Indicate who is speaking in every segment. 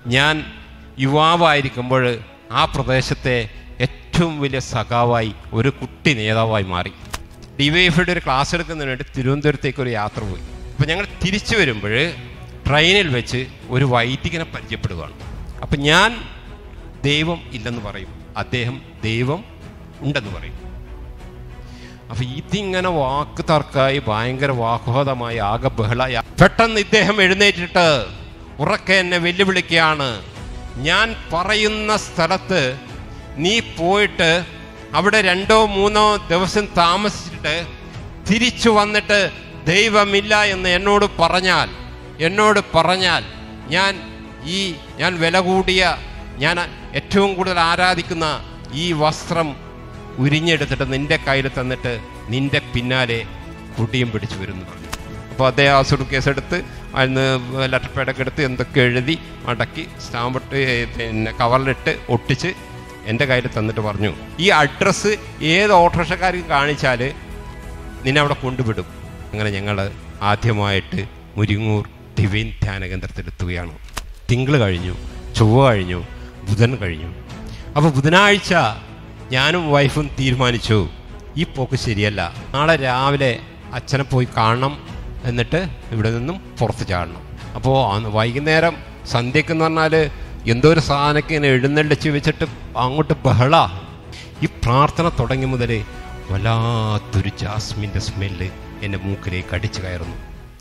Speaker 1: ഞാൻ യുവാവായിരിക്കുമ്പോൾ ആ പ്രദേശത്തെ ഏറ്റവും വലിയ സഖാവായി ഒരു കുട്ടി നേതാവായി മാറി ഡിവൈഎഫിയുടെ ഒരു ക്ലാസ് എടുക്കുന്നതിന് വേണ്ടി തിരുവനന്തപുരത്തേക്ക് ഒരു യാത്ര പോയി അപ്പോൾ ഞങ്ങൾ തിരിച്ചു വരുമ്പോൾ ട്രെയിനിൽ വെച്ച് ഒരു വൈദികനെ പരിചയപ്പെടുകയാണ് അപ്പം ഞാൻ ദൈവം ഇല്ലെന്ന് പറയും അദ്ദേഹം ദൈവം ഉണ്ടെന്ന് പറയും അപ്പൊ ഇതിങ്ങനെ വാക്ക് തർക്കായി ഭയങ്കര വാഗ്വാദമായി ആകെ ബഹളായി പെട്ടെന്ന് ഇദ്ദേഹം എഴുന്നേറ്റിട്ട് ഉറക്കെ എന്നെ വെല്ലുവിളിക്കുകയാണ് ഞാൻ പറയുന്ന സ്ഥലത്ത് നീ പോയിട്ട് അവിടെ രണ്ടോ മൂന്നോ ദിവസം താമസിച്ചിട്ട് തിരിച്ചു വന്നിട്ട് ദൈവമില്ല എന്ന് എന്നോട് പറഞ്ഞാൽ എന്നോട് പറഞ്ഞാൽ ഞാൻ ഈ ഞാൻ വില കൂടിയ ഞാൻ ഏറ്റവും കൂടുതൽ ആരാധിക്കുന്ന ഈ വസ്ത്രം ഉരിഞ്ഞെടുത്തിട്ട് നിന്റെ കയ്യിൽ തന്നിട്ട് നിന്റെ പിന്നാലെ കുട്ടിയും പിടിച്ചു വരുന്നു പറഞ്ഞു അപ്പോൾ അദ്ദേഹം ആ സുഡ് കേസ് എടുത്ത് അതിന് ലെറ്റർ പേഡൊക്കെ എടുത്ത് എന്തൊക്കെ എഴുതി മടക്കി സ്റ്റാമ്പിട്ട് പിന്നെ കവറിലിട്ട് ഒട്ടിച്ച് എൻ്റെ കയ്യിൽ തന്നിട്ട് പറഞ്ഞു ഈ അഡ്രസ്സ് ഏത് ഓട്ടോറിക്ഷക്കാർക്ക് കാണിച്ചാൽ നിന്നെ അവിടെ കൊണ്ടുവിടും അങ്ങനെ ഞങ്ങൾ ആദ്യമായിട്ട് മുരിങ്ങൂർ ഡിവൈൻ ധ്യാന കേന്ദ്രത്തിലെത്തുകയാണ് തിങ്കൾ കഴിഞ്ഞു ചൊവ്വ കഴിഞ്ഞു ബുധൻ കഴിഞ്ഞു അപ്പോൾ ബുധനാഴ്ച ഞാനും വൈഫും തീരുമാനിച്ചു ഈ പോക്ക് ശരിയല്ല നാളെ രാവിലെ അച്ഛനെ പോയി കാണണം എന്നിട്ട് ഇവിടെ നിന്നും പുറത്ത് ചാടണം അപ്പോൾ അന്ന് വൈകുന്നേരം സന്ധ്യക്ക് എന്ന് പറഞ്ഞാൽ എന്തോ ഒരു സാധനമൊക്കെ ഇങ്ങനെ എഴുന്നള്ളിച്ച് വെച്ചിട്ട് അങ്ങോട്ട് ബഹള ഈ പ്രാർത്ഥന തുടങ്ങി മുതൽ വല്ലാത്തൊരു ജാസ്മിൻ്റെ സ്മെല്ല് എൻ്റെ മൂക്കിലേക്ക് അടിച്ചു കയറുന്നു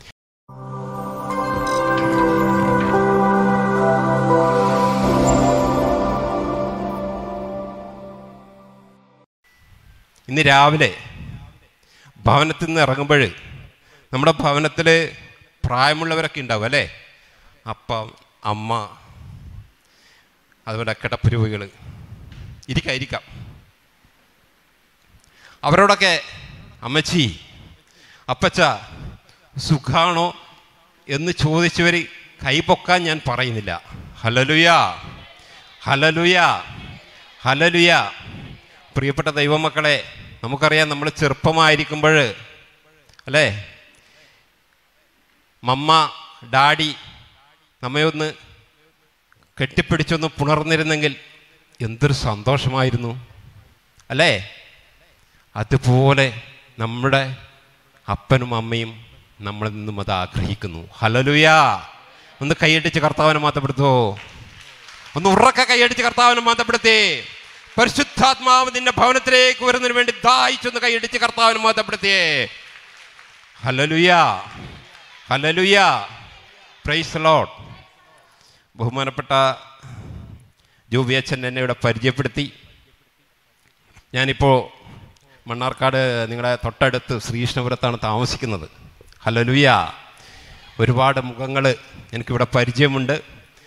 Speaker 1: ഇന്ന് രാവിലെ ഭവനത്തിൽ നിന്ന് ഇറങ്ങുമ്പോൾ നമ്മുടെ ഭവനത്തിൽ പ്രായമുള്ളവരൊക്കെ ഉണ്ടാവും അല്ലേ അപ്പം അമ്മ അതുപോലെ കിടപ്പുരുവികൾ ഇരിക്കായിരിക്കാം അവരോടൊക്കെ അമ്മച്ചി അപ്പച്ച സുഖാണോ എന്ന് ചോദിച്ചവർ കൈപൊക്കാൻ ഞാൻ പറയുന്നില്ല ഹലലുയ ഹലലുയ ഹലലുയ പ്രിയപ്പെട്ട ദൈവമക്കളെ നമുക്കറിയാം നമ്മൾ ചെറുപ്പമായിരിക്കുമ്പോൾ അല്ലേ മമ്മ ഡാഡി നമ്മെ ഒന്ന് കെട്ടിപ്പിടിച്ചൊന്ന് പുണർന്നിരുന്നെങ്കിൽ എന്തൊരു സന്തോഷമായിരുന്നു അല്ലേ അതുപോലെ നമ്മുടെ അപ്പനും അമ്മയും നമ്മളിൽ നിന്നും അത് ആഗ്രഹിക്കുന്നു ഹലലുയാ ഒന്ന് കൈയടിച്ച് കർത്താവിനെ മാറ്റപ്പെടുത്തുമോ ഒന്ന് ഉറക്കെ കൈയടിച്ച് കർത്താവിനെ മാറ്റപ്പെടുത്തേ പരിശുദ്ധാത്മാവ് നിന്റെ ഭവനത്തിലേക്ക് വരുന്നതിന് വേണ്ടി ദാഹിച്ചൊന്ന് കൈയടിച്ച് കർത്താവിനെ മാറ്റപ്പെടുത്തിയേ ഹലലുയാ ഹലലുയാ പ്രൈസ് ലോഡ് ബഹുമാനപ്പെട്ട ജോബി അച്ഛൻ എന്നെ ഇവിടെ പരിചയപ്പെടുത്തി ഞാനിപ്പോൾ മണ്ണാർക്കാട് നിങ്ങളുടെ തൊട്ടടുത്ത് ശ്രീകൃഷ്ണപുരത്താണ് താമസിക്കുന്നത് ഹലലുയ ഒരുപാട് മുഖങ്ങൾ എനിക്കിവിടെ പരിചയമുണ്ട്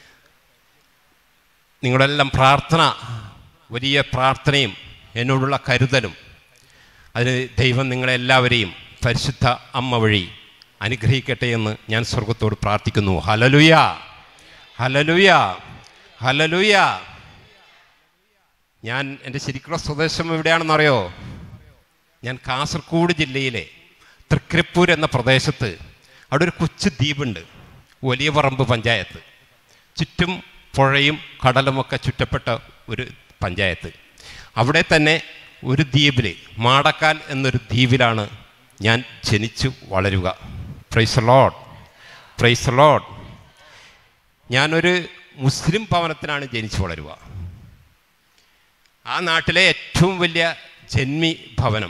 Speaker 1: നിങ്ങളെല്ലാം പ്രാർത്ഥന വലിയ പ്രാർത്ഥനയും എന്നോടുള്ള കരുതലും അതിന് ദൈവം നിങ്ങളെല്ലാവരെയും പരിശുദ്ധ അമ്മ വഴി അനുഗ്രഹിക്കട്ടെ എന്ന് ഞാൻ സ്വർഗത്തോട് പ്രാർത്ഥിക്കുന്നു ഹലലുയ ഹലലുയ ഹലലുയ ഞാൻ എൻ്റെ ശരിക്കുള്ള സ്വദേശം എവിടെയാണെന്നറിയോ ഞാൻ കാസർഗോഡ് ജില്ലയിലെ തൃക്കരിപ്പൂർ എന്ന പ്രദേശത്ത് അവിടെ ഒരു കൊച്ചു ദ്വീപുണ്ട് വലിയ പറമ്പ് പഞ്ചായത്ത് ചുറ്റും പുഴയും കടലുമൊക്കെ ചുറ്റപ്പെട്ട ഒരു പഞ്ചായത്ത് അവിടെ തന്നെ ഒരു ദ്വീപിൽ മാടക്കാൽ എന്നൊരു ദ്വീപിലാണ് ഞാൻ ജനിച്ചു വളരുക പ്രൈസ് ലോഡ് പ്രൈസ് ലോഡ് ഞാനൊരു മുസ്ലിം ഭവനത്തിലാണ് ജനിച്ചു വളരുക ആ നാട്ടിലെ ഏറ്റവും വലിയ ജന്മി ഭവനം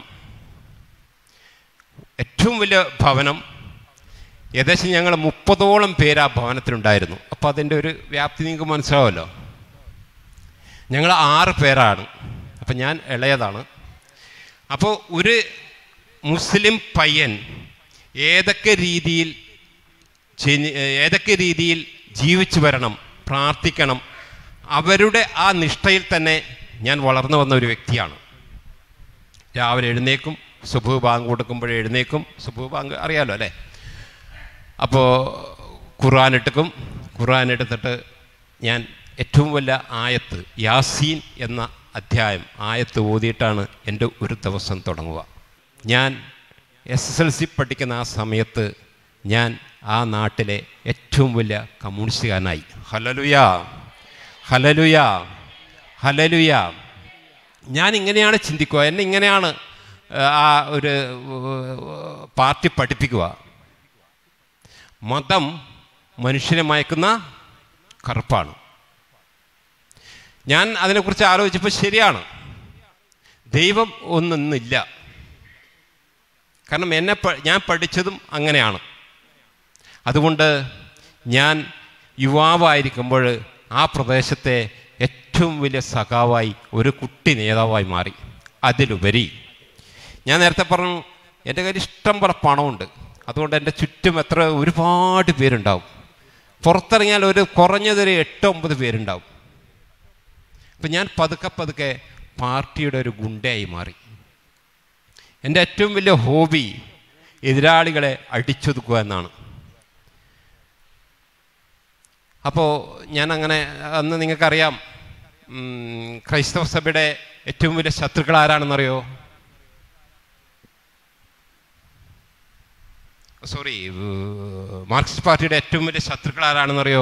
Speaker 1: ഏറ്റവും വലിയ ഭവനം ഏകദേശം ഞങ്ങൾ മുപ്പതോളം പേര് ആ ഭവനത്തിലുണ്ടായിരുന്നു അപ്പോൾ അതിൻ്റെ ഒരു വ്യാപ്തി നിങ്ങൾക്ക് മനസ്സിലാവുമല്ലോ ഞങ്ങൾ ആറ് പേരാണ് അപ്പം ഞാൻ ഇളയതാണ് അപ്പോൾ ഒരു മുസ്ലിം പയ്യൻ ഏതൊക്കെ രീതിയിൽ ജനി- ഏതൊക്കെ രീതിയിൽ ജീവിച്ചു വരണം പ്രാർത്ഥിക്കണം അവരുടെ ആ നിഷ്ഠയിൽ തന്നെ ഞാൻ വളർന്നു വന്ന ഒരു വ്യക്തിയാണ് രാവിലെ എഴുന്നേക്കും സുബു ബാങ്ക് കൊടുക്കുമ്പോൾ എഴുന്നേക്കും സുബു ബാങ്ക് അറിയാലോ അല്ലേ അപ്പോൾ ഖുർആൻ എടുക്കും ഖുർആൻ എടുത്തിട്ട് ഞാൻ ഏറ്റവും വലിയ ആയത്ത് യാസീൻ എന്ന അധ്യായം ആയത്ത് ഓതിയിട്ടാണ് എൻ്റെ ഒരു ദിവസം തുടങ്ങുക ഞാൻ എസ് എസ് എൽ സി പഠിക്കുന്ന ആ സമയത്ത് ഞാൻ ആ നാട്ടിലെ ഏറ്റവും വലിയ കമ്മ്യൂണിസ്റ്റുകാരനായി ഹലലുയാ ഹലലുയ ഹലലുയ ഞാൻ ഇങ്ങനെയാണ് ചിന്തിക്കുക എന്നെ ഇങ്ങനെയാണ് ആ, ആ ഒരു ഏർ, പാർട്ടി പഠിപ്പിക്കുക മതം മനുഷ്യനെ മയക്കുന്ന കറുപ്പാണ് ഞാൻ അതിനെക്കുറിച്ച് ആലോചിച്ചപ്പോൾ ശരിയാണ് ദൈവം ഒന്നൊന്നില്ല കാരണം എന്നെ പ- ഞാൻ പഠിച്ചതും അങ്ങനെയാണ് അതുകൊണ്ട് ഞാൻ യുവാവായിരിക്കുമ്പോൾ ആ പ്രദേശത്തെ ഏറ്റവും വലിയ സഖാവായി ഒരു കുട്ടി നേതാവായി മാറി അതിലുപരി ഞാൻ നേരത്തെ പറഞ്ഞു എൻ്റെ കയ്യിൽ ഇഷ്ടം പോലെ പണമുണ്ട് അതുകൊണ്ട് എൻ്റെ ചുറ്റും എത്ര ഒരുപാട് പേരുണ്ടാവും പുറത്തിറങ്ങിയാൽ ഒരു കുറഞ്ഞതൊരു എട്ട് ഒമ്പത് പേരുണ്ടാവും അപ്പം ഞാൻ പതുക്കെ പതുക്കെ പാർട്ടിയുടെ ഒരു ഗുണ്ടയായി മാറി എൻ്റെ ഏറ്റവും വലിയ ഹോബി എതിരാളികളെ അടിച്ചൊതുക്കുക എന്നാണ് അപ്പോൾ ഞാൻ അങ്ങനെ അന്ന് നിങ്ങൾക്കറിയാം ഉം, ക്രൈസ്തവ സഭയുടെ ഏറ്റവും വലിയ ശത്രുക്കൾ ആരാണെന്നറിയോ സോറി മാർക്സിസ്റ്റ് പാർട്ടിയുടെ ഏറ്റവും വലിയ ശത്രുക്കൾ ആരാണെന്നറിയോ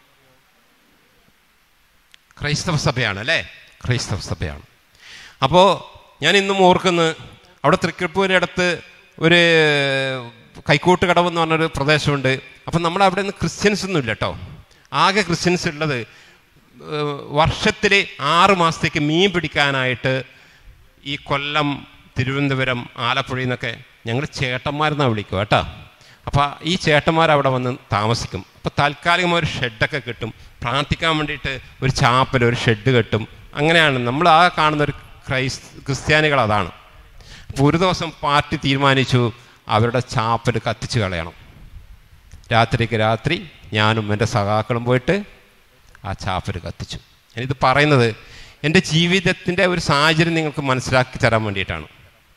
Speaker 1: ക്രൈസ്തവ സഭയാണ് അല്ലേ ക്രൈസ്തവ സഭയാണ് അപ്പോൾ ഞാൻ ഇന്നും ഓർക്കുന്നു അവിടെ തൃക്കരിപ്പൂരിൻ്റെ അടുത്ത് ഒരു കൈക്കോട്ട് കടവ് എന്ന് പറഞ്ഞൊരു പ്രദേശമുണ്ട് അപ്പം നമ്മൾ അവിടെ നിന്ന് ക്രിസ്ത്യൻസ് ഒന്നും ഇല്ല കേട്ടോ ആകെ ക്രിസ്ത്യൻസ് ഉള്ളത് വർഷത്തിൽ ആറ് മാസത്തേക്ക് മീൻ പിടിക്കാനായിട്ട് ഈ കൊല്ലം തിരുവനന്തപുരം ആലപ്പുഴയിൽ നിന്നൊക്കെ ഞങ്ങൾ ചേട്ടന്മാരെന്നാണ് വിളിക്കുക കേട്ടോ അപ്പോൾ ഈ ചേട്ടന്മാർ അവിടെ വന്ന് താമസിക്കും അപ്പോൾ താൽക്കാലികമായ ഒരു ഷെഡൊക്കെ കിട്ടും പ്രാർത്ഥിക്കാൻ വേണ്ടിയിട്ട് ഒരു ചാപ്പൽ ഒരു ഷെഡ് കെട്ടും അങ്ങനെയാണ് നമ്മൾ ആ കാണുന്ന ഒരു ക്രൈസ് ക്രിസ്ത്യാനികൾ അതാണ് അപ്പോൾ ഒരു ദിവസം പാർട്ടി തീരുമാനിച്ചു അവരുടെ ചാപ്പൽ കത്തിച്ച് കളയണം രാത്രിക്ക് രാത്രി ഞാനും എൻ്റെ സഖാക്കളും പോയിട്ട് ആ ചാപ്പൽ കത്തിച്ചു ഞാനിത് പറയുന്നത് എൻ്റെ ജീവിതത്തിൻ്റെ ഒരു സാഹചര്യം നിങ്ങൾക്ക് മനസ്സിലാക്കി തരാൻ വേണ്ടിയിട്ടാണ്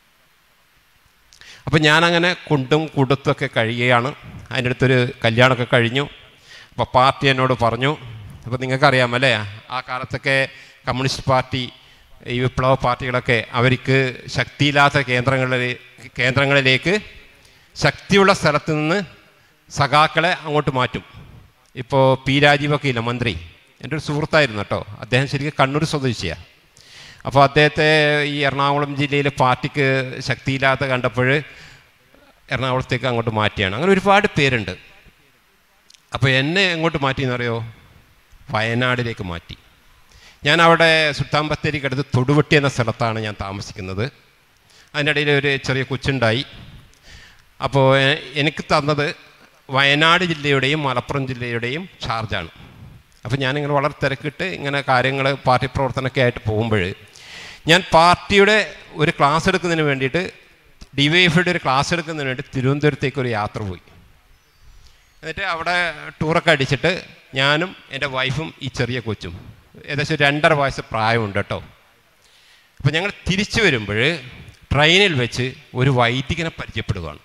Speaker 1: അപ്പം ഞാനങ്ങനെ കൊണ്ടും കൊടുത്തൊക്കെ കഴിയുകയാണ് അതിൻ്റെ അടുത്തൊരു കല്യാണമൊക്കെ കഴിഞ്ഞു അപ്പോൾ പാർട്ടി എന്നോട് പറഞ്ഞു അപ്പോൾ നിങ്ങൾക്കറിയാമല്ലേ ആ കാലത്തൊക്കെ കമ്മ്യൂണിസ്റ്റ് പാർട്ടി ഈ വിപ്ലവ പാർട്ടികളൊക്കെ അവർക്ക് ശക്തിയില്ലാത്ത കേന്ദ്രങ്ങളിൽ കേന്ദ്രങ്ങളിലേക്ക് ശക്തിയുള്ള സ്ഥലത്ത് നിന്ന് സഖാക്കളെ അങ്ങോട്ട് മാറ്റും ഇപ്പോൾ പി രാജീവൊക്കെ ഇല്ല മന്ത്രി എൻ്റെ ഒരു സുഹൃത്തായിരുന്നു കേട്ടോ അദ്ദേഹം ശരിക്കും കണ്ണൂർ സ്വദേശിയാണ് അപ്പോൾ അദ്ദേഹത്തെ ഈ എറണാകുളം ജില്ലയിലെ പാർട്ടിക്ക് ശക്തിയില്ലാത്ത കണ്ടപ്പോൾ എറണാകുളത്തേക്ക് അങ്ങോട്ട് മാറ്റിയാണ് അങ്ങനെ ഒരുപാട് പേരുണ്ട് അപ്പോൾ എന്നെ എങ്ങോട്ട് മാറ്റി എന്നറിയോ വയനാടിലേക്ക് മാറ്റി ഞാൻ അവിടെ സുൽത്താൻ ബത്തേരിക്ക് അടുത്ത് തൊടുവെട്ടി എന്ന സ്ഥലത്താണ് ഞാൻ താമസിക്കുന്നത് അതിൻ്റെ ഇടയിൽ ഒരു ചെറിയ കൊച്ചുണ്ടായി അപ്പോൾ എ- എനിക്ക് തന്നത് വയനാട് ജില്ലയുടെയും മലപ്പുറം ജില്ലയുടെയും ചാർജാണ് അപ്പോൾ ഞാനിങ്ങനെ വളരെ തിരക്കിട്ട് ഇങ്ങനെ കാര്യങ്ങൾ പാർട്ടി പ്രവർത്തനമൊക്കെ ആയിട്ട് പോകുമ്പോൾ ഞാൻ പാർട്ടിയുടെ ഒരു ക്ലാസ് എടുക്കുന്നതിന് വേണ്ടിയിട്ട് ഡി വൈ എഫിയുടെ ഒരു ക്ലാസ് എടുക്കുന്നതിന് വേണ്ടി തിരുവനന്തപുരത്തേക്ക് ഒരു യാത്ര പോയി എന്നിട്ട് അവിടെ ടൂറൊക്കെ അടിച്ചിട്ട് ഞാനും എൻ്റെ വൈഫും ഈ ചെറിയ കൊച്ചും ഏകദേശം രണ്ടര വയസ്സ് പ്രായമുണ്ട് കേട്ടോ അപ്പോൾ ഞങ്ങൾ തിരിച്ചു വരുമ്പോൾ ട്രെയിനിൽ വെച്ച് ഒരു വൈദികനെ പരിചയപ്പെടുകയാണ്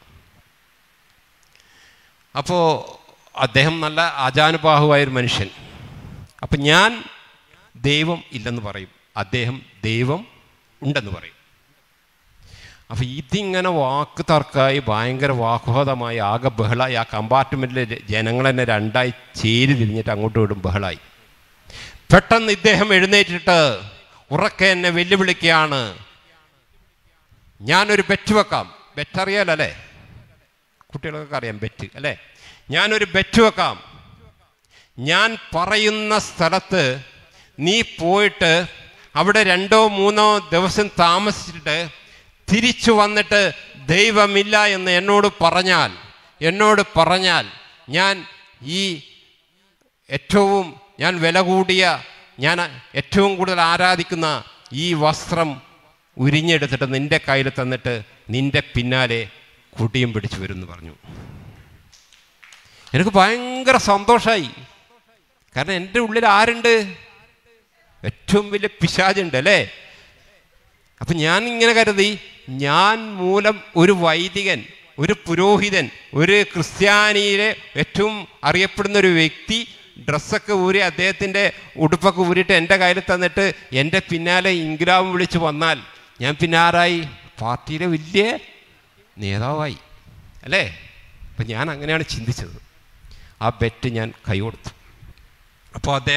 Speaker 1: അപ്പോൾ അദ്ദേഹം നല്ല ആചാനുബാഹുവായൊരു മനുഷ്യൻ അപ്പം ഞാൻ ദൈവം ഇല്ലെന്ന് പറയും അദ്ദേഹം ദൈവം ഉണ്ടെന്ന് പറയും അപ്പോൾ ഇതിങ്ങനെ വാക്ക് തർക്കമായി ഭയങ്കര വാഗ്വാദമായി ആകെ ബഹളായി ആ കമ്പാർട്ട്മെൻറ്റിലെ ജനങ്ങൾ തന്നെ രണ്ടായി ചേരി തിരിഞ്ഞിട്ട് അങ്ങോട്ടും ഇങ്ങോട്ടും ബഹളായി പെട്ടെന്ന് ഇദ്ദേഹം എഴുന്നേറ്റിട്ട് ഉറക്കെ എന്നെ വെല്ലുവിളിക്കുകയാണ് ഞാനൊരു ബെറ്റ് വെക്കാം ബെറ്റ് അറിയാലല്ലേ കുട്ടികൾക്കൊക്കെ അറിയാം ബെറ്റ് അല്ലേ ഞാനൊരു ബെറ്റ് വെക്കാം ഞാൻ പറയുന്ന സ്ഥലത്ത് നീ പോയിട്ട് അവിടെ രണ്ടോ മൂന്നോ ദിവസം താമസിച്ചിട്ട് തിരിച്ചു വന്നിട്ട് ദൈവമില്ല എന്ന് എന്നോട് പറഞ്ഞാൽ എന്നോട് പറഞ്ഞാൽ ഞാൻ ഈ ഏറ്റവും ഞാൻ വില കൂടിയ ഞാൻ ഏറ്റവും കൂടുതൽ ആരാധിക്കുന്ന ഈ വസ്ത്രം ഉരിഞ്ഞെടുത്തിട്ട് നിന്റെ കയ്യിൽ തന്നിട്ട് നിന്റെ പിന്നാലെ കുടിയും പിടിച്ചു വരും എന്ന് പറഞ്ഞു എനിക്ക് ഭയങ്കര സന്തോഷമായി കാരണം എൻ്റെ ഉള്ളിൽ ആരുണ്ട് ഏറ്റവും വലിയ പിശാചുണ്ട് അല്ലേ അപ്പൊ ഞാൻ ഇങ്ങനെ കരുതി ഞാൻ മൂലം ഒരു വൈദികൻ ഒരു പുരോഹിതൻ ഒരു ക്രിസ്ത്യാനിയിലെ ഏറ്റവും അറിയപ്പെടുന്ന ഒരു വ്യക്തി ഡ്രസ്സൊക്കെ ഊരി അദ്ദേഹത്തിൻ്റെ ഉടുപ്പൊക്കെ ഊരിയിട്ട് എൻ്റെ കയ്യിൽ തന്നിട്ട് എൻ്റെ പിന്നാലെ ഇൻഗ്രാം വിളിച്ച് വന്നാൽ ഞാൻ പിന്നെ ആരായി പാർട്ടിയിലെ വലിയ നേതാവായി അല്ലേ അപ്പം ഞാൻ അങ്ങനെയാണ് ചിന്തിച്ചത് ആ ബെറ്റ് ഞാൻ കൈ കൊടുത്തു അപ്പോൾ അദ്ദേഹം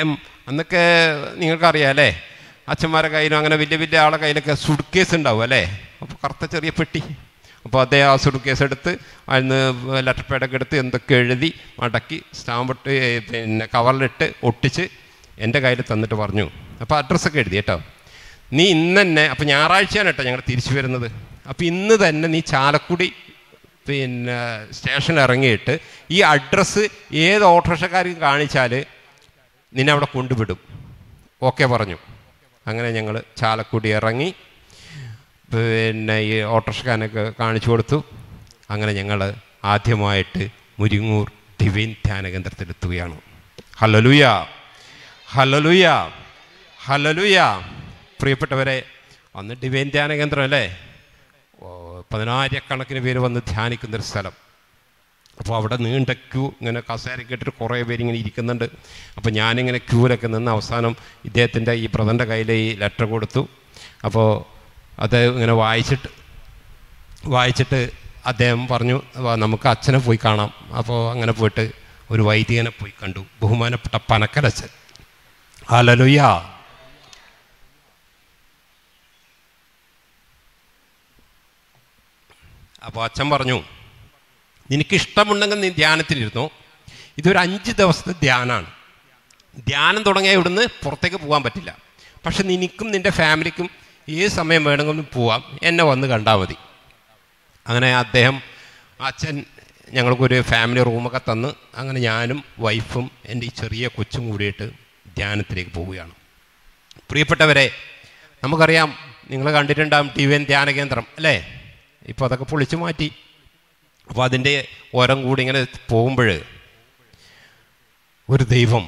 Speaker 1: അന്നൊക്കെ നിങ്ങൾക്കറിയാം അല്ലേ അച്ഛന്മാരുടെ കയ്യിലും അങ്ങനെ വലിയ വലിയ ആളെ കയ്യിലൊക്കെ സുഡ് കേസ് ഉണ്ടാവും അല്ലേ അപ്പോൾ കറുത്ത ചെറിയ പെട്ടി അപ്പോൾ അദ്ദേഹം ആ സുഡ് കേസ് എടുത്ത് അതിന് ലെറ്റർ പാഡൊക്കെ എടുത്ത് എന്തൊക്കെ എഴുതി മടക്കി സ്റ്റാമ്പിട്ട് പിന്നെ കവറിലിട്ട് ഒട്ടിച്ച് എൻ്റെ കയ്യിൽ തന്നിട്ട് പറഞ്ഞു അപ്പോൾ അഡ്രസ്സൊക്കെ എഴുതി കേട്ടോ നീ ഇന്ന് തന്നെ അപ്പോൾ ഞായറാഴ്ചയാണ് കേട്ടോ ഞങ്ങൾ തിരിച്ചു വരുന്നത് അപ്പോൾ ഇന്ന് തന്നെ നീ ചാലക്കുടി പിന്നെ സ്റ്റേഷനിൽ ഇറങ്ങിയിട്ട് ഈ അഡ്രസ്സ് ഏത് ഓട്ടോറിക്ഷക്കാർക്ക് കാണിച്ചാൽ നിന്നെ അവിടെ കൊണ്ടുവിടും ഓക്കെ പറഞ്ഞു അങ്ങനെ ഞങ്ങൾ ചാലക്കുടി ഇറങ്ങി പിന്നെ ഈ ഓട്ടോറിക്ഷക്കാരനൊക്കെ കാണിച്ചു കൊടുത്തു അങ്ങനെ ഞങ്ങൾ ആദ്യമായിട്ട് മുരിങ്ങൂർ ഡിവൈൻ ധ്യാന കേന്ദ്രത്തിലെത്തുകയാണ് ഹലലുയ ഹലലുയ ഹലലുയ പ്രിയപ്പെട്ടവരെ അന്ന് ഡിവൈൻ ധ്യാന കേന്ദ്രം അല്ലേ ഓ, പതിനായിരക്കണക്കിന് പേര് വന്ന് ധ്യാനിക്കുന്നൊരു സ്ഥലം അപ്പോൾ അവിടെ നീണ്ട ക്യൂ ഇങ്ങനെ കസേര കേട്ടിട്ട് കുറേ പേര് ഇങ്ങനെ ഇരിക്കുന്നുണ്ട് അപ്പോൾ ഞാനിങ്ങനെ ക്യൂവിലൊക്കെ നിന്ന് അവസാനം ഇദ്ദേഹത്തിൻ്റെ ഈ ബ്രദറിൻ്റെ കയ്യിൽ ഈ ലെറ്റർ കൊടുത്തു അപ്പോൾ അത് ഇങ്ങനെ വായിച്ചിട്ട് വായിച്ചിട്ട് അദ്ദേഹം പറഞ്ഞു "വാ, നമുക്ക് അച്ഛനെ പോയി കാണാം അപ്പോൾ അങ്ങനെ പോയിട്ട് ഒരു വൈദികനെ പോയി കണ്ടു ബഹുമാനപ്പെട്ട പനക്കലച്ചൻ ഹലലുയ്യ അപ്പോൾ അച്ഛൻ പറഞ്ഞു നിനക്ക് ഇഷ്ടമുണ്ടെങ്കിൽ നീ ധ്യാനത്തിലിരുന്നു ഇതൊരു അഞ്ച് ദിവസത്തെ ധ്യാനമാണ് ധ്യാനം തുടങ്ങിയ ഇവിടുന്ന് പുറത്തേക്ക് പോകാൻ പറ്റില്ല പക്ഷെ നിനക്കും നിൻ്റെ ഫാമിലിക്കും ഏത് സമയം വേണമെങ്കിലും പോവാം എന്നെ വന്ന് കണ്ടാൽ മതി അങ്ങനെ അദ്ദേഹം അച്ഛൻ ഞങ്ങൾക്കൊരു ഫാമിലി റൂമൊക്കെ തന്ന് അങ്ങനെ ഞാനും വൈഫും എൻ്റെ ഈ ചെറിയ കൊച്ചും കൂടിയിട്ട് ധ്യാനത്തിലേക്ക് പോവുകയാണ് പ്രിയപ്പെട്ടവരെ നമുക്കറിയാം നിങ്ങൾ കണ്ടിട്ടുണ്ടാകും ടി വി എൻ ധ്യാന കേന്ദ്രം അല്ലേ ഇപ്പോൾ അതൊക്കെ പൊളിച്ചു മാറ്റി അപ്പോൾ അതിൻ്റെ ഓരം കൂടി ഇങ്ങനെ പോകുമ്പോൾ ഒരു ദൈവം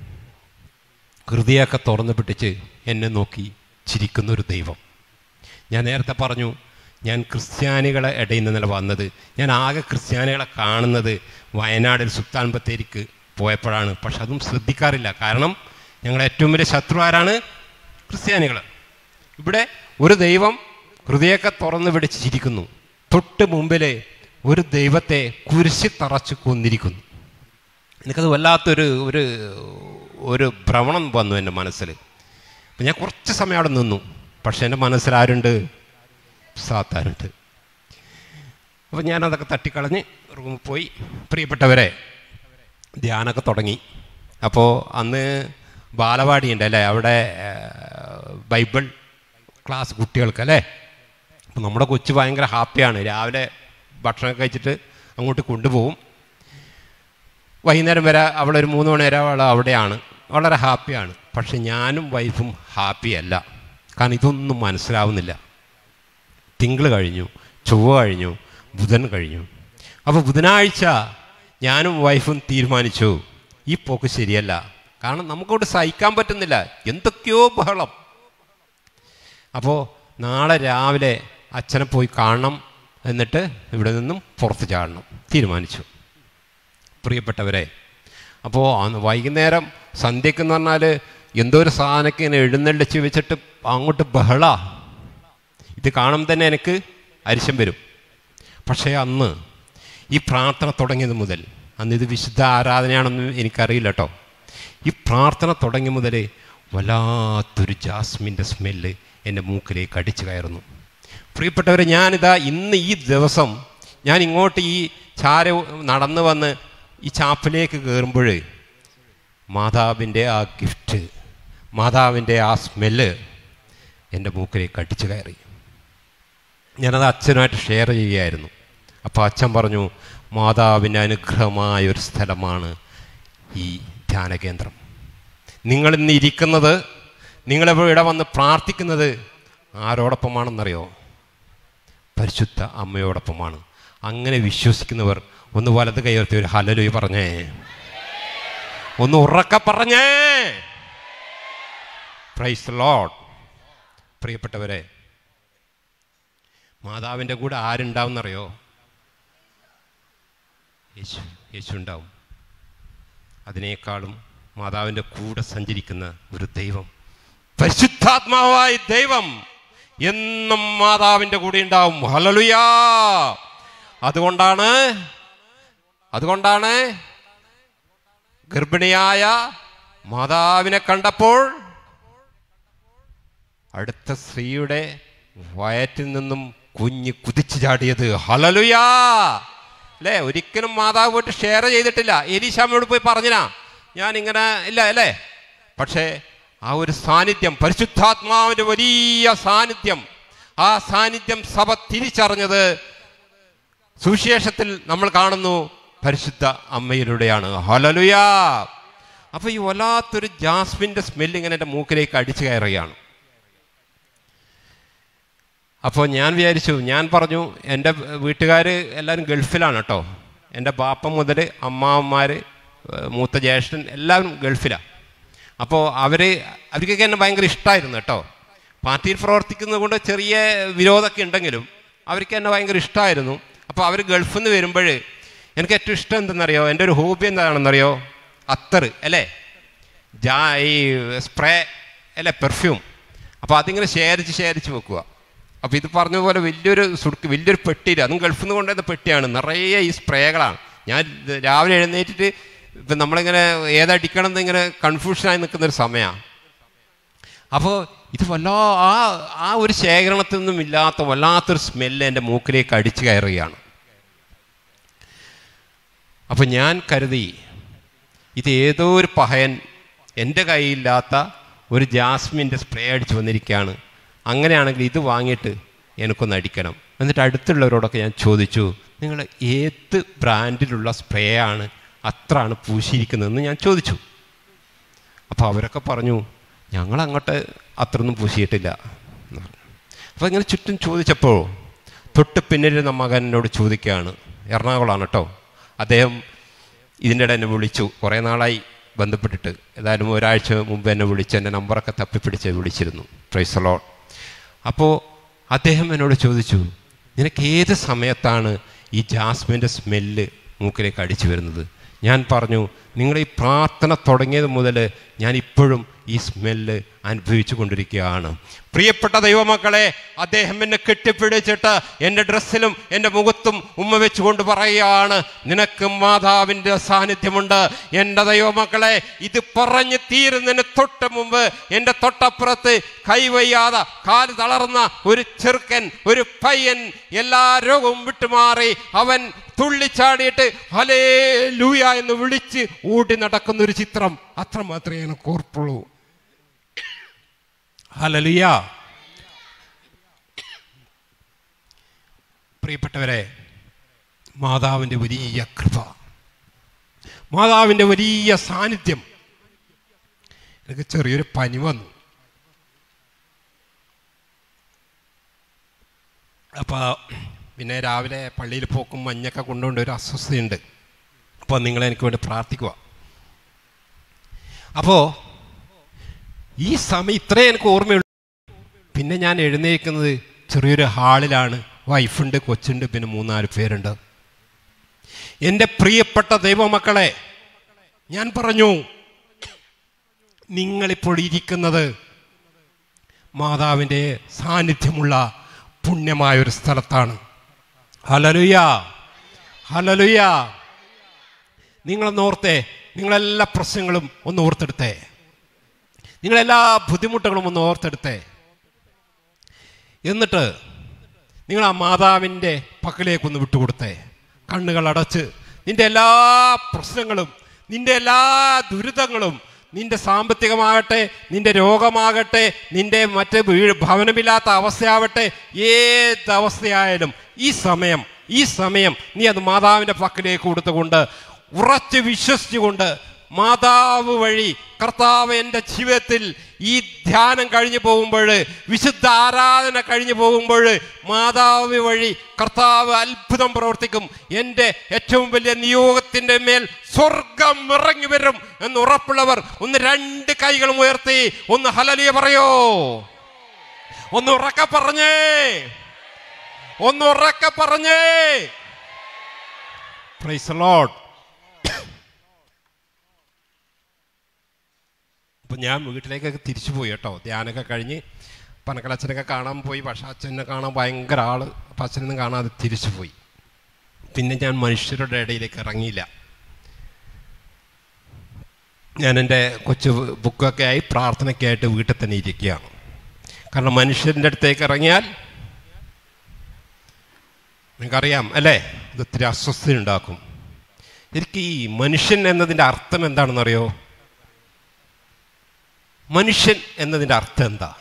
Speaker 1: ഹൃദയമൊക്കെ തുറന്നു പിടിച്ച് എന്നെ നോക്കി ചിരിക്കുന്ന ഒരു ദൈവം ഞാൻ നേരത്തെ പറഞ്ഞു ഞാൻ ക്രിസ്ത്യാനികളെ ഇടയിൽ നിന്നല്ല വന്നത് ഞാൻ ആകെ ക്രിസ്ത്യാനികളെ കാണുന്നത് വയനാടിൽ സുൽത്താൻ ബത്തേരിക്ക് പോയപ്പോഴാണ് പക്ഷെ അതും ശ്രദ്ധിക്കാറില്ല കാരണം ഞങ്ങളുടെ ഏറ്റവും വലിയ ശത്രു ആരാണ് ക്രിസ്ത്യാനികൾ ഇവിടെ ഒരു ദൈവം ഹൃദയമൊക്കെ തുറന്നു പിടിച്ച് ചിരിക്കുന്നു തൊട്ട് മുമ്പിലെ ഒരു ദൈവത്തെ കുരിശി തറച്ച് കൊന്നിരിക്കുന്നു എനിക്കത് വല്ലാത്തൊരു ഒരു ഒരു ഭ്രമണം വന്നു എൻ്റെ മനസ്സിൽ അപ്പം ഞാൻ കുറച്ച് സമയം അവിടെ നിന്നു പക്ഷെ എൻ്റെ മനസ്സിൽ ആരുണ്ട് സാത്താനുണ്ട് അപ്പം ഞാനതൊക്കെ തട്ടിക്കളഞ്ഞ് റൂമിൽ പോയി പ്രിയപ്പെട്ടവരെ ധ്യാനമൊക്കെ തുടങ്ങി അപ്പോൾ അന്ന് ബാലവാടി ഉണ്ട് അല്ലേ അവിടെ ഏഹ്, ബൈബിൾ ക്ലാസ് കുട്ടികൾക്ക് അല്ലേ അപ്പം നമ്മുടെ കൊച്ചു ഭയങ്കര ഹാപ്പിയാണ് രാവിലെ ഭക്ഷണം കഴിച്ചിട്ട് അങ്ങോട്ട് കൊണ്ടുപോകും വൈകുന്നേരം വരെ അവളൊരു മൂന്ന് മണി വരെ അവൾ അവിടെയാണ് വളരെ ഹാപ്പിയാണ് പക്ഷെ ഞാനും വൈഫും ഹാപ്പിയല്ല കാരണം ഇതൊന്നും മനസ്സിലാവുന്നില്ല തിങ്കൾ കഴിഞ്ഞു ചൊവ്വ കഴിഞ്ഞു ബുധൻ കഴിഞ്ഞു അപ്പോൾ ബുധനാഴ്ച ഞാനും വൈഫും തീരുമാനിച്ചു ഈ പോക്ക് ശരിയല്ല കാരണം നമുക്കവിടെ സഹിക്കാൻ പറ്റുന്നില്ല എന്തൊക്കെയോ ബഹളം അപ്പോൾ നാളെ രാവിലെ അച്ഛനെ പോയി കാണണം എന്നിട്ട് ഇവിടെ നിന്നും പുറത്ത് ചാടണം തീരുമാനിച്ചു പ്രിയപ്പെട്ടവരെ അപ്പോൾ അന്ന് വൈകുന്നേരം സന്ധ്യക്കെന്ന് പറഞ്ഞാൽ എന്തോ ഒരു സാധനമൊക്കെ ഇങ്ങനെ എഴുന്നള്ളിച്ച് വെച്ചിട്ട് അങ്ങോട്ട് ബഹള ഇത് കാണുമ്പോൾ തന്നെ എനിക്ക് അരിശം വരും പക്ഷേ അന്ന് ഈ പ്രാർത്ഥന തുടങ്ങിയത് മുതൽ അന്ന് ഇത് വിശുദ്ധ ആരാധനയാണെന്ന് എനിക്കറിയില്ല കേട്ടോ ഈ പ്രാർത്ഥന തുടങ്ങിയ മുതൽ വല്ലാത്തൊരു ജാസ്മിൻ്റെ സ്മെല്ല് എൻ്റെ മൂക്കിലേക്ക് അടിച്ചു കയറുന്നു പ്രിയപ്പെട്ടവരെ ഞാനിതാ ഇന്ന് ഈ ദിവസം ഞാൻ ഇങ്ങോട്ട് ഈ ചാര നടന്നു വന്ന് ഈ ചാപ്പിലേക്ക് കയറുമ്പോൾ മാതാവിൻ്റെ ആ ഗിഫ്റ്റ് മാതാവിൻ്റെ ആ സ്മെല്ല് എൻ്റെ മൂക്കിലേക്ക് അടിച്ചു കയറി ഞാനത് അച്ഛനുമായിട്ട് ഷെയർ ചെയ്യുകയായിരുന്നു അപ്പോൾ അച്ഛൻ പറഞ്ഞു മാതാവിൻ്റെ അനുഗ്രഹമായ ഒരു സ്ഥലമാണ് ഈ ധ്യാനകേന്ദ്രം നിങ്ങളിന്ന് ഇരിക്കുന്നത് നിങ്ങളിവിടെ വന്ന് പ്രാർത്ഥിക്കുന്നത് ആരോടൊപ്പമാണെന്നറിയോ പരിശുദ്ധ അമ്മയോടൊപ്പമാണ് അങ്ങനെ വിശ്വസിക്കുന്നവർ ഒന്ന് വലത് കൈയുയർത്തി ഒരു ഹലലുയി പറഞ്ഞേ ഒന്ന് ഉറക്ക പറഞ്ഞേ പ്രൈസ് ലോഡ് പ്രിയപ്പെട്ടവരെ മാതാവിൻ്റെ കൂടെ ആരുണ്ടാവുന്നറിയോ യേശു യേശു ഉണ്ടാവും അതിനേക്കാളും മാതാവിൻ്റെ കൂടെ സഞ്ചരിക്കുന്ന ഒരു ദൈവം പരിശുദ്ധാത്മാവായ ദൈവം എന്നും മാതാവിൻ്റെ കൂടെ ഉണ്ടാവും ഹലലുയാ അതുകൊണ്ടാണ് അതുകൊണ്ടാണ് ഗർഭിണിയായ മാതാവിനെ കണ്ടപ്പോൾ അടുത്ത സ്ത്രീയുടെ വയറ്റിൽ നിന്നും കുഞ്ഞ് കുതിച്ചു ചാടിയത് ഹലലുയാ അല്ലേ ഒരിക്കലും മാതാവ് പോയിട്ട് ഷെയർ ചെയ്തിട്ടില്ല എലീശാമയോട് പോയി പറഞ്ഞിനാ ഞാൻ ഇങ്ങനെ ഇല്ല അല്ലേ പക്ഷേ ആ ഒരു സാന്നിധ്യം പരിശുദ്ധാത്മാവിന്റെ വലിയ സാന്നിധ്യം ആ സാന്നിധ്യം സഭ തിരിച്ചറിഞ്ഞത് സുവിശേഷത്തിൽ നമ്മൾ കാണുന്നു പരിശുദ്ധ അമ്മയിലൂടെയാണ് ഹലലുയാ അപ്പൊ ഈ വല്ലാത്തൊരു ജാസ്മിന്റെ സ്മെല്ല് ഇങ്ങനെ എൻ്റെ മൂക്കിലേക്ക് അടിച്ചു കയറുകയാണ് അപ്പോൾ ഞാൻ വിചാരിച്ചു ഞാൻ പറഞ്ഞു എൻ്റെ വീട്ടുകാർ എല്ലാവരും ഗൾഫിലാണ് കേട്ടോ എൻ്റെ ബാപ്പ മുതൽ അമ്മാവന്മാർ മൂത്ത ജ്യേഷ്ഠൻ എല്ലാവരും ഗൾഫിലാണ് അപ്പോൾ അവർ അവർക്കൊക്കെ എന്നെ ഭയങ്കര ഇഷ്ടമായിരുന്നു കേട്ടോ പാർട്ടിയിൽ പ്രവർത്തിക്കുന്നത് കൊണ്ട് ചെറിയ വിരോധമൊക്കെ ഉണ്ടെങ്കിലും അവർക്ക് എന്നെ ഭയങ്കര ഇഷ്ടമായിരുന്നു അപ്പോൾ അവർ ഗൾഫിൽ നിന്ന് വരുമ്പോൾ എനിക്ക് ഏറ്റവും ഇഷ്ടം എന്തെന്നറിയോ എൻ്റെ ഒരു ഹോബി എന്താണെന്നറിയോ അത്തർ അല്ലേ ജാ ഈ സ്പ്രേ അല്ലേ പെർഫ്യൂം അപ്പോൾ അതിങ്ങനെ ശേഖരിച്ച് ശേഖരിച്ച് വെക്കുക അപ്പോൾ ഇത് പറഞ്ഞ പോലെ വലിയൊരു സുടുക്ക് വലിയൊരു പെട്ടിയിൽ അതും ഗൾഫിൽ നിന്ന് കൊണ്ടുവന്ന പെട്ടിയാണ് നിറയെ ഈ സ്പ്രേകളാണ് ഞാൻ ഇത് രാവിലെ എഴുന്നേറ്റിട്ട് ഇപ്പം നമ്മളിങ്ങനെ ഏതടിക്കണം എന്നിങ്ങനെ കൺഫ്യൂഷനായി നിൽക്കുന്ന ഒരു സമയമാണ് അപ്പോൾ ഇത് വല്ലാ ആ ആ ഒരു ശേഖരണത്തിൽ നിന്നും ഇല്ലാത്ത വല്ലാത്തൊരു സ്മെല്ല് എൻ്റെ മൂക്കിലേക്ക് അടിച്ചു കയറുകയാണ് അപ്പം ഞാൻ കരുതി ഇത് ഏതോ ഒരു പഹയൻ എൻ്റെ കയ്യിലില്ലാത്ത ഒരു ജാസ്മിൻ്റെ സ്പ്രേ അടിച്ച് വന്നിരിക്കുകയാണ് അങ്ങനെയാണെങ്കിൽ ഇത് വാങ്ങിയിട്ട് എനിക്കൊന്ന് അടിക്കണം എന്നിട്ട് അടുത്തുള്ളവരോടൊക്കെ ഞാൻ ചോദിച്ചു നിങ്ങൾ ഏത് ബ്രാൻഡിലുള്ള സ്പ്രേ ആണ് അത്രയാണ് പൂശിയിരിക്കുന്നതെന്ന് ഞാൻ ചോദിച്ചു അപ്പോൾ അവരൊക്കെ പറഞ്ഞു ഞങ്ങൾ അങ്ങോട്ട് അത്രയൊന്നും പൂശിയിട്ടില്ല എന്ന് പറഞ്ഞു അപ്പോൾ ഇങ്ങനെ ചുറ്റും ചോദിച്ചപ്പോൾ തൊട്ട് പിന്നിലിരുന്ന മകൻ എന്നോട് ചോദിക്കുകയാണ് എറണാകുളമാണ് കേട്ടോ അദ്ദേഹം ഇതിൻ്റെ ഇടയിൽ എന്നെ വിളിച്ചു കുറേ നാളായി ബന്ധപ്പെട്ടിട്ട് ഏതായാലും ഒരാഴ്ച മുമ്പ് എന്നെ വിളിച്ച് എൻ്റെ നമ്പറൊക്കെ തപ്പിപ്പിടിച്ച് വിളിച്ചിരുന്നു പ്രൈസലോൺ അപ്പോൾ അദ്ദേഹം എന്നോട് ചോദിച്ചു നിനക്ക് ഏത് സമയത്താണ് ഈ ജാസ്മിൻ്റെ സ്മെല്ല് മൂക്കിലേക്ക് അടിച്ചു വരുന്നത് ഞാൻ പറഞ്ഞു നിങ്ങൾ ഈ പ്രാർത്ഥന തുടങ്ങിയത് മുതൽ ഞാൻ ഇപ്പോഴും ഈ സ്മെല്ല് അനുഭവിച്ചു കൊണ്ടിരിക്കുകയാണ് പ്രിയപ്പെട്ട ദൈവമക്കളെ അദ്ദേഹം എന്നെ കെട്ടിപ്പിടിച്ചിട്ട് എൻ്റെ ഡ്രസ്സിലും എൻ്റെ മുഖത്തും ഉമ്മ വെച്ചുകൊണ്ട് പറയുകയാണ് നിനക്ക് മാതാവിൻ്റെ സാന്നിധ്യമുണ്ട് എൻ്റെ ദൈവമക്കളെ ഇത് പറഞ്ഞ് തീരുന്നതിന് തൊട്ട് മുമ്പ് എൻ്റെ തൊട്ടപ്പുറത്ത് കൈവയ്യാതെ കാല് തളർന്ന ഒരു ചെറുക്കൻ ഒരു പയ്യൻ എല്ലാ രോഗവും വിട്ടുമാറി അവൻ തുള്ളിച്ചാടിയിട്ട് ഹലേ ലൂയ എന്ന് വിളിച്ച് ഓടി നടക്കുന്ന ഒരു ചിത്രം അത്ര മാത്രമേ എനിക്ക് ഓർപ്പുള്ളൂ ഹലലുയ പ്രിയപ്പെട്ടവരെ മാതാവിൻ്റെ വലിയ കൃപ മാതാവിൻ്റെ വലിയ സാന്നിധ്യം എനിക്ക് ചെറിയൊരു പനി വന്നു അപ്പോൾ പിന്നെ രാവിലെ പള്ളിയിൽ പോക്കും മഞ്ഞൊക്കെ കൊണ്ടുകൊണ്ട് ഒരു അസ്വസ്ഥയുണ്ട് അപ്പോൾ നിങ്ങൾ എനിക്ക് വേണ്ടി പ്രാർത്ഥിക്കുക അപ്പോൾ ഈ സമയം ഇത്രേ എനിക്ക് ഓർമ്മയുള്ളൂ പിന്നെ ഞാൻ എഴുന്നേൽക്കുന്നത് ചെറിയൊരു ഹാളിലാണ് വൈഫുണ്ട് കൊച്ചുണ്ട് പിന്നെ മൂന്നാല് പേരുണ്ട് എൻ്റെ പ്രിയപ്പെട്ട ദൈവമക്കളെ ഞാൻ പറഞ്ഞു നിങ്ങളിപ്പോൾ ഇരിക്കുന്നത് മാതാവിൻ്റെ സാന്നിധ്യമുള്ള പുണ്യമായ ഒരു സ്ഥലത്താണ് ഹലലുയ ഹലലുയ നിങ്ങളൊന്ന് ഓർത്തേ നിങ്ങളെല്ലാ പ്രശ്നങ്ങളും ഒന്ന് ഓർത്തെടുത്തേ നിങ്ങളെല്ലാ ബുദ്ധിമുട്ടുകളും ഒന്ന് ഓർത്തെടുത്തേ എന്നിട്ട് നിങ്ങൾ ആ മാതാവിൻ്റെ പക്കലേക്കൊന്ന് വിട്ടുകൊടുത്തേ കണ്ണുകൾ അടച്ച് നിന്റെ എല്ലാ പ്രശ്നങ്ങളും നിന്റെ എല്ലാ ദുരിതങ്ങളും നിന്റെ സാമ്പത്തികമാകട്ടെ നിന്റെ രോഗമാകട്ടെ നിന്റെ മറ്റ് വീട് ഭവനമില്ലാത്ത അവസ്ഥയാവട്ടെ ഏത് അവസ്ഥയായാലും ഈ സമയം ഈ സമയം നീ അത് മാതാവിൻ്റെ പക്കലേക്ക് കൊടുത്തുകൊണ്ട് ഉറച്ച് വിശ്വസിച്ചുകൊണ്ട് മാതാവ് വഴി കർത്താവ് എൻ്റെ ജീവിതത്തിൽ ഈ ധ്യാനം കഴിഞ്ഞു പോകുമ്പോൾ വിശുദ്ധ ആരാധന കഴിഞ്ഞു പോകുമ്പോൾ മാതാവ് വഴി കർത്താവ് അത്ഭുതം പ്രവർത്തിക്കും എൻ്റെ ഏറ്റവും വലിയ നിയോഗത്തിൻ്റെ മേൽ സ്വർഗം ഇറങ്ങി വരും എന്ന് ഉറപ്പുള്ളവർ ഒന്ന് രണ്ട് കൈകളും ഉയർത്തി ഒന്ന് ഹലലിയ പറയോ ഒന്ന് ഉറക്ക പറഞ്ഞേ ഒന്ന് ഉറക്ക പറഞ്ഞേ പ്രൈസ് ലോഡ് അപ്പം ഞാൻ വീട്ടിലേക്കൊക്കെ തിരിച്ചു പോയി കേട്ടോ ധ്യാനമൊക്കെ കഴിഞ്ഞ് പനക്കലച്ഛനൊക്കെ കാണാൻ പോയി പക്ഷെ അച്ഛനെ കാണാൻ ഭയങ്കര ആള് അപ്പം അച്ഛനൊന്നും കാണാതെ തിരിച്ചു പോയി പിന്നെ ഞാൻ മനുഷ്യരുടെ ഇടയിലേക്ക് ഇറങ്ങിയില്ല ഞാൻ എൻ്റെ കൊച്ചു ബുക്കൊക്കെ ആയി പ്രാർത്ഥനയ്ക്കായിട്ട് വീട്ടിൽ തന്നെ ഇരിക്കുകയാണ് കാരണം മനുഷ്യൻ്റെ അടുത്തേക്ക് ഇറങ്ങിയാൽ നിങ്ങൾക്കറിയാം അല്ലേ ഇത് ഒത്തിരി അസ്വസ്ഥത ഉണ്ടാക്കും എനിക്ക് ഈ മനുഷ്യൻ എന്നതിൻ്റെ അർത്ഥം എന്താണെന്നറിയോ മനുഷ്യൻ എന്നതിൻ്റെ അർത്ഥം എന്താ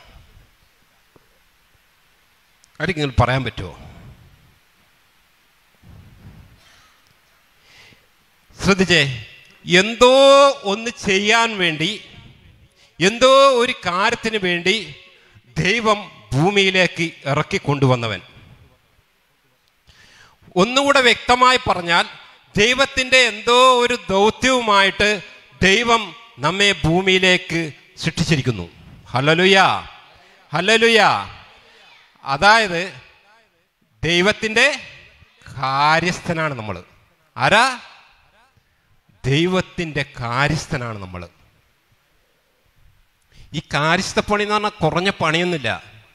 Speaker 1: ആരെങ്കിലും പറയാൻ പറ്റുമോ ശ്രദ്ധിച്ചേ എന്തോ ഒന്ന് ചെയ്യാൻ വേണ്ടി എന്തോ ഒരു കാര്യത്തിന് വേണ്ടി ദൈവം ഭൂമിയിലേക്ക് ഇറക്കി കൊണ്ടുവന്നവൻ ഒന്നുകൂടെ വ്യക്തമായി പറഞ്ഞാൽ ദൈവത്തിൻ്റെ എന്തോ ഒരു ദൗത്യവുമായിട്ട് ദൈവം നമ്മെ ഭൂമിയിലേക്ക് സൃഷ്ടിച്ചിരിക്കുന്നു ഹലലുയ ഹലലുയ അതായത് ദൈവത്തിൻ്റെ കാര്യസ്ഥനാണ് നമ്മൾ ആരാ ദൈവത്തിൻ്റെ കാര്യസ്ഥനാണ് നമ്മൾ ഈ കാര്യസ്ഥപ്പണി എന്ന് പറഞ്ഞാൽ കുറഞ്ഞ പണിയൊന്നുമില്ല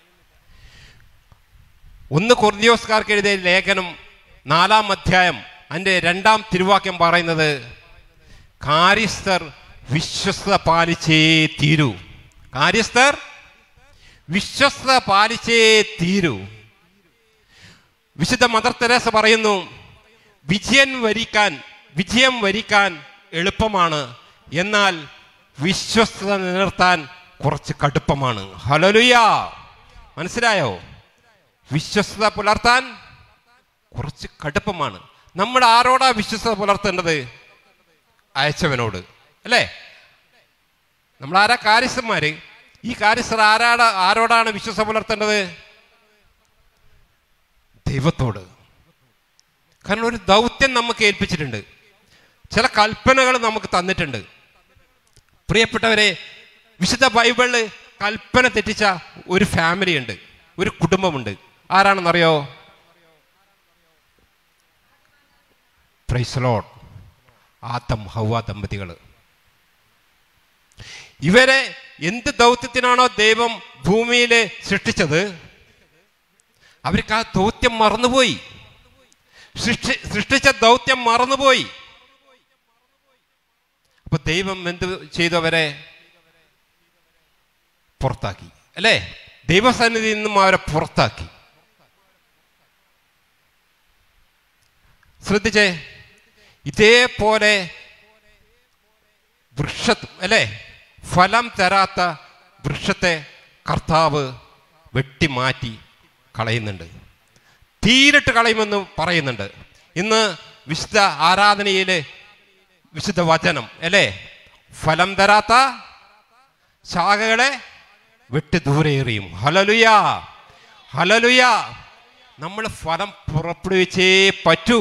Speaker 1: ഒന്ന് കൊർദിയോസ്കാർക്ക് എഴുതിയ ലേഖനം നാലാം അധ്യായം അതിൻ്റെ രണ്ടാം തിരുവാക്യം പറയുന്നത് കാര്യസ്ഥർ വിശ്വസ്ത പാലിച്ചേ തീരൂ കാര്യസ്ഥർ വിശ്വസ്ത പാലിച്ചേ തീരൂ വിശുദ്ധ മദർ തെരേസ പറയുന്നു വിജയം വരിക്കാൻ വിജയം വരിക്കാൻ എളുപ്പമാണ് എന്നാൽ വിശ്വസ്തത നിലനിർത്താൻ കുറച്ച് കടുപ്പമാണ് ഹലലുയ മനസ്സിലായോ വിശ്വസ്തത പുലർത്താൻ കുറച്ച് കടുപ്പമാണ് നമ്മൾ ആരോടാ വിശ്വസ്തത പുലർത്തേണ്ടത് അയച്ചവനോട് അല്ലേ നമ്മൾ ആരാ കാര്യസ്ഥന്മാര് ഈ കാര്യസ്ഥർ ആരാടാ ആരോടാണ് വിശ്വസ്ത പുലർത്തേണ്ടത് ദൈവത്തോട് കാരണം ഒരു ദൗത്യം നമുക്ക് ഏൽപ്പിച്ചിട്ടുണ്ട് ചില കൽപ്പനകൾ നമുക്ക് തന്നിട്ടുണ്ട് പ്രിയപ്പെട്ടവരെ വിശുദ്ധ ബൈബിളിൽ കൽപ്പന തെറ്റിച്ച ഒരു ഫാമിലി ഉണ്ട് ഒരു കുടുംബമുണ്ട് ആരാണെന്നറിയോ പ്രൈസലോഡ് ആത്തം ഹൗവ ദമ്പതികൾ ഇവരെ എന്ത് ദൗത്യത്തിനാണോ ദൈവം ഭൂമിയിൽ സൃഷ്ടിച്ചത് അവർക്ക് ആ ദൗത്യം മറന്നുപോയി സൃഷ്ടി സൃഷ്ടിച്ച ദൗത്യം മറന്നുപോയി അപ്പൊ ദൈവം എന്ത് ചെയ്തു അവരെ പുറത്താക്കി അല്ലേ ദൈവസന്നിധിയിൽ നിന്നും അവരെ പുറത്താക്കി ശ്രദ്ധിച്ചേ ഇതേപോലെ വൃക്ഷ അല്ലേ ഫലം തരാത്ത വൃക്ഷത്തെ കർത്താവ് വെട്ടിമാറ്റി കളയുന്നുണ്ട് തീരിട്ട് കളയുമെന്ന് പറയുന്നുണ്ട് ഇന്ന് വിശുദ്ധ ആരാധനയിൽ വിശുദ്ധ വചനം അല്ലേ ഫലം തരാത്ത ശാഖകളെ വിട്ട് ദൂരെ എറിയും ഹലലുയ ഹലലുയ നമ്മൾ ഫലം പുറപ്പെടുവിച്ചേ പറ്റൂ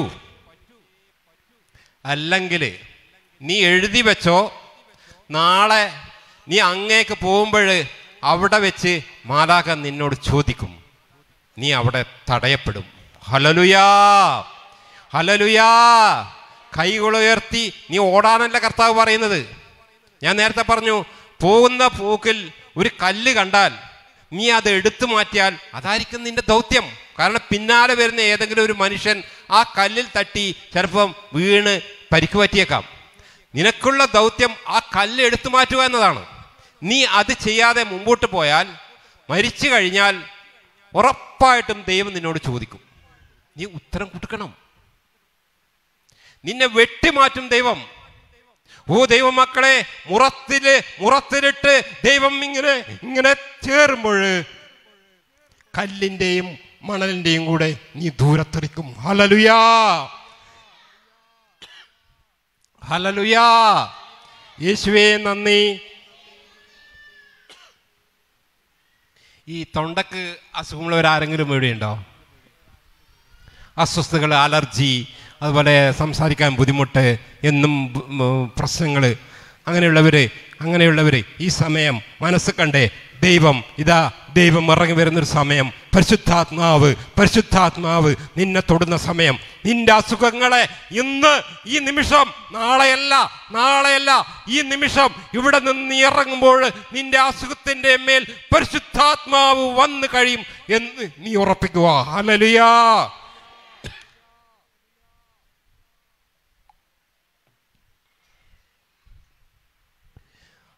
Speaker 1: അല്ലെങ്കിൽ നീ എഴുതി വെച്ചോ നാളെ നീ അങ്ങേക്ക് പോകുമ്പോൾ അവിടെ വെച്ച് മാലാക നിന്നോട് ചോദിക്കും നീ അവിടെ തടയപ്പെടും ഹലലുയാ ഹലലുയാ കൈകളുയർത്തി നീ ഓടാനല്ല കർത്താവ് പറയുന്നത് ഞാൻ നേരത്തെ പറഞ്ഞു പോകുന്ന പോക്കിൽ ഒരു കല്ല് കണ്ടാൽ നീ അത് എടുത്തു മാറ്റിയാൽ അതായിരിക്കും നിന്റെ ദൗത്യം കാരണം പിന്നാലെ വരുന്ന ഏതെങ്കിലും ഒരു മനുഷ്യൻ ആ കല്ലിൽ തട്ടി ചിലപ്പം വീണ് പരിക്ക് പറ്റിയേക്കാം നിനക്കുള്ള ദൗത്യം ആ കല്ല് എടുത്തു മാറ്റുക എന്നതാണ് നീ അത് ചെയ്യാതെ മുമ്പോട്ട് പോയാൽ മരിച്ചു കഴിഞ്ഞാൽ ഉറപ്പായിട്ടും ദൈവം നിന്നോട് ചോദിക്കും നീ ഉത്തരം കൊടുക്കണം നിന്നെ വെട്ടിമാറ്റും ദൈവം ഓ ദൈവമക്കളെ മുറത്തില് മുറത്തിലിട്ട് ദൈവം ഇങ്ങനെ ഇങ്ങനെ ചേരുമ്പോൾ കല്ലിന്റെയും മണലിന്റെയും കൂടെ നീ ദൂരത്തെറിക്കും ഹലലുയാ ഹലലുയാ യേശുവേ നന്ദി ഈ തൊണ്ടക്ക് അസുഖമുള്ളവരാരെങ്കിലും ഇവിടെയുണ്ടോ അസ്വസ്ഥതകൾ അലർജി അതുപോലെ സംസാരിക്കാൻ ബുദ്ധിമുട്ട് എന്നും പ്രശ്നങ്ങൾ അങ്ങനെയുള്ളവർ അങ്ങനെയുള്ളവർ ഈ സമയം മനസ്സ് കണ്ടേ ദൈവം ഇതാ ദൈവം ഇറങ്ങി വരുന്നൊരു സമയം പരിശുദ്ധാത്മാവ് പരിശുദ്ധാത്മാവ് നിന്നെ തൊടുന്ന സമയം നിന്റെ അസുഖങ്ങളെ ഇന്ന് ഈ നിമിഷം നാളെയല്ല നാളെയല്ല ഈ നിമിഷം ഇവിടെ നിന്ന് നീ ഇറങ്ങുമ്പോൾ നിന്റെ അസുഖത്തിന്റെ മേൽ പരിശുദ്ധാത്മാവ് വന്നു കഴിയും എന്ന് നീ ഉറപ്പിക്കുക ഹലലുയാ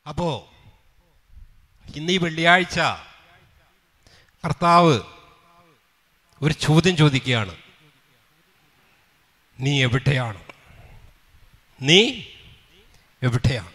Speaker 1: അപ്പോ ഇന്ന് ഈ വെള്ളിയാഴ്ച കർത്താവ് ഒരു ചോദ്യം ചോദിക്കുകയാണ് നീ എവിടെയാണ് നീ എവിടെയാണ്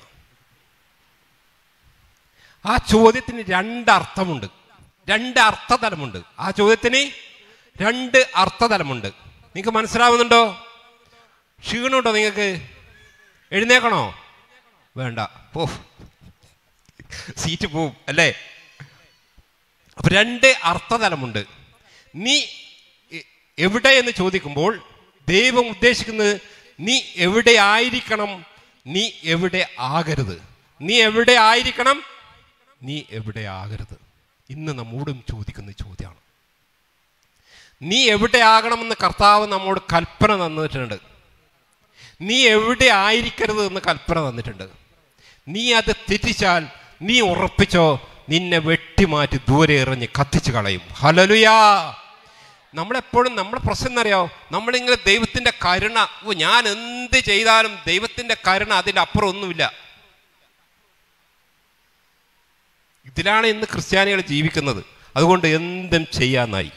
Speaker 1: ആ ചോദ്യത്തിന് രണ്ട് അർത്ഥമുണ്ട് രണ്ട് അർത്ഥതലമുണ്ട് ആ ചോദ്യത്തിന് രണ്ട് അർത്ഥതലമുണ്ട് നിങ്ങൾക്ക് മനസ്സിലാവുന്നുണ്ടോ ക്ഷീണമുണ്ടോ നിങ്ങൾക്ക് എഴുന്നേക്കണോ വേണ്ട പോ സീറ്റ് പോവും അല്ലേ അപ്പൊ രണ്ട് അർത്ഥതലമുണ്ട് നീ എ- എവിടെ എന്ന് ചോദിക്കുമ്പോൾ ദൈവം ഉദ്ദേശിക്കുന്നത് നീ എവിടെ ആയിരിക്കണം നീ എവിടെ ആകരുത് നീ എവിടെ ആയിരിക്കണം നീ എവിടെ ആകരുത് ഇന്ന് നമ്മോടും ചോദിക്കുന്ന ചോദ്യമാണ് നീ എവിടെ ആകണമെന്ന് കർത്താവ് നമ്മോട് കൽപ്പന തന്നിട്ടുണ്ട് നീ എവിടെ ആയിരിക്കരുത് എന്ന് കൽപ്പന തന്നിട്ടുണ്ട് നീ അത് തെറ്റിച്ചാൽ നീ ഉറപ്പിച്ചോ നിന്നെ വെട്ടിമാറ്റി ദൂരെ എറിഞ്ഞ് കത്തിച്ചു കളയും ഹലലുയാ നമ്മളെപ്പോഴും നമ്മുടെ പ്രശ്നം എന്നറിയോ നമ്മളിങ്ങനെ ദൈവത്തിന്റെ കരുണ ഓ ഞാൻ എന്ത് ചെയ്താലും ദൈവത്തിന്റെ കരുണ അതിൻ്റെ അപ്പുറം ഒന്നുമില്ല ഇതിലാണ് ഇന്ന് ക്രിസ്ത്യാനികൾ ജീവിക്കുന്നത് അതുകൊണ്ട് എന്തും ചെയ്യാന്നായി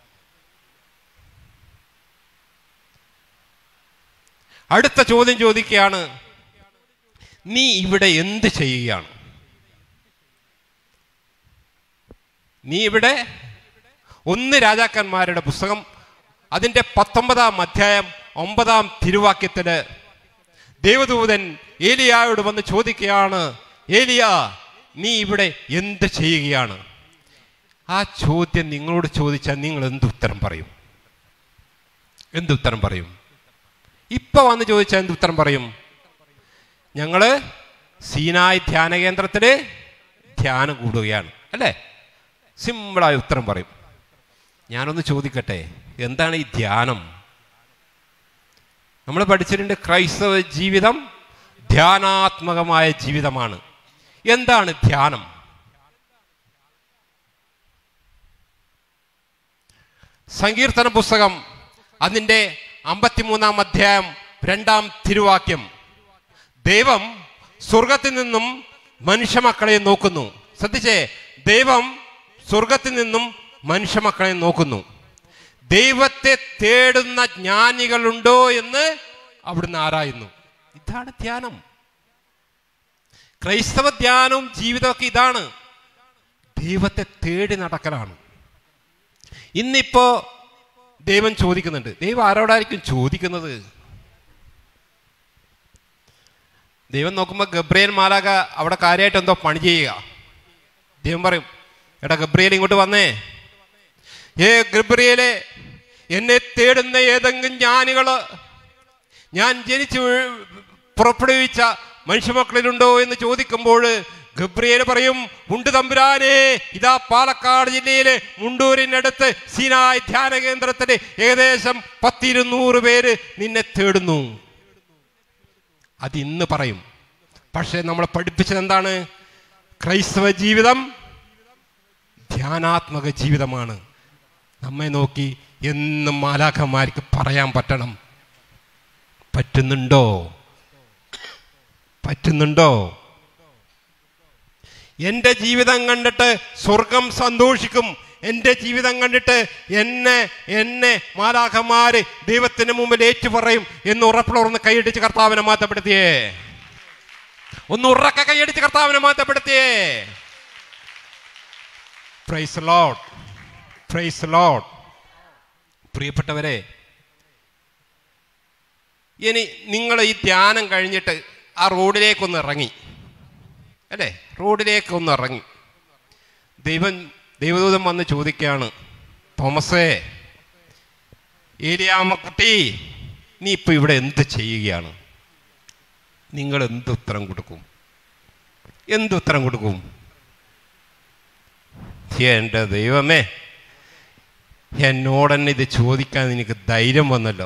Speaker 1: അടുത്ത ചോദ്യം ചോദിക്കുകയാണ് നീ ഇവിടെ എന്ത് ചെയ്യുകയാണ് നീ ഇവിടെ ഒന്ന് രാജാക്കന്മാരുടെ പുസ്തകം അതിൻ്റെ പത്തൊമ്പതാം അധ്യായം ഒമ്പതാം തിരുവാക്യത്തില് ദേവദൂതൻ ഏലിയായോട് വന്ന് ചോദിക്കുകയാണ് ഏലിയ നീ ഇവിടെ എന്ത് ചെയ്യുകയാണ് ആ ചോദ്യം നിങ്ങളോട് ചോദിച്ചാൽ നിങ്ങൾ എന്ത് ഉത്തരം പറയും എന്ത് ഉത്തരം പറയും ഇപ്പൊ വന്ന് ചോദിച്ചാൽ എന്ത് ഉത്തരം പറയും ഞങ്ങള് സീനായ് ധ്യാന കേന്ദ്രത്തില് ധ്യാനം കൂടുകയാണ് അല്ലേ സിമ്പിളായ ഉത്തരം പറയും ഞാനൊന്ന് ചോദിക്കട്ടെ എന്താണ് ഈ ധ്യാനം നമ്മൾ പഠിച്ചിട്ടുണ്ട് ക്രൈസ്തവ ജീവിതം ധ്യാനാത്മകമായ ജീവിതമാണ് എന്താണ് ധ്യാനം സങ്കീർത്തന പുസ്തകം അതിൻ്റെ അമ്പത്തിമൂന്നാം അധ്യായം രണ്ടാം തിരുവാക്യം ദൈവം സ്വർഗത്തിൽ നിന്നും മനുഷ്യമക്കളെ നോക്കുന്നു ശ്രദ്ധിച്ചേ ദൈവം സ്വർഗത്തിൽ നിന്നും മനുഷ്യമക്കളെ നോക്കുന്നു ദൈവത്തെ തേടുന്ന ജ്ഞാനികളുണ്ടോ എന്ന് അവിടുന്ന് ആരായുന്നു ഇതാണ് ധ്യാനം ക്രൈസ്തവ ധ്യാനവും ജീവിതമൊക്കെ ഇതാണ് ദൈവത്തെ തേടി നടക്കലാണ് ഇന്നിപ്പോ ദൈവം ചോദിക്കുന്നുണ്ട് ദൈവം ആരോടായിരിക്കും ചോദിക്കുന്നത് ദൈവം നോക്കുമ്പോൾ ഗബ്രിയേൽ മാലാക അവിടെ കാര്യമായിട്ട് എന്തോ പണി ചെയ്യുക ദൈവം പറയും എടാ ഗബ്രിയേൽ ഇങ്ങോട്ട് വന്നേ ഏ ഗബ്രിയേലെ എന്നെ തേടുന്ന ഏതെങ്കിലും ജ്ഞാനികള് ഞാൻ ജനിച്ചു വീ- പുറപ്പെടുവിച്ച മനുഷ്യമക്കളിലുണ്ടോ എന്ന് ചോദിക്കുമ്പോൾ ഗബ്രിയേൽ പറയും ഉണ്ട് തമ്പുരാനെ ഇതാ പാലക്കാട് ജില്ലയിലെ മുണ്ടൂരിനടുത്ത് സീനായ് ധ്യാന കേന്ദ്രത്തിന് ഏകദേശം പത്തിരുന്നൂറ് പേര് നിന്നെ തേടുന്നു അത് ഇന്ന് പറയും പക്ഷേ നമ്മളെ പഠിപ്പിച്ചത് എന്താണ് ക്രൈസ്തവ ജീവിതം ധ്യാനാത്മക ജീവിതമാണ് നമ്മെ നോക്കി എന്നും മാലാഖമാർക്ക് പറയാൻ പറ്റണം പറ്റുന്നുണ്ടോ പറ്റുന്നുണ്ടോ എൻ്റെ ജീവിതം കണ്ടിട്ട് സ്വർഗം സന്തോഷിക്കും എൻ്റെ ജീവിതം കണ്ടിട്ട് എന്നെ എന്നെ മാലാഖമാര് ദൈവത്തിന് മുമ്പിൽ ഏറ്റുപറയും എന്ന് ഉറപ്പുള്ളവർന്ന് കൈയടിച്ച് കർത്താവിനെ മാറ്റപ്പെടുത്തിയേ ഒന്ന് ഉറക്ക കൈയടിച്ച് കർത്താവിനെ മാറ്റപ്പെടുത്തിയേ പ്രൈസ് ലോഡ് പ്രൈസ് ലോഡ് പ്രിയപ്പെട്ടവരെ ഇനി നിങ്ങൾ ഈ ധ്യാനം കഴിഞ്ഞിട്ട് ആ റോഡിലേക്കൊന്ന് ഇറങ്ങി അല്ലേ റോഡിലേക്കൊന്ന് ഇറങ്ങി ദൈവം ദൈവദൂതൻ വന്ന് ചോദിക്കുകയാണ് തോമസേ ഏലിയാമ്മക്കുട്ടി നീ ഇപ്പൊ ഇവിടെ എന്ത് ചെയ്യുകയാണ് നിങ്ങൾ എന്ത് ഉത്തരം കൊടുക്കും എന്ത് ഉത്തരം കൊടുക്കും എൻ്റെ ദൈവമേ എന്നോടെന്നെ ഇത് ചോദിക്കാൻ എനിക്ക് ധൈര്യം വന്നല്ലോ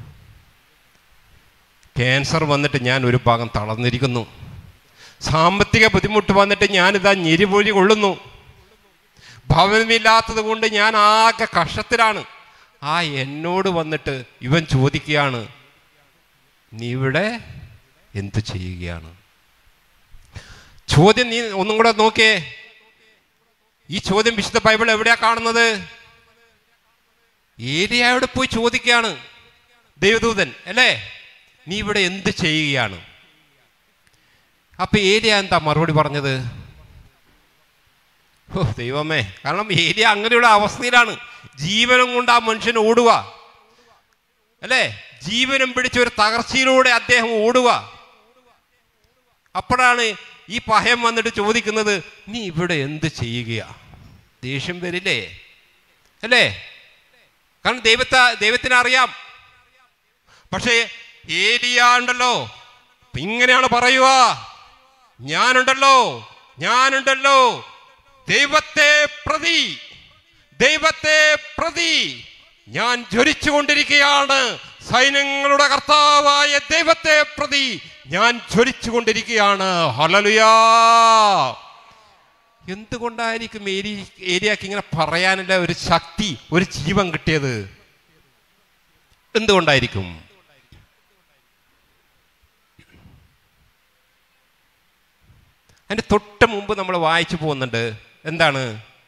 Speaker 1: ക്യാൻസർ വന്നിട്ട് ഞാൻ ഒരു ഭാഗം തളർന്നിരിക്കുന്നു സാമ്പത്തിക ബുദ്ധിമുട്ട് വന്നിട്ട് ഞാനിതാ ഞെരിപൊഴി കൊള്ളുന്നു ഭവനമില്ലാത്തത് കൊണ്ട് ഞാൻ ആകെ കഷ്ടത്തിലാണ് ആ എന്നോട് വന്നിട്ട് ഇവൻ ചോദിക്കുകയാണ് നീ ഇവിടെ എന്തു ചെയ്യുകയാണ് ചോദ്യം നീ ഒന്നും കൂടെ നോക്കിയേ ഈ ചോദ്യം വിശുദ്ധ ബൈബിൾ എവിടെയാ കാണുന്നത് ഏലിയായോട് പോയി ചോദിക്കുകയാണ് ദൈവദൂതൻ അല്ലേ നീ ഇവിടെ എന്ത് ചെയ്യുകയാണ് അപ്പൊ ഏലിയ എന്താ മറുപടി പറഞ്ഞത് ഓ ദൈവമേ കാരണം ഏലിയ അങ്ങനെയുള്ള അവസ്ഥയിലാണ് ജീവനം കൊണ്ട് ആ മനുഷ്യൻ ഓടുക അല്ലേ ജീവനം പിടിച്ച ഒരു തകർച്ചയിലൂടെ അദ്ദേഹം ഓടുക അപ്പോഴാണ് ഈ പഹയം വന്നിട്ട് ചോദിക്കുന്നത് നീ ഇവിടെ എന്ത് ചെയ്യുകയാ ദേഷ്യം വരില്ലേ അല്ലേ കാരണം ദൈവത്തെ ദൈവത്തിന് അറിയാം പക്ഷേ ഏലിയ ഉണ്ടല്ലോ ഇങ്ങനെയാണ് പറയുക ഞാനുണ്ടല്ലോ ഞാനുണ്ടല്ലോ ദൈവത്തെ പ്രതി ദൈവത്തെ പ്രതി ഞാൻ ജ്വലിച്ചുകൊണ്ടിരിക്കുകയാണ് സൈന്യങ്ങളുടെ കർത്താവായ ദൈവത്തെ പ്രതി ഞാൻ ജ്വലിച്ചുകൊണ്ടിരിക്കുകയാണ് ഹലലുയാ എന്തുകൊണ്ടായിരിക്കും ഏരി ഏരിയക്ക് ഇങ്ങനെ പറയാനുള്ള ഒരു ശക്തി ഒരു ജീവൻ കിട്ടിയത് എന്തുകൊണ്ടായിരിക്കും അതിന്റെ തൊട്ട് മുമ്പ് നമ്മൾ വായിച്ചു പോകുന്നുണ്ട് എന്താണ്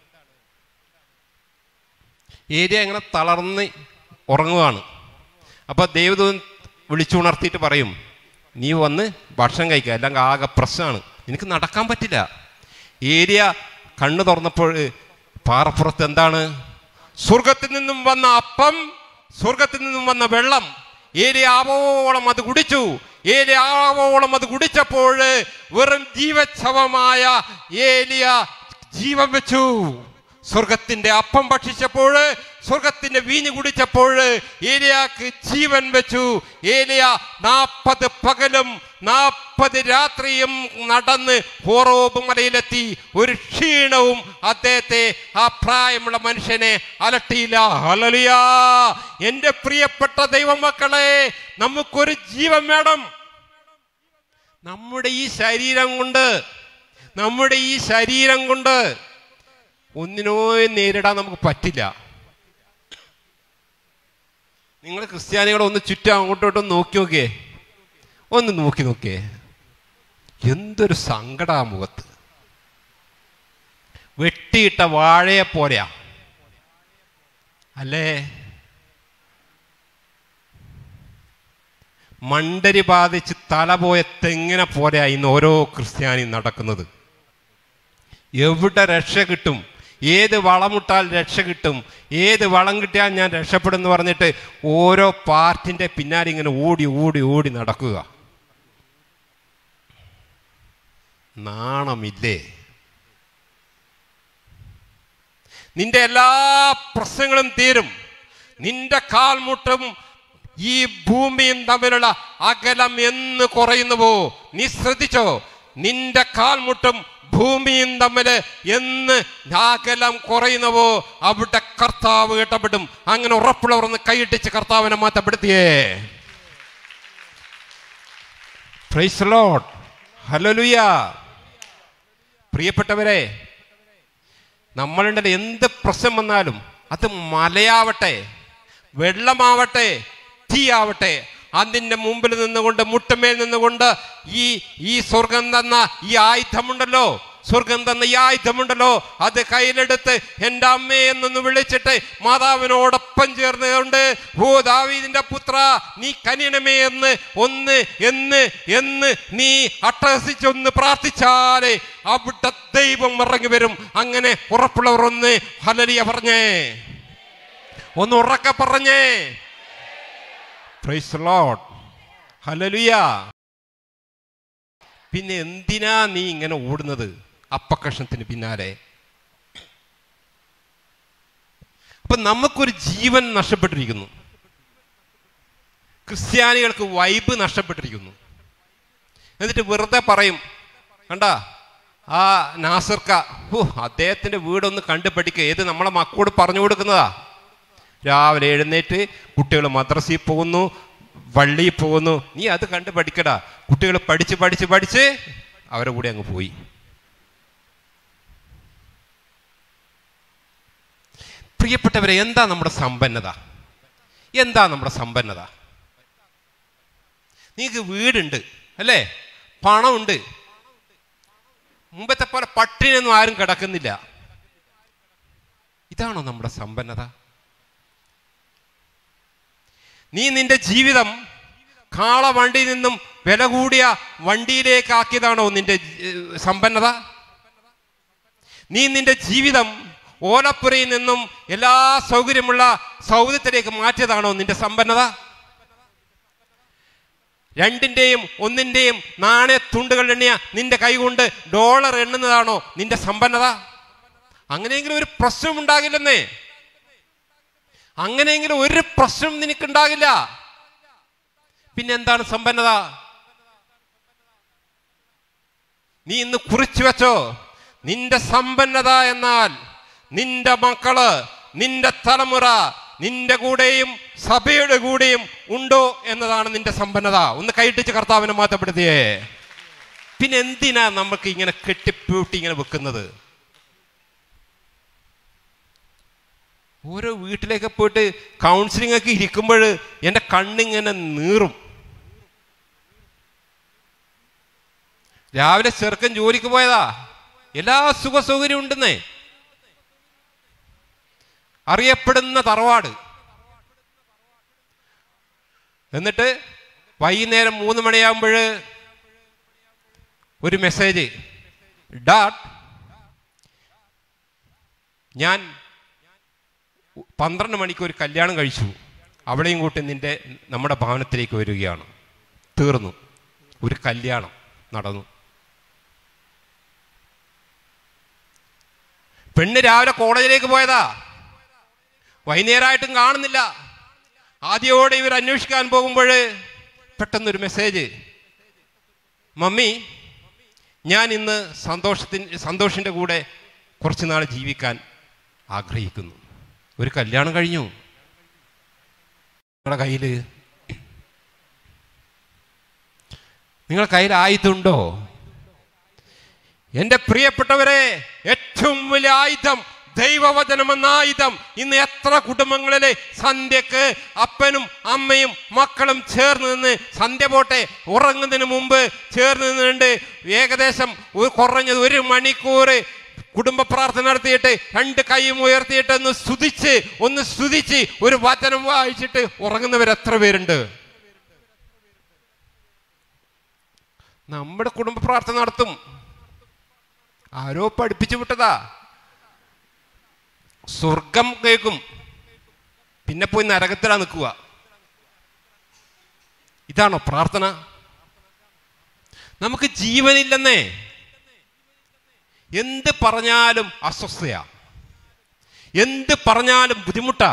Speaker 1: ഏരിയ ഇങ്ങനെ തളർന്ന് ഉറങ്ങുകയാണ് അപ്പൊ ദൈവദൂതൻ വിളിച്ചുണർത്തിയിട്ട് പറയും നീ വന്ന് ഭക്ഷണം കഴിക്കുക അല്ലെങ്കിൽ ആകെ പ്രശ്നമാണ് നിനക്ക് നടക്കാൻ പറ്റില്ല ഏരിയ കണ്ണു തുറന്നപ്പോൾ പാറപ്പുറത്ത് എന്താണ് സ്വർഗത്തിൽ നിന്നും വന്ന അപ്പം സ്വർഗത്തിൽ നിന്നും വന്ന വെള്ളം ഏരിയ ആവോളം അത് കുടിച്ചു ഏലിയ ആവോളം അത് കുടിച്ചപ്പോൾ വെറും ജീവച്ഛവമായ ഏലിയ ജീവൻ വെച്ചു സ്വർഗത്തിന്റെ അപ്പം ഭക്ഷിച്ചപ്പോൾ സ്വർഗത്തിന്റെ വീഞ്ഞ് കുടിച്ചപ്പോൾ ഏലിയാക്ക് ജീവൻ വെച്ചു ഏലിയ നാൽപ്പത് പകലും നാൽപ്പത് രാത്രിയും നടന്ന് ഹോറോബ് മലയിലെത്തി ഒരു ക്ഷീണവും അദ്ദേഹത്തെ ആ പ്രായമുള്ള മനുഷ്യനെ അലട്ടിയില്ല ഹലലിയാ എന്റെ പ്രിയപ്പെട്ട ദൈവമക്കളെ നമുക്കൊരു ജീവൻ വേണം നമ്മുടെ ഈ ശരീരം കൊണ്ട് നമ്മുടെ ഈ ശരീരം കൊണ്ട് ഒന്നിനോയും നേരിടാൻ നമുക്ക് പറ്റില്ല നിങ്ങൾ ക്രിസ്ത്യാനികളെ ഒന്ന് ചുറ്റും അങ്ങോട്ടും ഇങ്ങോട്ടും നോക്കി നോക്കിയേ ഒന്ന് നോക്കി നോക്കിയേ എന്തൊരു സങ്കട ആ മുഖത്ത് വെട്ടിയിട്ട വാഴയെ പോലെയാ അല്ലേ മണ്ടരി ബാധിച്ച് തല പോയ തെങ്ങിനെ പോലെയാ ഇന്ന് ഓരോ ക്രിസ്ത്യാനിയും നടക്കുന്നത് എവിടെ രക്ഷ കിട്ടും ഏത് വളമിട്ടാൽ രക്ഷ കിട്ടും ഏത് വളം കിട്ടിയാൽ ഞാൻ രക്ഷപ്പെടുമെന്ന് പറഞ്ഞിട്ട് ഓരോ പാർട്ടിന്റെ പിന്നാലെ ഇങ്ങനെ ഓടി ഓടി ഓടി നടക്കുക നാണമില്ലേ നിന്റെ എല്ലാ പ്രശ്നങ്ങളും തീരും നിന്റെ കാൽമുട്ടും ഈ ഭൂമിയും തമ്മിലുള്ള അകലം എന്ന് കുറയുന്നുവോ നീ ശ്രദ്ധിച്ചോ നിന്റെ കാൽമുട്ടും ഭൂമിയും തമ്മിൽ എന്ന് അകലം കുറയുന്നവോ അവിടെ കർത്താവ് ഇടപെടും അങ്ങനെ ഉറപ്പുള്ളവർ ഒന്ന് കൈയിട്ടിച്ച് കർത്താവിനെ മാറ്റപ്പെടുത്തിയേ പ്രൈസ് ലോഡ് ഹലലുയ പ്രിയപ്പെട്ടവരെ നമ്മളുണ്ടല്ലോ എന്ത് പ്രശ്നം വന്നാലും അത് മലയാവട്ടെ വെള്ളമാവട്ടെ തീയാവട്ടെ അതിൻ്റെ മുമ്പിൽ നിന്നുകൊണ്ട് മുട്ടമേൽ നിന്നുകൊണ്ട് ഈ ഈ സ്വർഗം തന്ന ഈ ആയുധമുണ്ടല്ലോ സ്വർഗം തന്ന ഈ ആയുധമുണ്ടല്ലോ അത് കയ്യിലെടുത്ത് എൻ്റെ അമ്മേ എന്നൊന്ന് വിളിച്ചിട്ട് മാതാവിനോടൊപ്പം ചേർന്നുകൊണ്ട് ഓ ദാവീദിന്റെ പുത്ര നീ കനിയണമേ എന്ന് ഒന്ന് എന്ന് എന്ന് നീ അട്ടഹസിച്ചൊന്ന് പ്രാർത്ഥിച്ചാലേ അവിടെ ദൈവം ഇറങ്ങി വരും അങ്ങനെ ഉറപ്പുള്ളവർ ഒന്ന് ഹലലിയ പറഞ്ഞേ ഒന്ന് ഉറക്കെ പറഞ്ഞേ പ്രൈസ് ലോഡ് ഹലലുയ പിന്നെ എന്തിനാ നീ ഇങ്ങനെ ഓടുന്നത് അപ്പക്കഷ്ണത്തിന് പിന്നാലെ അപ്പൊ നമുക്കൊരു ജീവൻ നഷ്ടപ്പെട്ടിരിക്കുന്നു ക്രിസ്ത്യാനികൾക്ക് വൈബ് നഷ്ടപ്പെട്ടിരിക്കുന്നു എന്നിട്ട് വെറുതെ പറയും കണ്ട ആ നാസർക്ക ഓ അദ്ദേഹത്തിന്റെ വീടൊന്ന് കണ്ടു പഠിക്കുക ഏത് നമ്മളെ മക്കളോട് പറഞ്ഞു കൊടുക്കുന്നതാ രാവിലെ എഴുന്നേറ്റ് കുട്ടികൾ മദ്രസയിൽ പോകുന്നു വള്ളിയിൽ പോകുന്നു നീ അത് കണ്ട് പഠിക്കടാ കുട്ടികൾ പഠിച്ച് പഠിച്ച് പഠിച്ച് അവരെ കൂടെ അങ്ങ് പോയി പ്രിയപ്പെട്ടവരെ എന്താ നമ്മുടെ സമ്പന്നത എന്താ നമ്മുടെ സമ്പന്നത നിങ്ങൾക്ക് വീടുണ്ട് അല്ലേ പണമുണ്ട് മുമ്പത്തെ പോലെ പട്ടിണിയൊന്നും ആരും കിടക്കുന്നില്ല ഇതാണോ നമ്മുടെ സമ്പന്നത നീ നിന്റെ ജീവിതം കാള വണ്ടിയിൽ നിന്നും വില കൂടിയ വണ്ടിയിലേക്ക് ആക്കിയതാണോ നിന്റെ ഏർ, സമ്പന്നത നീ നിന്റെ ജീവിതം ഓലപ്പുരയിൽ നിന്നും എല്ലാ സൗകര്യമുള്ള സൗകര്യത്തിലേക്ക് മാറ്റിയതാണോ നിന്റെ സമ്പന്നത രണ്ടിന്റെയും ഒന്നിന്റെയും നാണയത്തുണ്ടുകൾ എണ്ണിയ നിന്റെ കൈകൊണ്ട് ഡോളർ എണ്ണുന്നതാണോ നിന്റെ സമ്പന്നത അങ്ങനെയെങ്കിലും ഒരു പ്രശ്നം ഉണ്ടാകില്ലെന്നേ അങ്ങനെയെങ്കിലും ഒരു പ്രശ്നം നിനക്കുണ്ടാകില്ല പിന്നെ എന്താണ് സമ്പന്നത നീ ഇന്ന് കുറിച്ചു വെച്ചോ നിന്റെ സമ്പന്നത എന്നാൽ നിന്റെ മക്കള് നിന്റെ തലമുറ നിന്റെ കൂടെയും സഭയുടെ കൂടെയും ഉണ്ടോ എന്നതാണ് നിന്റെ സമ്പന്നത ഒന്ന് കൈട്ടിച്ച് കർത്താവിനെ മാറ്റപ്പെടുത്തിയേ പിന്നെ എന്തിനാ നമുക്ക് ഇങ്ങനെ കെട്ടിപ്പൂട്ടി ഇങ്ങനെ വെക്കുന്നത് ഓരോ വീട്ടിലേക്ക് പോയിട്ട് കൗൺസിലിംഗ് ഒക്കെ ഇരിക്കുമ്പോൾ എൻ്റെ കണ്ണിങ്ങനെ നീറും രാവിലെ ചെറുക്കൻ ജോലിക്ക് പോയതാ എല്ലാ സുഖ സൗകര്യം ഉണ്ടെന്നേ അറിയപ്പെടുന്ന തറവാട് എന്നിട്ട് വൈകുന്നേരം മൂന്ന് മണിയാകുമ്പോൾ ഒരു മെസ്സേജ് ഡാട്ട് ഞാൻ പന്ത്രണ്ട് മണിക്ക് ഒരു കല്യാണം കഴിച്ചു അവിടെയും കൂട്ടി നിന്റെ നമ്മുടെ ഭവനത്തിലേക്ക് വരികയാണ് തീർന്നു ഒരു കല്യാണം നടന്നു പെണ്ണ് രാവിലെ കോളേജിലേക്ക് പോയതാ വൈകുന്നേരമായിട്ടും കാണുന്നില്ല ആദ്യമോടെ ഇവർ അന്വേഷിക്കാൻ പോകുമ്പോൾ പെട്ടെന്നൊരു മെസ്സേജ് മമ്മി ഞാൻ ഇന്ന് സന്തോഷത്തിന് സന്തോഷിൻ്റെ കൂടെ കുറച്ച് നാൾ ജീവിക്കാൻ ആഗ്രഹിക്കുന്നു ഒരു കല്യാണം കഴിഞ്ഞു നിങ്ങളുടെ കയ്യിൽ നിങ്ങളുടെ കയ്യിൽ ആയുധമുണ്ടോ എൻ്റെ പ്രിയപ്പെട്ടവരെ ഏറ്റവും വലിയ ആയുധം ദൈവവചനം എന്ന ആയുധം ഇന്ന് എത്ര കുടുംബങ്ങളിലെ സന്ധ്യക്ക് അപ്പനും അമ്മയും മക്കളും ചേർന്ന് നിന്ന് സന്ധ്യ പോട്ടെ ഉറങ്ങുന്നതിന് മുമ്പ് ചേർന്ന് നിന്നുണ്ട് ഏകദേശം ഒരു കുറഞ്ഞത് ഒരു മണിക്കൂർ കുടുംബ പ്രാർത്ഥന നടത്തിയിട്ട് രണ്ട് കൈയും ഉയർത്തിയിട്ട് ഒന്ന് സ്തുതിച്ച് ഒന്ന് സ്തുതിച്ച് ഒരു വചനം വായിച്ചിട്ട് ഉറങ്ങുന്നവർ എത്ര പേരുണ്ട് നമ്മുടെ കുടുംബ പ്രാർത്ഥന നടത്തും ആരോ പഠിപ്പിച്ചു വിട്ടതാ സ്വർഗം കേൾക്കും പിന്നെ പോയി നരകത്തിലാ നിൽക്കുക ഇതാണോ പ്രാർത്ഥന നമുക്ക് ജീവനില്ലെന്നേ എന്ത് പറഞ്ഞാലും അസ്വസ്ഥയാ എന്ത് പറഞ്ഞാലും ബുദ്ധിമുട്ടാ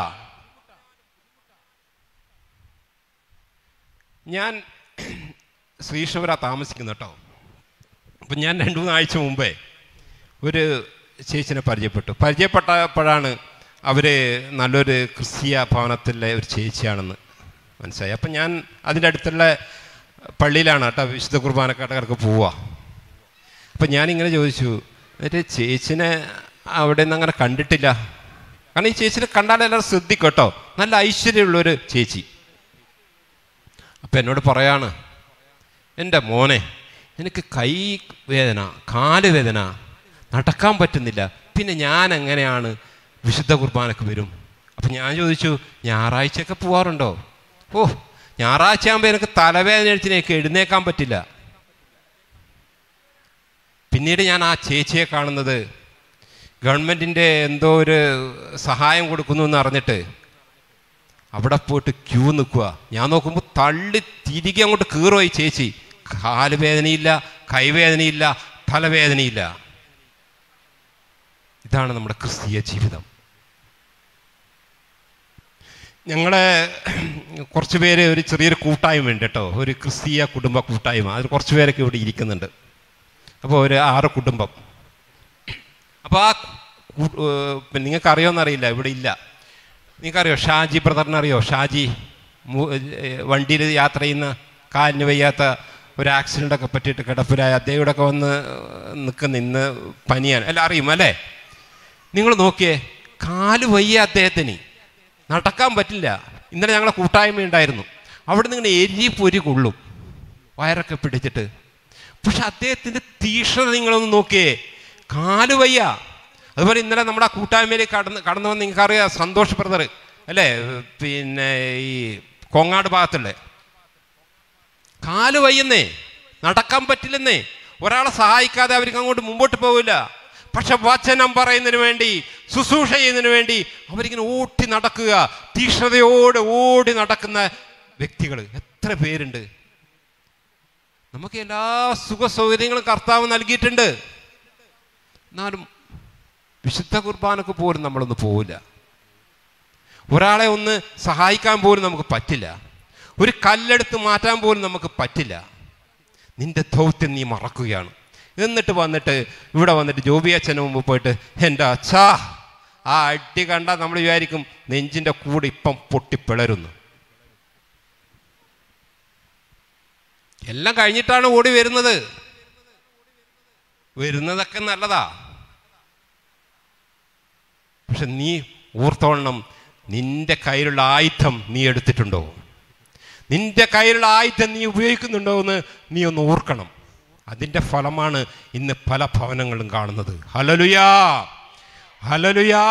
Speaker 1: ഞാൻ ശ്രീഷവര താമസിക്കുന്നു കേട്ടോ അപ്പം ഞാൻ രണ്ടു മൂന്ന് ആഴ്ച മുമ്പേ ഒരു ചേച്ചിനെ പരിചയപ്പെട്ടു പരിചയപ്പെട്ടപ്പോഴാണ് അവർ നല്ലൊരു ക്രിസ്തീയ ഭവനത്തിലെ ഒരു ചേച്ചിയാണെന്ന് മനസ്സിലായി അപ്പം ഞാൻ അതിൻ്റെ അടുത്തുള്ള പള്ളിയിലാണ് കേട്ടോ വിശുദ്ധ കുർബാനക്കാട്ടക്കാർക്ക് പോവുക അപ്പം ഞാനിങ്ങനെ ചോദിച്ചു എന്നിട്ട് ചേച്ചിനെ അവിടെ നിന്ന് അങ്ങനെ കണ്ടിട്ടില്ല കാരണം ഈ ചേച്ചിനെ കണ്ടാൽ എല്ലാവരും ശ്രദ്ധിക്കും കേട്ടോ നല്ല ഐശ്വര്യമുള്ളൊരു ചേച്ചി അപ്പം എന്നോട് പറയാണ് എൻ്റെ മോനെ എനിക്ക് കൈ വേദന കാല് വേദന നടക്കാൻ പറ്റുന്നില്ല പിന്നെ ഞാൻ എങ്ങനെയാണ് വിശുദ്ധ കുർബാനക്ക് വരും അപ്പം ഞാൻ ചോദിച്ചു ഞായറാഴ്ചയൊക്കെ പോവാറുണ്ടോ ഓ ഞായറാഴ്ച ആകുമ്പോൾ എനിക്ക് തലവേദന എടുത്തിനേക്ക് എഴുന്നേക്കാൻ പറ്റില്ല പിന്നീട് ഞാൻ ആ ചേച്ചിയെ കാണുന്നത് ഗവൺമെൻറ്റിൻ്റെ എന്തോ ഒരു സഹായം കൊടുക്കുന്നു എന്ന് അറിഞ്ഞിട്ട് അവിടെ പോയിട്ട് ക്യൂ നിൽക്കുക ഞാൻ നോക്കുമ്പോൾ തള്ളി തിരികെ അങ്ങോട്ട് കീറുമായി ചേച്ചി കാല് വേദനയില്ല കൈവേദനയില്ല തലവേദനയില്ല ഇതാണ് നമ്മുടെ ക്രിസ്തീയ ജീവിതം ഞങ്ങളെ കുറച്ച് പേര് ഒരു ചെറിയൊരു കൂട്ടായ്മ ഉണ്ട് കേട്ടോ ഒരു ക്രിസ്തീയ കുടുംബ കൂട്ടായ്മ അതിൽ കുറച്ച് പേരൊക്കെ ഇവിടെ ഇരിക്കുന്നുണ്ട് അപ്പോൾ ഒരു ആറ് കുടുംബം അപ്പോൾ ആ കു- ഏർ പിന്നെ നിങ്ങൾക്ക് അറിയുമെന്നറിയില്ല ഇവിടെ ഇല്ല നിങ്ങൾക്കറിയോ ഷാജി ബ്രദറിനെ അറിയോ ഷാജി വണ്ടിയിൽ യാത്ര ചെയ്യുന്ന കാലിന് വയ്യാത്ത ഒരു ആക്സിഡൻ്റ് ഒക്കെ പറ്റിയിട്ട് കിടപ്പിലായ അദ്ദേഹം ഇവിടെയൊക്കെ വന്ന് നിൽക്കുന്ന ഇന്ന് പനിയാണ് അല്ല അറിയും അല്ലേ നിങ്ങൾ നോക്കിയേ കാല് വയ്യ അദ്ദേഹത്തിന് നടക്കാൻ പറ്റില്ല ഇന്നലെ ഞങ്ങളെ കൂട്ടായ്മ ഉണ്ടായിരുന്നു അവിടെ നിന്ന് ഇങ്ങനെ എരി പൊരി കൊള്ളും വയറൊക്കെ പിടിച്ചിട്ട് പക്ഷെ അദ്ദേഹത്തിന്റെ തീക്ഷ്ണത നിങ്ങളൊന്ന് നോക്കിയേ കാല് വയ്യ അതുപോലെ ഇന്നലെ നമ്മുടെ ആ കൂട്ടായ്മയിൽ കടന്ന് കടന്നു വന്ന് നിങ്ങൾക്കറിയാം സന്തോഷ് ബ്രദർ അല്ലേ പിന്നെ ഈ കൊങ്ങാട് ഭാഗത്തുള്ള കാല് വയ്യെന്നേ നടക്കാൻ പറ്റില്ലെന്നേ ഒരാളെ സഹായിക്കാതെ അവർക്ക് അങ്ങോട്ട് മുമ്പോട്ട് പോവില്ല പക്ഷെ വചനം പറയുന്നതിന് വേണ്ടി ശുശ്രൂഷ ചെയ്യുന്നതിന് വേണ്ടി അവരിങ്ങനെ ഓട്ടി നടക്കുക തീക്ഷ്ണതയോടെ ഓടി നടക്കുന്ന വ്യക്തികൾ എത്ര പേരുണ്ട് നമുക്ക് എല്ലാ സുഖ സൗകര്യങ്ങളും കർത്താവ് നൽകിയിട്ടുണ്ട് എന്നാലും വിശുദ്ധ കുർബാനക്ക് പോലും നമ്മളൊന്ന് പോവില്ല ഒരാളെ ഒന്ന് സഹായിക്കാൻ പോലും നമുക്ക് പറ്റില്ല ഒരു കല്ലെടുത്ത് മാറ്റാൻ പോലും നമുക്ക് പറ്റില്ല നിന്റെ ദൗത്യം നീ മറക്കുകയാണ് എന്നിട്ട് വന്നിട്ട് ഇവിടെ വന്നിട്ട് ജോബി അച്ഛന് മുമ്പ് പോയിട്ട് എൻ്റെ അച്ഛാ ആ അടി കണ്ടാൽ നമ്മൾ വിചാരിക്കും നെഞ്ചിൻ്റെ കൂടെ ഇപ്പം പൊട്ടിപ്പിളരുന്നു എല്ലാം കഴിഞ്ഞിട്ടാണ് ഓടി വരുന്നത് വരുന്നതൊക്കെ നല്ലതാ പക്ഷെ നീ ഓർത്തോളണം നിന്റെ കയ്യിലുള്ള ആയുധം നീ എടുത്തിട്ടുണ്ടോ നിന്റെ കയ്യിലുള്ള ആയുധം നീ ഉപയോഗിക്കുന്നുണ്ടോ എന്ന് നീ ഒന്ന് ഓർക്കണം അതിൻ്റെ ഫലമാണ് ഇന്ന് പല ഭവനങ്ങളും കാണുന്നത് ഹലലുയാ ഹലലുയാ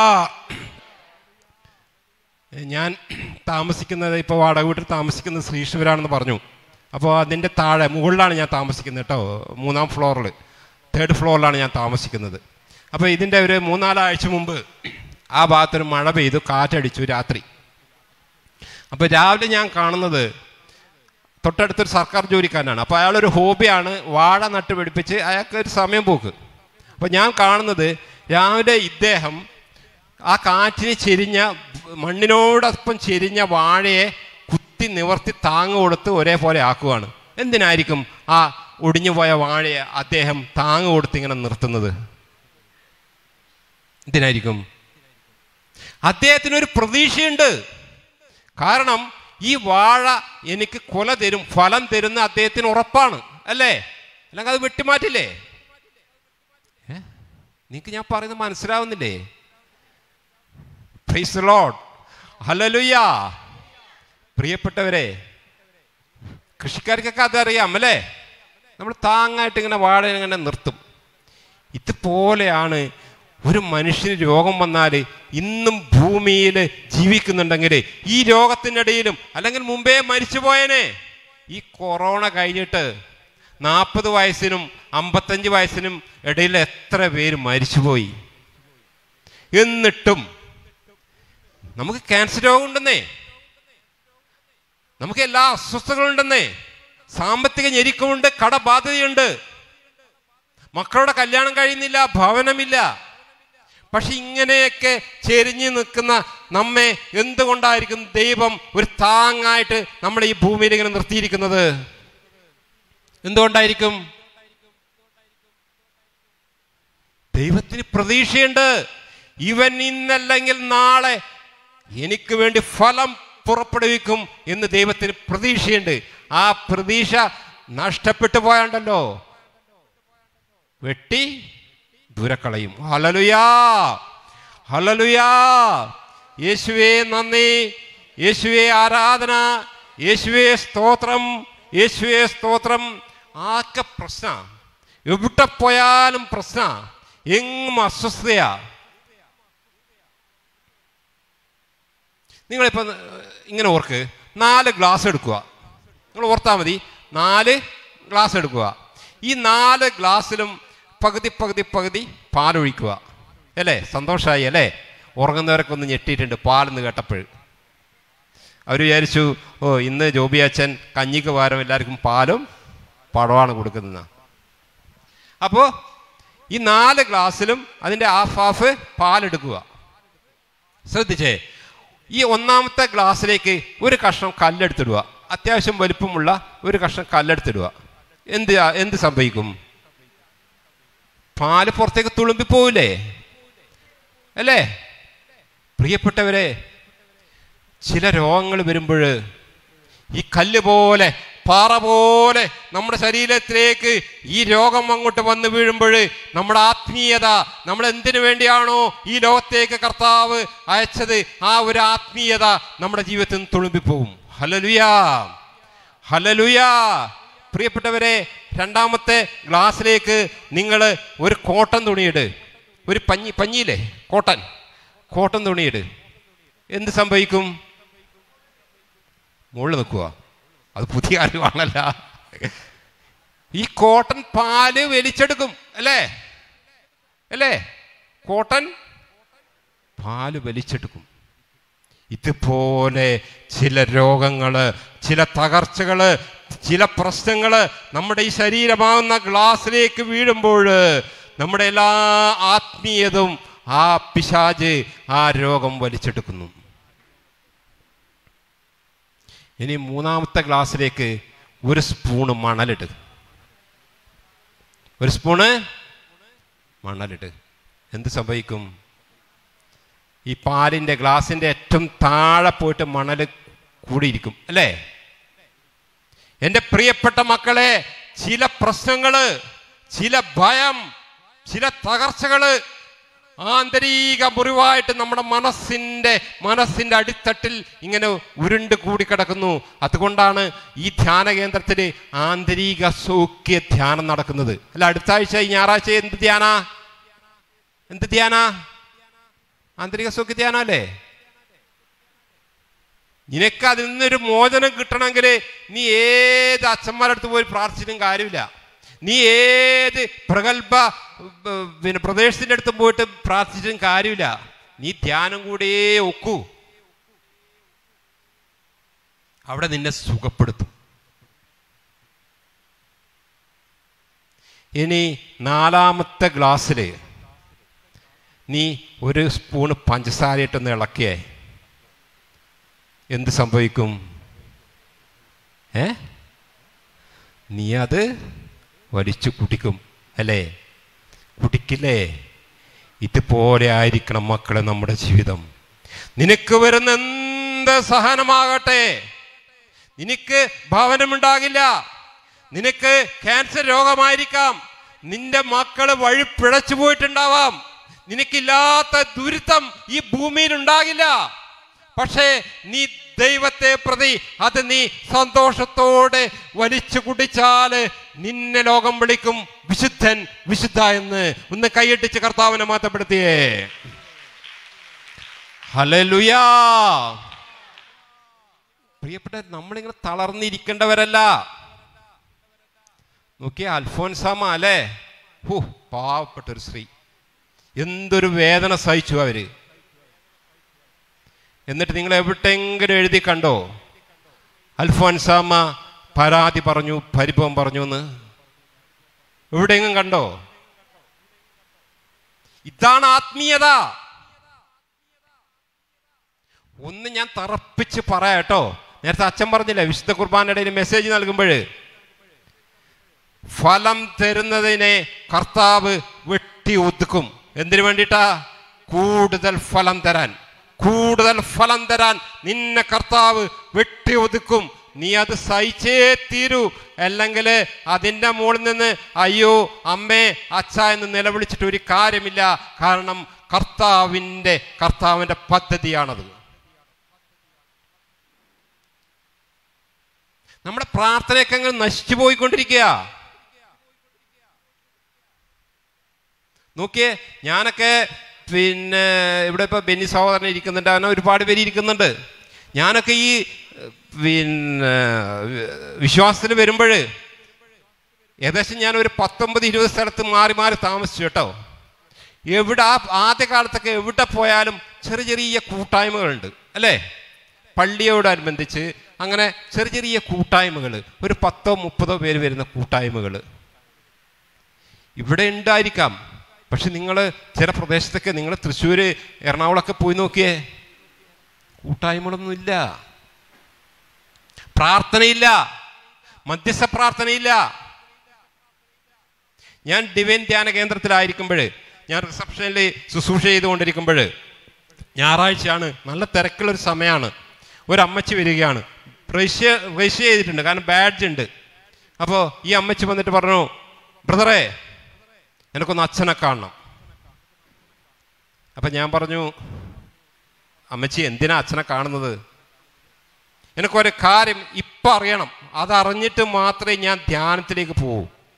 Speaker 1: ഞാൻ താമസിക്കുന്നത് ഇപ്പോൾ വാടക വീട്ടിൽ താമസിക്കുന്നത് ശ്രീശ്വരാണെന്ന് പറഞ്ഞു അപ്പോൾ അതിൻ്റെ താഴെ മുകളിലാണ് ഞാൻ താമസിക്കുന്നത് കേട്ടോ മൂന്നാം ഫ്ലോറിൽ തേർഡ് ഫ്ലോറിലാണ് ഞാൻ താമസിക്കുന്നത് അപ്പോൾ ഇതിൻ്റെ ഒരു മൂന്നാലാഴ്ച മുമ്പ് ആ ഭാഗത്തൊരു മഴ പെയ്തു കാറ്റടിച്ചു രാത്രി അപ്പോൾ രാവിലെ ഞാൻ കാണുന്നത് തൊട്ടടുത്തൊരു സർക്കാർ ജോലിക്കാരനാണ് അപ്പോൾ അയാളൊരു ഹോബിയാണ് വാഴ നട്ട് പിടിപ്പിച്ച് അയാൾക്ക് ഒരു സമയം പോക്ക് അപ്പോൾ ഞാൻ കാണുന്നത് രാവിലെ ഇദ്ദേഹം ആ കാറ്റിന് ചെരിഞ്ഞ മണ്ണിനോടൊപ്പം ചെരിഞ്ഞ വാഴയെ കുത്തി നിവർത്തി താങ്ങ് കൊടുത്ത് ഒരേപോലെ ആക്കുവാണ് എന്തിനായിരിക്കും ആ ഒടിഞ്ഞു പോയ വാഴയെ അദ്ദേഹം താങ്ങ് കൊടുത്ത് ഇങ്ങനെ നിർത്തുന്നത് എന്തിനായിരിക്കും അദ്ദേഹത്തിനൊരു പ്രതീക്ഷയുണ്ട് കാരണം ഈ വാഴ എനിക്ക് കൊല തരും ഫലം തരുന്ന അദ്ദേഹത്തിന് ഉറപ്പാണ് അല്ലേ അല്ലെങ്കിൽ അത് വെട്ടിമാറ്റില്ലേ ഏ നിങ്ങൾക്ക് ഞാൻ പറയുന്നത് മനസ്സിലാവുന്നില്ലേ പ്രൈസ് ലോഡ് ഹലലുയ്യ പ്രിയപ്പെട്ടവരെ കൃഷിക്കാർക്കൊക്കെ അതറിയാം അല്ലേ നമ്മൾ താങ്ങായിട്ട് ഇങ്ങനെ വാഴ ഇങ്ങനെ നിർത്തും ഇതുപോലെയാണ് ഒരു മനുഷ്യന് രോഗം വന്നാൽ ഇന്നും ഭൂമിയിൽ ജീവിക്കുന്നുണ്ടെങ്കിൽ ഈ രോഗത്തിനിടയിലും അല്ലെങ്കിൽ മുമ്പേ മരിച്ചുപോയനെ ഈ കൊറോണ കഴിഞ്ഞിട്ട് നാൽപ്പത് വയസ്സിനും അമ്പത്തഞ്ച് വയസ്സിനും ഇടയിൽ എത്ര പേര് മരിച്ചുപോയി എന്നിട്ടും നമുക്ക് ക്യാൻസർ രോഗം ഉണ്ടെന്നേ നമുക്ക് എല്ലാ അസ്വസ്ഥതകളുണ്ടെന്നേ സാമ്പത്തിക ഞെരുക്കമുണ്ട് കടബാധ്യതയുണ്ട് മക്കളുടെ കല്യാണം കഴിയുന്നില്ല ഭവനമില്ല പക്ഷെ ഇങ്ങനെയൊക്കെ ചെരിഞ്ഞു നിൽക്കുന്ന നമ്മെ എന്തുകൊണ്ടായിരിക്കും ദൈവം ഒരു താങ്ങായിട്ട് നമ്മുടെ ഈ ഭൂമിയിൽ ഇങ്ങനെ നിർത്തിയിരിക്കുന്നത് എന്തുകൊണ്ടായിരിക്കും ദൈവത്തിന് പ്രതീക്ഷയുണ്ട് ഇവൻ ഇന്നല്ലെങ്കിൽ നാളെ എനിക്ക് വേണ്ടി ഫലം പുറപ്പെടുവിക്കും എന്ന് ദൈവത്തിന് പ്രതീക്ഷയുണ്ട് ആ പ്രതീക്ഷ നഷ്ടപ്പെട്ടു പോയാണ്ടല്ലോ വെട്ടി ദൂരക്കളയും ഹലലുയാ ഹലലുയാ യേശുവേ നന്ദി യേശുവേ ആരാധന യേശുവേ സ്തോത്രം യേശുവേ സ്തോത്രം ആക്കെ പ്രശ്ന എവിടെ പോയാലും പ്രശ്ന എങ്ങും അസ്വസ്ഥതയാ നിങ്ങളിപ്പോൾ ഇങ്ങനെ ഓർക്ക് നാല് ഗ്ലാസ് എടുക്കുക നിങ്ങൾ ഓർത്താൽ മതി നാല് ഗ്ലാസ് എടുക്കുക ഈ നാല് ഗ്ലാസ്സിലും പകുതി പകുതി പകുതി പാലൊഴിക്കുക അല്ലേ സന്തോഷമായി അല്ലേ ഉറങ്ങുന്നവരൊക്കെ ഒന്ന് ഞെട്ടിയിട്ടുണ്ട് പാലെന്ന് കേട്ടപ്പോൾ അവർ വിചാരിച്ചു ഓ ഇന്ന് ജോബി അച്ഛൻ കഞ്ഞിക്ക് പകരം എല്ലാവർക്കും പാലും പഴമാണ് കൊടുക്കുന്നത് അപ്പോൾ ഈ നാല് ഗ്ലാസ്സിലും അതിൻ്റെ ഹാഫ് ഹാഫ് പാലെടുക്കുക ശ്രദ്ധിച്ചേ ഈ ഒന്നാമത്തെ ഗ്ലാസ്സിലേക്ക് ഒരു കഷ്ണം കല്ലെടുത്തിടുക അത്യാവശ്യം വലിപ്പമുള്ള ഒരു കഷ്ണം കല്ലെടുത്തിടുക എന്ത് എന്ത് സംഭവിക്കും പാല് പുറത്തേക്ക് തുളുമ്പി പോവില്ലേ അല്ലേ പ്രിയപ്പെട്ടവരെ ചില രോഗങ്ങൾ വരുമ്പോൾ ഈ കല്ല് പോലെ പാറ പോലെ നമ്മുടെ ശരീരത്തിലേക്ക് ഈ രോഗം അങ്ങോട്ട് വന്ന് വീഴുമ്പോൾ നമ്മുടെ ആത്മീയത നമ്മൾ എന്തിനു വേണ്ടിയാണോ ഈ ലോകത്തേക്ക് കർത്താവ് അയച്ചത് ആ ഒരു ആത്മീയത നമ്മുടെ ജീവിതത്തിൽ നിന്ന് തുളുമ്പിപ്പോവും ഹലലുയാ ഹലലുയാ പ്രിയപ്പെട്ടവരെ രണ്ടാമത്തെ ഗ്ലാസ്സിലേക്ക് നിങ്ങൾ ഒരു കോട്ടൺ തുണിയിട് ഒരു പഞ്ഞി പഞ്ഞിയില്ലേ കോട്ടൺ കോട്ടൺ തുണിയിട് എന്ത് സംഭവിക്കും മുകളിൽ നിൽക്കുക അത് പുതിയ അറിവാണല്ല ഈ കോട്ടൺ പാല് വലിച്ചെടുക്കും അല്ലേ അല്ലേ കോട്ടൺ പാല് വലിച്ചെടുക്കും ഇതുപോലെ ചില രോഗങ്ങള് ചില തകർച്ചകള് ചില പ്രശ്നങ്ങള് നമ്മുടെ ഈ ശരീരമാകുന്ന ഗ്ലാസ്സിലേക്ക് വീഴുമ്പോൾ നമ്മുടെ എല്ലാ ആത്മീയതും ആ പിശാജ് ആ രോഗം വലിച്ചെടുക്കുന്നു ഇനി മൂന്നാമത്തെ ഗ്ലാസ്സിലേക്ക് ഒരു സ്പൂണ് മണലിട്ട് ഒരു സ്പൂണ് മണലിട്ട് എന്ത് സംഭവിക്കും ഈ പാലിൻ്റെ ഗ്ലാസിൻ്റെ ഏറ്റവും താഴെ പോയിട്ട് മണൽ കൂടിയിരിക്കും അല്ലേ എൻ്റെ പ്രിയപ്പെട്ട മക്കളെ ചില പ്രശ്നങ്ങള് ചില ഭയം ചില തകർച്ചകള് ആന്തരിക മുറിവായിട്ട് നമ്മുടെ മനസ്സിൻ്റെ മനസ്സിൻ്റെ അടിത്തട്ടിൽ ഇങ്ങനെ ഉരുണ്ട് കൂടി കിടക്കുന്നു അതുകൊണ്ടാണ് ഈ ധ്യാന കേന്ദ്രത്തിൽ ആന്തരിക സൗഖ്യ ധ്യാനം നടക്കുന്നത് അല്ല അടുത്ത ആഴ്ച ഈ ഞായറാഴ്ച എന്ത് ധ്യാന എന്ത് ധ്യാന ആന്തരിക സൗഖ്യ ധ്യാനല്ലേ നിനക്ക് അതിൽ നിന്നൊരു മോചനം കിട്ടണമെങ്കിൽ നീ ഏത് അച്ഛന്മാരുടെ അടുത്ത് പോയി പ്രാർത്ഥിച്ചിട്ടും കാര്യമില്ല നീ ഏത് പ്രഗത്ഭ ബ- പിന്നെ പ്രദേശത്തിൻ്റെ അടുത്ത് പോയിട്ട് പ്രാർത്ഥിച്ചിട്ടും കാര്യമില്ല നീ ധ്യാനം കൂടിയേ ഒക്കൂ അവിടെ നിന്നെ സുഖപ്പെടുത്തും ഇനി നാലാമത്തെ ഗ്ലാസ്സിൽ നീ ഒരു സ്പൂണ് പഞ്ചസാരയിട്ടൊന്ന് ഇളക്കിയേ എന്ത് സംഭവിക്കും ഏ നീ അത് വലിച്ചു കുടിക്കും അല്ലേ കുടിക്കില്ലേ ഇതുപോലെ ആയിരിക്കണം മക്കളെ നമ്മുടെ ജീവിതം നിനക്ക് വരുന്ന എന്ത് സഹനമാകട്ടെ നിനക്ക് ഭവനമുണ്ടാകില്ല നിനക്ക് ക്യാൻസർ രോഗമായിരിക്കാം നിന്റെ മക്കള് വഴി പിഴച്ചു പോയിട്ടുണ്ടാവാം നിനക്കില്ലാത്ത ദുരിതം ഈ ഭൂമിയിൽ ഉണ്ടാകില്ല പക്ഷേ നീ ദൈവത്തെ പ്രതി അത് നീ സന്തോഷത്തോടെ വലിച്ചു കുടിച്ചാല് നിന്നെ ലോകം വിളിക്കും വിശുദ്ധൻ വിശുദ്ധ എന്ന് ഒന്ന് കൈയടിച്ച് കർത്താവിനെ മാറ്റപ്പെടുത്തിയേ ഹല്ലേലൂയാ പ്രിയപ്പെട്ട നമ്മളിങ്ങനെ തളർന്നിരിക്കേണ്ടവരല്ല നോക്കിയ അൽഫോൻസാമ അല്ലേ ഹോ പാവപ്പെട്ട ഒരു സ്ത്രീ എന്തൊരു വേദന സഹിച്ചു അവര് എന്നിട്ട് നിങ്ങൾ എവിടെയെങ്കിലും എഴുതി കണ്ടോ അൽഫോൻസാമ പരാതി പറഞ്ഞു പരിഭവം പറഞ്ഞു എന്ന് എവിടെയെങ്കിലും കണ്ടോ ഇതാണ് ആത്മീയത ഒന്ന് ഞാൻ തറപ്പിച്ച് പറയാട്ടോ നേരത്തെ അച്ഛൻ പറഞ്ഞില്ലേ വിശുദ്ധ കുർബാനയുടെ മെസ്സേജ് നൽകുമ്പോൾ ഫലം തരുന്നതിനെ കർത്താവ് വെട്ടി ഒതുക്കും എന്തിനു വേണ്ടിയിട്ടാ കൂടുതൽ ഫലം തരാൻ കൂടുതൽ ഫലം തരാൻ നിന്നെ കർത്താവ് വെട്ടി ഒതുക്കും നീ അത് സഹിച്ചേ തീരൂ അല്ലെങ്കിൽ അതിൻ്റെ മുകളിൽ നിന്ന് അയ്യോ അമ്മേ അച്ഛ എന്ന് നിലവിളിച്ചിട്ട് ഒരു കാര്യമില്ല കാരണം കർത്താവിൻ്റെ കർത്താവിൻ്റെ പദ്ധതിയാണത് നമ്മുടെ പ്രാർത്ഥനയൊക്കെ അങ്ങ് നശിച്ചു പോയിക്കൊണ്ടിരിക്കുക നോക്കിയേ ഞാനൊക്കെ പിന്നെ ഇവിടെ ഇപ്പോൾ ബെന്നി സഹോദരൻ ഇരിക്കുന്നുണ്ട് അങ്ങനെ ഒരുപാട് പേര് ഇരിക്കുന്നുണ്ട് ഞാനൊക്കെ ഈ പിന്നെ വിശ്വാസത്തിൽ വരുമ്പോൾ ഏകദേശം ഞാൻ ഒരു പത്തൊമ്പത് ഇരുപത് സ്ഥലത്ത് മാറി മാറി താമസിച്ചു കേട്ടോ എവിടെ ആ ആദ്യ കാലത്തൊക്കെ എവിടെ പോയാലും ചെറിയ ചെറിയ കൂട്ടായ്മകളുണ്ട് അല്ലേ പള്ളിയോടനുബന്ധിച്ച് അങ്ങനെ ചെറിയ ചെറിയ കൂട്ടായ്മകൾ ഒരു പത്തോ മുപ്പതോ പേര് വരുന്ന കൂട്ടായ്മകൾ ഇവിടെ ഉണ്ടായിരിക്കാം പക്ഷെ നിങ്ങൾ ചില പ്രദേശത്തൊക്കെ നിങ്ങൾ തൃശ്ശൂർ എറണാകുളമൊക്കെ പോയി നോക്കിയേ കൂട്ടായ്മകളൊന്നുമില്ല പ്രാർത്ഥനയില്ല മധ്യസ്ഥ പ്രാർത്ഥനയില്ല ഞാൻ ഡിവൈൻ ധ്യാന കേന്ദ്രത്തിലായിരിക്കുമ്പോൾ ഞാൻ റിസപ്ഷനിൽ ശുശ്രൂഷ ചെയ്തുകൊണ്ടിരിക്കുമ്പോൾ ഞായറാഴ്ചയാണ് നല്ല തിരക്കുള്ളൊരു സമയമാണ് ഒരു അമ്മച്ചി വരികയാണ് രജിസ്റ്റർ രജിസ്റ്റർ ചെയ്തിട്ടുണ്ട് കാരണം ബാഡ്ജ് ഉണ്ട് അപ്പോൾ ഈ അമ്മച്ചി വന്നിട്ട് പറഞ്ഞു ബ്രദറെ എനിക്കൊന്ന് അച്ഛനെ കാണണം അപ്പം ഞാൻ പറഞ്ഞു അമ്മച്ചി എന്തിനാ അച്ഛനെ കാണുന്നത് എനിക്കൊരു കാര്യം ഇപ്പം അറിയണം അതറിഞ്ഞിട്ട് മാത്രമേ ഞാൻ ധ്യാനത്തിലേക്ക് പോകൂ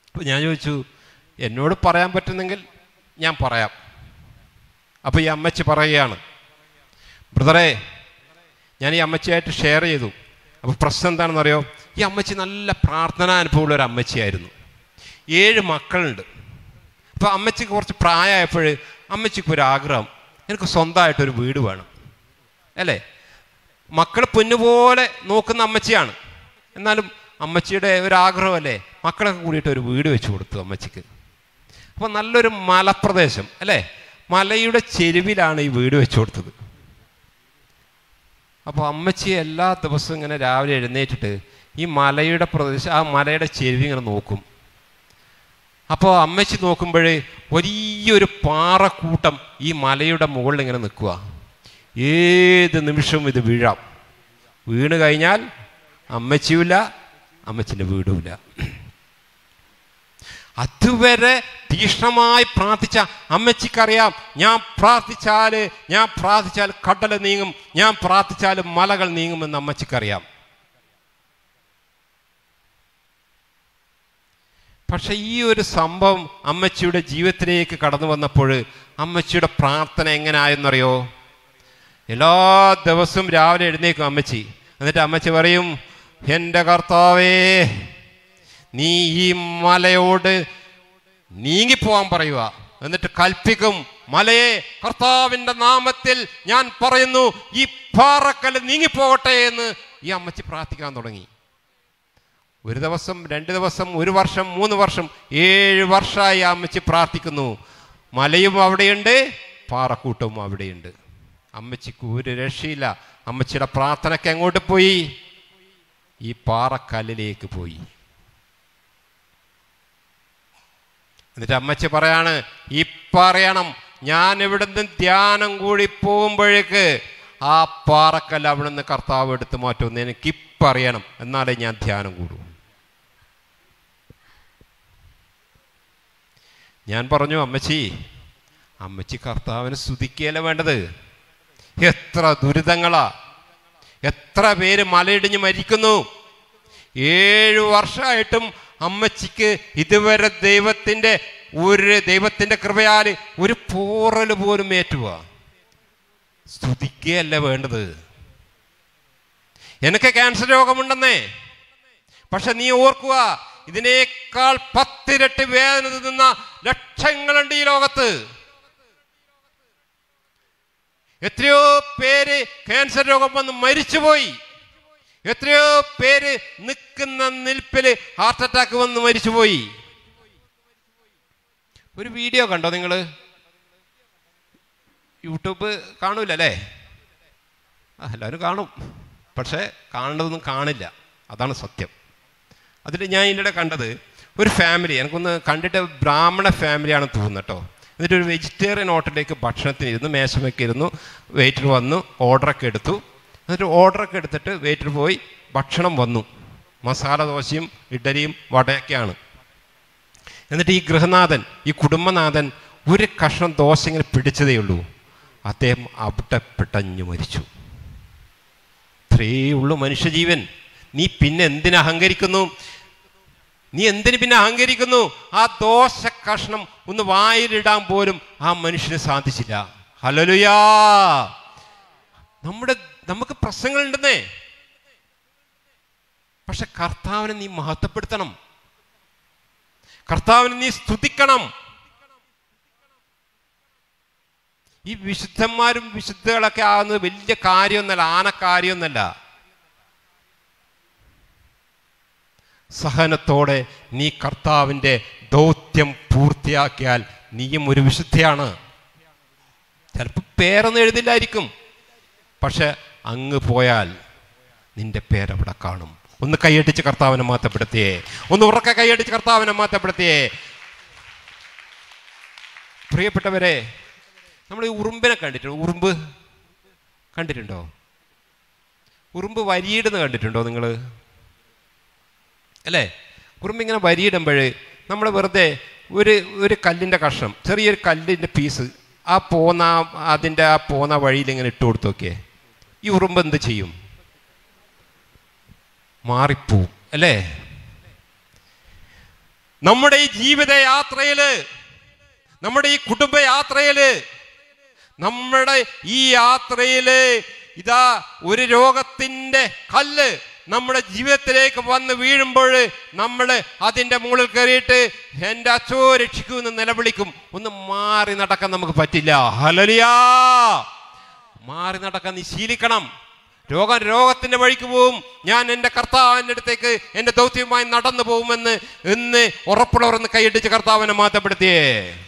Speaker 1: അപ്പോൾ ഞാൻ ചോദിച്ചു എന്നോട് പറയാൻ പറ്റുന്നെങ്കിൽ ഞാൻ പറയാം അപ്പോൾ ഈ അമ്മച്ചി പറയുകയാണ് ബ്രദറെ ഞാൻ ഈ അമ്മച്ചിയായിട്ട് ഷെയർ ചെയ്തു അപ്പോൾ പ്രശ്നം എന്താണെന്ന് അറിയോ ഈ അമ്മച്ചി നല്ല പ്രാർത്ഥനാ അനുഭവമുള്ള ഒരു അമ്മച്ചിയായിരുന്നു ഏഴ് മക്കളുണ്ട് അപ്പോൾ അമ്മച്ചിക്ക് കുറച്ച് പ്രായമായപ്പോൾ അമ്മച്ചിക്ക് ഒരു ആഗ്രഹം എനിക്ക് സ്വന്തമായിട്ടൊരു വീട് വേണം അല്ലേ മക്കൾ പൊന്നുപോലെ നോക്കുന്ന അമ്മച്ചിയാണ് എന്നാലും അമ്മച്ചിയുടെ ഒരു ആഗ്രഹമല്ലേ മക്കളൊക്കെ കൂടിയിട്ട് ഒരു വീട് വെച്ച് കൊടുത്തു അമ്മച്ചിക്ക് അപ്പോൾ നല്ലൊരു മലപ്രദേശം അല്ലേ മലയുടെ ചെരുവിലാണ് ഈ വീട് വെച്ച് കൊടുത്തത് അപ്പോൾ അമ്മച്ചി എല്ലാ ദിവസവും ഇങ്ങനെ രാവിലെ എഴുന്നേറ്റിട്ട് ഈ മലയുടെ പ്രദേശം ആ മലയുടെ ചെരുവ് ഇങ്ങനെ നോക്കും അപ്പോൾ അമ്മച്ചി നോക്കുമ്പോഴേ വലിയൊരു പാറക്കൂട്ടം ഈ മലയുടെ മുകളിൽ ഇങ്ങനെ നിൽക്കുക ഏത് നിമിഷവും ഇത് വീഴാം വീണ് കഴിഞ്ഞാൽ അമ്മച്ചിയുമില്ല അമ്മച്ചിൻ്റെ വീടുമില്ല അതുവരെ തീക്ഷ്ണമായി പ്രാർത്ഥിച്ച അമ്മച്ചിക്കറിയാം ഞാൻ പ്രാർത്ഥിച്ചാൽ ഞാൻ പ്രാർത്ഥിച്ചാൽ കടൽ നീങ്ങും ഞാൻ പ്രാർത്ഥിച്ചാൽ മലകൾ നീങ്ങുമെന്ന് അമ്മച്ചിക്കറിയാം പക്ഷെ ഈ ഒരു സംഭവം അമ്മച്ചിയുടെ ജീവിതത്തിലേക്ക് കടന്നു വന്നപ്പോൾ അമ്മച്ചിയുടെ പ്രാർത്ഥന എങ്ങനെയായെന്നറിയോ എല്ലാ ദിവസവും രാവിലെ എഴുന്നേക്കും അമ്മച്ചി എന്നിട്ട് അമ്മച്ചി പറയും എൻ്റെ കർത്താവേ നീ ഈ മലയോട് നീങ്ങിപ്പോവാൻ പറയുക എന്നിട്ട് കൽപ്പിക്കും മലയെ കർത്താവിൻ്റെ നാമത്തിൽ ഞാൻ പറയുന്നു ഈ പാറക്കല്ല് നീങ്ങിപ്പോകട്ടെ എന്ന് ഈ അമ്മച്ചി പ്രാർത്ഥിക്കാൻ തുടങ്ങി ഒരു ദിവസം രണ്ട് ദിവസം ഒരു വർഷം മൂന്ന് വർഷം ഏഴ് വർഷമായി ആ അമ്മച്ചി പ്രാർത്ഥിക്കുന്നു മലയും അവിടെയുണ്ട് പാറക്കൂട്ടവും അവിടെയുണ്ട് അമ്മച്ചിക്ക് ഒരു രക്ഷയില്ല അമ്മച്ചിയുടെ പ്രാർത്ഥനയ്ക്ക് എങ്ങോട്ട് പോയി ഈ പാറക്കല്ലിലേക്ക് പോയി എന്നിട്ട് അമ്മച്ചി പറയാണ് ഈ പറയണം ഞാൻ ഇവിടുന്ന് ധ്യാനം കൂടി പോകുമ്പോഴേക്ക് ആ പാറക്കല്ല് അവിടുന്ന് കർത്താവ് എടുത്ത് മാറ്റുമെന്ന് എനിക്ക് ഇപ്പറിയണം എന്നാലേ ഞാൻ ധ്യാനം കൂടൂ ഞാൻ പറഞ്ഞു അമ്മച്ചി അമ്മച്ചി കർത്താവിനെ സ്തുതിക്കുകയല്ല വേണ്ടത് എത്ര ദുരിതങ്ങളാ എത്ര പേര് മലയിടിഞ്ഞ് മരിക്കുന്നു ഏഴു വർഷമായിട്ടും അമ്മച്ചിക്ക് ഇതുവരെ ദൈവത്തിൻ്റെ ഒരു ദൈവത്തിൻ്റെ കൃപയാൽ ഒരു പോറൽ പോലും ഏറ്റുക സ്തുതിക്കുകയല്ല വേണ്ടത് എനിക്ക് ക്യാൻസർ രോഗമുണ്ടെന്നേ പക്ഷെ നീ ഓർക്കുക ഇതിനേക്കാൾ പത്തിരട്ടി വേദന തിന്ന ലക്ഷങ്ങളുണ്ട് ഈ ലോകത്ത് എത്രയോ പേര് ക്യാൻസർ രോഗം വന്ന് മരിച്ചുപോയി എത്രയോ പേര് നിൽക്കുന്ന നിൽപ്പില് ഹാർട്ട് അറ്റാക്ക് വന്ന് മരിച്ചുപോയി ഒരു വീഡിയോ കണ്ടോ നിങ്ങൾ യൂട്യൂബ് കാണൂല അല്ലേ ആ എല്ലാവരും കാണും പക്ഷേ കാണേണ്ടതൊന്നും കാണില്ല അതാണ് സത്യം അതിൽ ഞാൻ ഇതിൻ്റെ കണ്ടത് ഒരു ഫാമിലി എനിക്കൊന്ന് കണ്ടിട്ട് ബ്രാഹ്മണ ഫാമിലിയാണെന്ന് തോന്നുന്നു കേട്ടോ എന്നിട്ട് ഒരു വെജിറ്റേറിയൻ ഹോട്ടലിലേക്ക് ഭക്ഷണത്തിന് ഇരുന്നു മേശമൊക്കെ ഇരുന്നു വെയിറ്റർ വന്നു ഓർഡറൊക്കെ എടുത്തു എന്നിട്ട് ഓർഡറൊക്കെ എടുത്തിട്ട് വെയിറ്റർ പോയി ഭക്ഷണം വന്നു മസാല ദോശയും ഇഡലിയും വടയൊക്കെയാണ് എന്നിട്ട് ഈ ഗൃഹനാഥൻ ഈ കുടുംബനാഥൻ ഒരു കഷ്ണം ദോശ ഇങ്ങനെ പിടിച്ചതേ ഉള്ളൂ അദ്ദേഹം അവിടെ പിടഞ്ഞു മരിച്ചു ഇത്രയേ ഉള്ളൂ മനുഷ്യജീവൻ നീ പിന്നെ എന്തിനു അഹങ്കരിക്കുന്നു നീ എന്തിനു പിന്നെ അഹങ്കരിക്കുന്നു ആ ദോശ കഷ്ണം ഒന്ന് വായിലിടാൻ പോലും ആ മനുഷ്യന് സാധിച്ചില്ല ഹലലുയാ നമ്മുടെ നമുക്ക് പ്രശ്നങ്ങളുണ്ടെന്നേ പക്ഷെ കർത്താവിനെ നീ മഹത്വപ്പെടുത്തണം കർത്താവിനെ നീ സ്തുതിക്കണം ഈ വിശുദ്ധന്മാരും വിശുദ്ധകളൊക്കെ ആകുന്നത് വലിയ കാര്യമൊന്നല്ല ആനക്കാര്യമൊന്നല്ല സഹനത്തോടെ നീ കർത്താവിൻ്റെ ദൗത്യം പൂർത്തിയാക്കിയാൽ നീയും ഒരു വിശുദ്ധയാണ് ചിലപ്പോൾ പേരൊന്നും എഴുതില്ലായിരിക്കും പക്ഷെ അങ്ങ് പോയാൽ നിന്റെ പേരവിടെ കാണും ഒന്ന് കൈയടിച്ച് കർത്താവിനെ മാറ്റപ്പെടുത്തിയേ ഒന്ന് ഉറക്കെ കൈയടിച്ച് കർത്താവിനെ മാറ്റപ്പെടുത്തിയേ പ്രിയപ്പെട്ടവരെ നമ്മൾ ഈ ഉറുമ്പിനെ കണ്ടിട്ടുണ്ടോ ഉറുമ്പ് കണ്ടിട്ടുണ്ടോ ഉറുമ്പ് വരിയിടുന്ന് കണ്ടിട്ടുണ്ടോ നിങ്ങൾ അല്ലേ ഉറുമ്പ് ഇങ്ങനെ വരിയിടുമ്പോൾ നമ്മൾ വെറുതെ ഒരു ഒരു കല്ലിൻ്റെ കഷ്ണം ചെറിയൊരു കല്ലിൻ്റെ പീസ് ആ പോന്ന അതിൻ്റെ ആ പോന്ന വഴിയിൽ ഇങ്ങനെ ഇട്ട് കൊടുത്തു നോക്കിയേ ഈ ഉറുമ്പ് എന്ത് ചെയ്യും മാറിപ്പോവും അല്ലേ നമ്മുടെ ഈ ജീവിതയാത്രയില് നമ്മുടെ ഈ കുടുംബയാത്രയില് നമ്മുടെ ഈ യാത്രയില് ഇതാ ഒരു രോഗത്തിന്റെ കല്ല് നമ്മുടെ ജീവിതത്തിലേക്ക് വന്ന് വീഴുമ്പോൾ നമ്മൾ അതിൻ്റെ മുകളിൽ കയറിയിട്ട് എൻ്റെ അച്ചോ രക്ഷിക്കൂ എന്ന് നിലവിളിക്കും ഒന്ന് മാറി നടക്കാൻ നമുക്ക് പറ്റില്ല ഹലലിയാ മാറി നടക്കാൻ നീ ശീലിക്കണം രോഗം രോഗത്തിന്റെ വഴിക്ക് പോവും ഞാൻ എൻ്റെ കർത്താവിൻ്റെ അടുത്തേക്ക് എൻ്റെ ദൗത്യവുമായി നടന്നു പോകുമെന്ന് എന്ന് ഉറപ്പുള്ളവർ കൈയടിച്ച് കർത്താവിനെ മാറ്റപ്പെടുത്തിയേ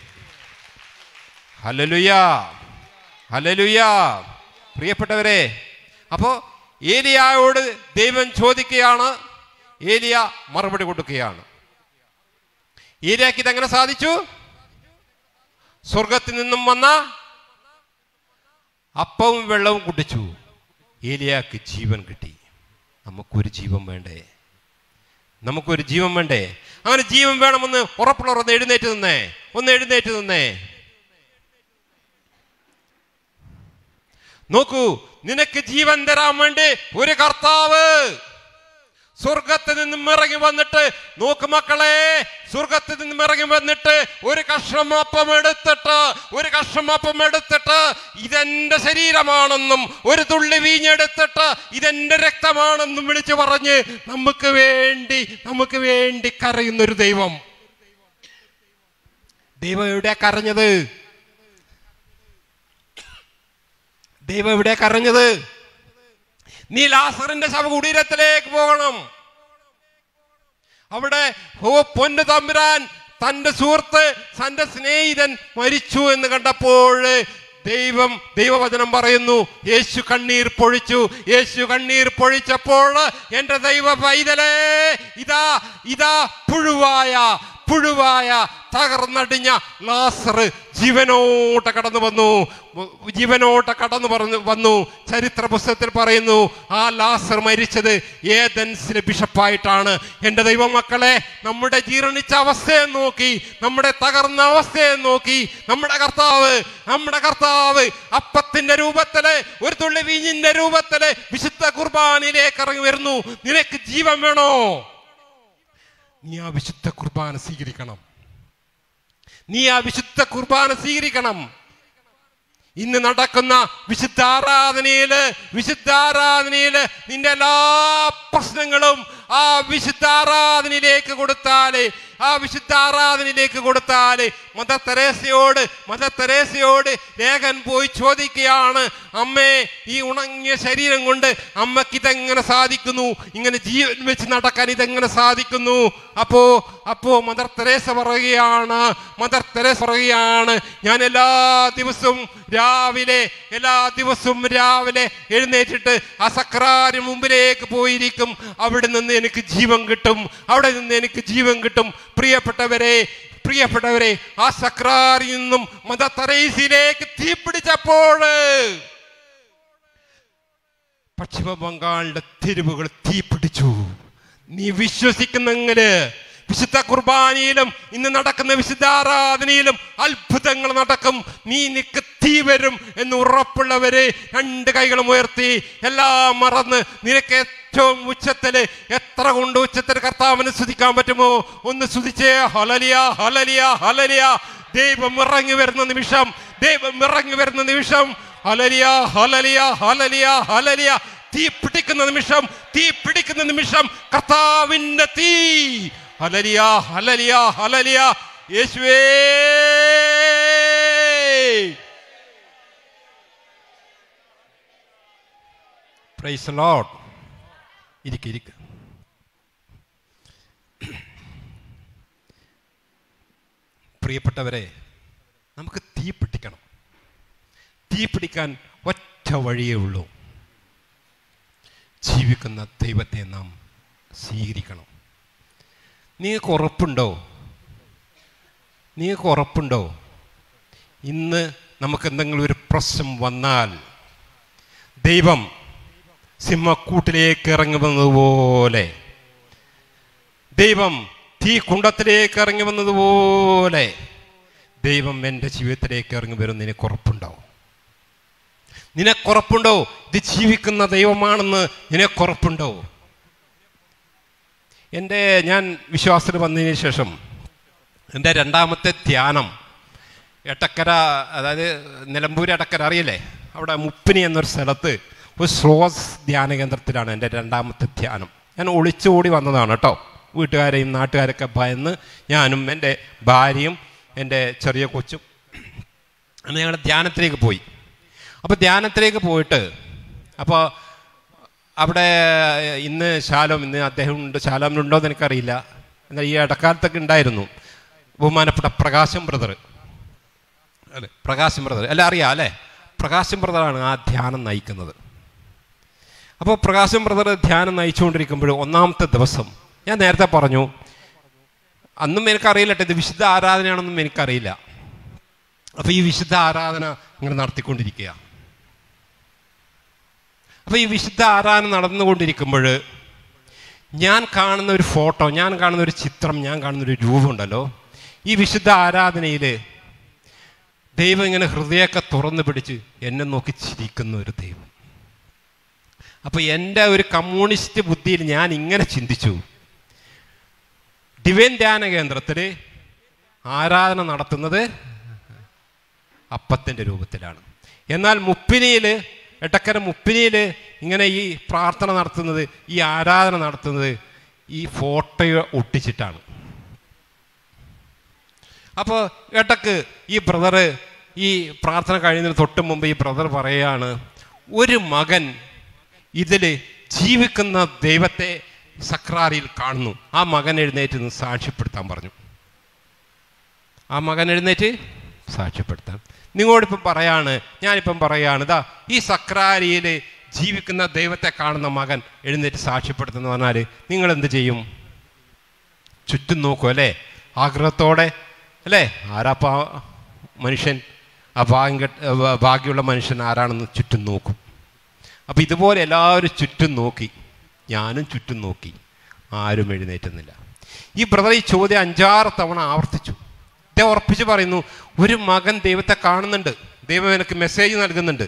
Speaker 1: ഹലലുയാ ഹലലുയാ പ്രിയപ്പെട്ടവരെ അപ്പോൾ ഏലിയായോട് ദൈവം ചോദിക്കുകയാണ് ഏലിയ മറുപടി കൊടുക്കുകയാണ് ഏലിയാക്ക് ഇതെങ്ങനെ സാധിച്ചു സ്വർഗത്തിൽ നിന്നും വന്ന അപ്പവും വെള്ളവും കുടിച്ചു ഏലിയാക്ക് ജീവൻ കിട്ടി നമുക്കൊരു ജീവൻ വേണ്ടേ നമുക്കൊരു ജീവൻ വേണ്ടേ അങ്ങനെ ജീവൻ വേണമെന്ന് ഉറപ്പുള്ളവർ ഒന്ന് എഴുന്നേറ്റ് നിന്നേ ഒന്ന് എഴുന്നേറ്റ് നിന്നേ നോക്കൂ നിനക്ക് ജീവൻ തരാൻ വേണ്ടി ഒരു കർത്താവ് സ്വർഗത്തിൽ നിന്നും ഇറങ്ങി വന്നിട്ട് നോക്ക് മക്കളെ സ്വർഗത്തിൽ നിന്നും ഇറങ്ങി വന്നിട്ട് ഒരു കഷ്ണമപ്പം എടുത്തിട്ട് ഒരു കഷ്ണമപ്പം എടുത്തിട്ട് ഇതെന്റെ ശരീരമാണെന്നും ഒരു തുള്ളി വീഞ്ഞെടുത്തിട്ട് ഇതെന്റെ രക്തമാണെന്നും വിളിച്ചു പറഞ്ഞ് നമുക്ക് വേണ്ടി നമുക്ക് വേണ്ടി കരയുന്നൊരു ദൈവം ദൈവം എവിടെയാ കരഞ്ഞത് ദൈവം എവിടെ കരഞ്ഞത് നീ ലാസറിന്റെ ശവകുടീരത്തിലേക്ക് പോകണം അവിടെ ഓ പൊന്നു തമ്പുരാൻ തന്റെ സുഹൃത്ത് തന്റെ സ്നേഹിതൻ മരിച്ചു എന്ന് കണ്ടപ്പോൾ ദൈവം ദൈവവചനം പറയുന്നു യേശു കണ്ണീർ പൊഴിച്ചു യേശു കണ്ണീർ പൊഴിച്ചപ്പോൾ എൻ്റെ ദൈവ പൈതലേ ഇതാ ഇതാ പുഴുവായ പുഴുവായ തകർന്നടിഞ്ഞ ലാസർ ജീവനോട്ട് കടന്നു വന്നു ജീവനോട്ട് കടന്നു പറഞ്ഞു വന്നു ചരിത്ര പുസ്തകത്തിൽ പറയുന്നു ആ ലാസർ മരിച്ചത് ഏതൻസിലെ ബിഷപ്പായിട്ടാണ് എൻ്റെ ദൈവമക്കളെ നമ്മുടെ ജീർണിച്ച അവസ്ഥയെ നോക്കി നമ്മുടെ തകർന്ന അവസ്ഥയെ നോക്കി നമ്മുടെ കർത്താവ് നമ്മുടെ കർത്താവ് അപ്പത്തിന്റെ രൂപത്തില് ഒരു തുള്ളി വീഞ്ഞിന്റെ രൂപത്തില് വിശുദ്ധ കുർബാനയിലേക്ക് ഇറങ്ങി വരുന്നു നിനക്ക് ജീവൻ വേണോ നീ ആ വിശുദ്ധ കുർബാന സ്വീകരിക്കണം നീ ആ വിശുദ്ധ കുർബാന സ്വീകരിക്കണം ഇന്ന് നടക്കുന്ന വിശുദ്ധ ആരാധനയില് വിശുദ്ധ ആരാധനയില് നിന്റെ എല്ലാ പ്രശ്നങ്ങളും ആ വിശുദ്ധ ആരാധനയിലേക്ക് കൊടുത്താല് ആ വിശുദ്ധ ആരാധനയിലേക്ക് കൊടുത്താല് മദർ തെരേസയോട് മദർ തെരേസയോട് ലേഖൻ പോയി ചോദിക്കുകയാണ് അമ്മേ ഈ ഉണങ്ങിയ ശരീരം കൊണ്ട് അമ്മക്ക് ഇതെങ്ങനെ സാധിക്കുന്നു ഇങ്ങനെ ജീവൻ വെച്ച് നടക്കാൻ ഇതെങ്ങനെ സാധിക്കുന്നു അപ്പോ അപ്പോ മദർ തെരേസ പറയുകയാണ് മദർ തെരേസ പറയുകയാണ് ഞാൻ എല്ലാ ദിവസവും രാവിലെ എല്ലാ ദിവസവും രാവിലെ എഴുന്നേറ്റിട്ട് ആ സക്രാരി മുമ്പിലേക്ക് പോയിരിക്കും അവിടെ നിന്ന് എനിക്ക് ജീവൻ കിട്ടും അവിടെ നിന്ന് എനിക്ക് ജീവൻ കിട്ടും പ്രിയപ്പെട്ടവരെ പ്രിയപ്പെട്ടവരെ ആ സക്രാരിൽ നിന്നും മദർ തെരേസയിലേക്ക് തീപിടിച്ചപ്പോൾ പശ്ചിമ ബംഗാളിന്റെ തെരുവുകൾ തീപിടിച്ചു നീ വിശ്വസിക്കുന്നെങ്കില് വിശുദ്ധ കുർബാനയിലും ഇന്ന് നടക്കുന്ന വിശുദ്ധ ആരാധനയിലും അത്ഭുതങ്ങൾ നടക്കും നീ നിക്ക് തീ വരും എന്ന് ഉറപ്പുള്ളവര് രണ്ട് കൈകളും ഉയർത്തി എല്ലാം മറന്ന് നിനക്ക് ഏറ്റവും ഉച്ചത്തില് എത്ര കൊണ്ട് ഉച്ചത്തിൽ കർത്താവിന് സ്തുതിക്കാൻ പറ്റുമോ ഒന്ന് സ്തുതിച്ചേ ഹലലിയ ഹലലിയ ഹലലിയ ദൈവം ഇറങ്ങി വരുന്ന നിമിഷം ദൈവം ഇറങ്ങി വരുന്ന നിമിഷം ഹലലിയ ഹലലിയ ഹലലിയ ഹലലിയ തീ പിടിക്കുന്ന നിമിഷം തീ പിടിക്കുന്ന നിമിഷം കർത്താവിന്റെ തീ ഹലലിയ ഹലലിയ ഹലലിയ യേശുവേ പ്രൈസ് ലോഡ് ഇരിക്ക ഇരിക്ക പ്രിയപ്പെട്ടവരെ നമുക്ക് തീ പിടിക്കണം തീ പിടിക്കാൻ ഒറ്റ വഴിയേ ഉള്ളൂ ജീവിക്കുന്ന ദൈവത്തെ നാം സ്വീകരിക്കണം നിങ്ങൾക്ക് ഉറപ്പുണ്ടോ നിങ്ങൾക്ക് ഉറപ്പുണ്ടോ ഇന്ന് നമുക്ക് എന്തെങ്കിലും ഒരു പ്രശ്നം വന്നാൽ ദൈവം സിംഹക്കൂട്ടിലേക്ക് ഇറങ്ങി വന്നതുപോലെ ദൈവം തീ കുണ്ടത്തിലേക്ക് ഇറങ്ങി വന്നതുപോലെ ദൈവം എൻ്റെ ജീവിതത്തിലേക്ക് ഇറങ്ങി വരും നിനക്ക് ഉറപ്പുണ്ടോ നിനക്കുറപ്പുണ്ടോ ഇത് ജീവിക്കുന്ന ദൈവമാണെന്ന് നിനക്കുറപ്പുണ്ടോ എൻ്റെ ഞാൻ വിശ്വാസത്തിൽ വന്നതിന് ശേഷം എൻ്റെ രണ്ടാമത്തെ ധ്യാനം എട്ടക്കര അതായത് നിലമ്പൂർ എടക്കര അറിയില്ലേ അവിടെ മുപ്പിനി എന്നൊരു സ്ഥലത്ത് ഒരു ശ്രോസ് ധ്യാന കേന്ദ്രത്തിലാണ് എൻ്റെ രണ്ടാമത്തെ ധ്യാനം ഞാൻ ഒളിച്ചോടി വന്നതാണ് കേട്ടോ വീട്ടുകാരെയും നാട്ടുകാരൊക്കെ ഭയന്ന് ഞാനും എൻ്റെ ഭാര്യയും എൻ്റെ ചെറിയ കൊച്ചും അന്ന് ഞങ്ങൾ ധ്യാനത്തിലേക്ക് പോയി അപ്പോൾ ധ്യാനത്തിലേക്ക് പോയിട്ട് അപ്പോൾ അവിടെ ഇന്ന് ശാലോം ഇന്ന് അദ്ദേഹം ഉണ്ട് ശാലോമിനുണ്ടോ എന്ന് എനിക്കറിയില്ല എന്നാൽ ഈ ഇടക്കാലത്തൊക്കെ ഉണ്ടായിരുന്നു ബഹുമാനപ്പെട്ട പ്രകാശം ബ്രദർ അല്ലേ പ്രകാശം ബ്രദർ അല്ല അറിയാം അല്ലേ പ്രകാശം ബ്രദറാണ് ആ ധ്യാനം നയിക്കുന്നത് അപ്പോൾ പ്രകാശം ബ്രദർ ധ്യാനം നയിച്ചുകൊണ്ടിരിക്കുമ്പോൾ ഒന്നാമത്തെ ദിവസം ഞാൻ നേരത്തെ പറഞ്ഞു അന്നും എനിക്കറിയില്ല കേട്ടോ ഇത് വിശുദ്ധ ആരാധനയാണെന്നും എനിക്കറിയില്ല അപ്പോൾ ഈ വിശുദ്ധ ആരാധന ഇങ്ങനെ നടത്തിക്കൊണ്ടിരിക്കുക അപ്പോൾ ഈ വിശുദ്ധ ആരാധന നടന്നുകൊണ്ടിരിക്കുമ്പോൾ ഞാൻ കാണുന്ന ഒരു ഫോട്ടോ ഞാൻ കാണുന്ന ഒരു ചിത്രം ഞാൻ കാണുന്ന ഒരു രൂപമുണ്ടല്ലോ ഈ വിശുദ്ധ ആരാധനയിൽ ദൈവം ഇങ്ങനെ ഹൃദയമൊക്കെ തുറന്നു പിടിച്ച് എന്നെ നോക്കി ചിരിക്കുന്ന ഒരു ദൈവം അപ്പോൾ എൻ്റെ ഒരു കമ്മ്യൂണിസ്റ്റ് ബുദ്ധിയിൽ ഞാൻ ഇങ്ങനെ ചിന്തിച്ചു ഡിവൈൻ ധ്യാന കേന്ദ്രത്തിൽ ആരാധന നടത്തുന്നത് അപ്പത്തിൻ്റെ രൂപത്തിലാണ് എന്നാൽ മുപ്പിനിയിൽ എട്ടക്കര മുപ്പിനിയിൽ ഇങ്ങനെ ഈ പ്രാർത്ഥന നടത്തുന്നത് ഈ ആരാധന നടത്തുന്നത് ഈ ഫോട്ടോ ഒട്ടിച്ചിട്ടാണ് അപ്പോൾ ഇടക്ക് ഈ ബ്രദറ് ഈ പ്രാർത്ഥന കഴിയുന്നതിന് തൊട്ട് മുമ്പ് ഈ ബ്രദർ പറയുകയാണ് ഒരു മകൻ ഇതിൽ ജീവിക്കുന്ന ദൈവത്തെ സക്രാരിയിൽ കാണുന്നു ആ മകൻ എഴുന്നേറ്റ് നിന്ന് സാക്ഷ്യപ്പെടുത്താൻ പറഞ്ഞു ആ മകൻ എഴുന്നേറ്റ് സാക്ഷ്യപ്പെടുത്താൻ നിങ്ങളോടിപ്പം പറയാണ് ഞാനിപ്പം പറയാണ് ഇതാ ഈ സക്രാരിയിൽ ജീവിക്കുന്ന ദൈവത്തെ കാണുന്ന മകൻ എഴുന്നേറ്റ് സാക്ഷ്യപ്പെടുത്തുന്ന പറഞ്ഞാൽ നിങ്ങൾ എന്ത് ചെയ്യും ചുറ്റും നോക്കും അല്ലേ ആഗ്രഹത്തോടെ അല്ലേ ആരാപ്പ മനുഷ്യൻ ആ ഭാഗ്യം കെട്ട ഭാഗ്യമുള്ള മനുഷ്യൻ ആരാണെന്ന് ചുറ്റും നോക്കും അപ്പോൾ ഇതുപോലെ എല്ലാവരും ചുറ്റും നോക്കി ഞാനും ചുറ്റും നോക്കി ആരും എഴുന്നേറ്റുന്നില്ല ഈ ബ്രദർ ഈ ചോദ്യം അഞ്ചാറ് തവണ ആവർത്തിച്ചു ഇദ്ദേഹം ഉറപ്പിച്ച് പറയുന്നു ഒരു മകൻ ദൈവത്തെ കാണുന്നുണ്ട് ദൈവം എനിക്ക് മെസ്സേജ് നൽകുന്നുണ്ട്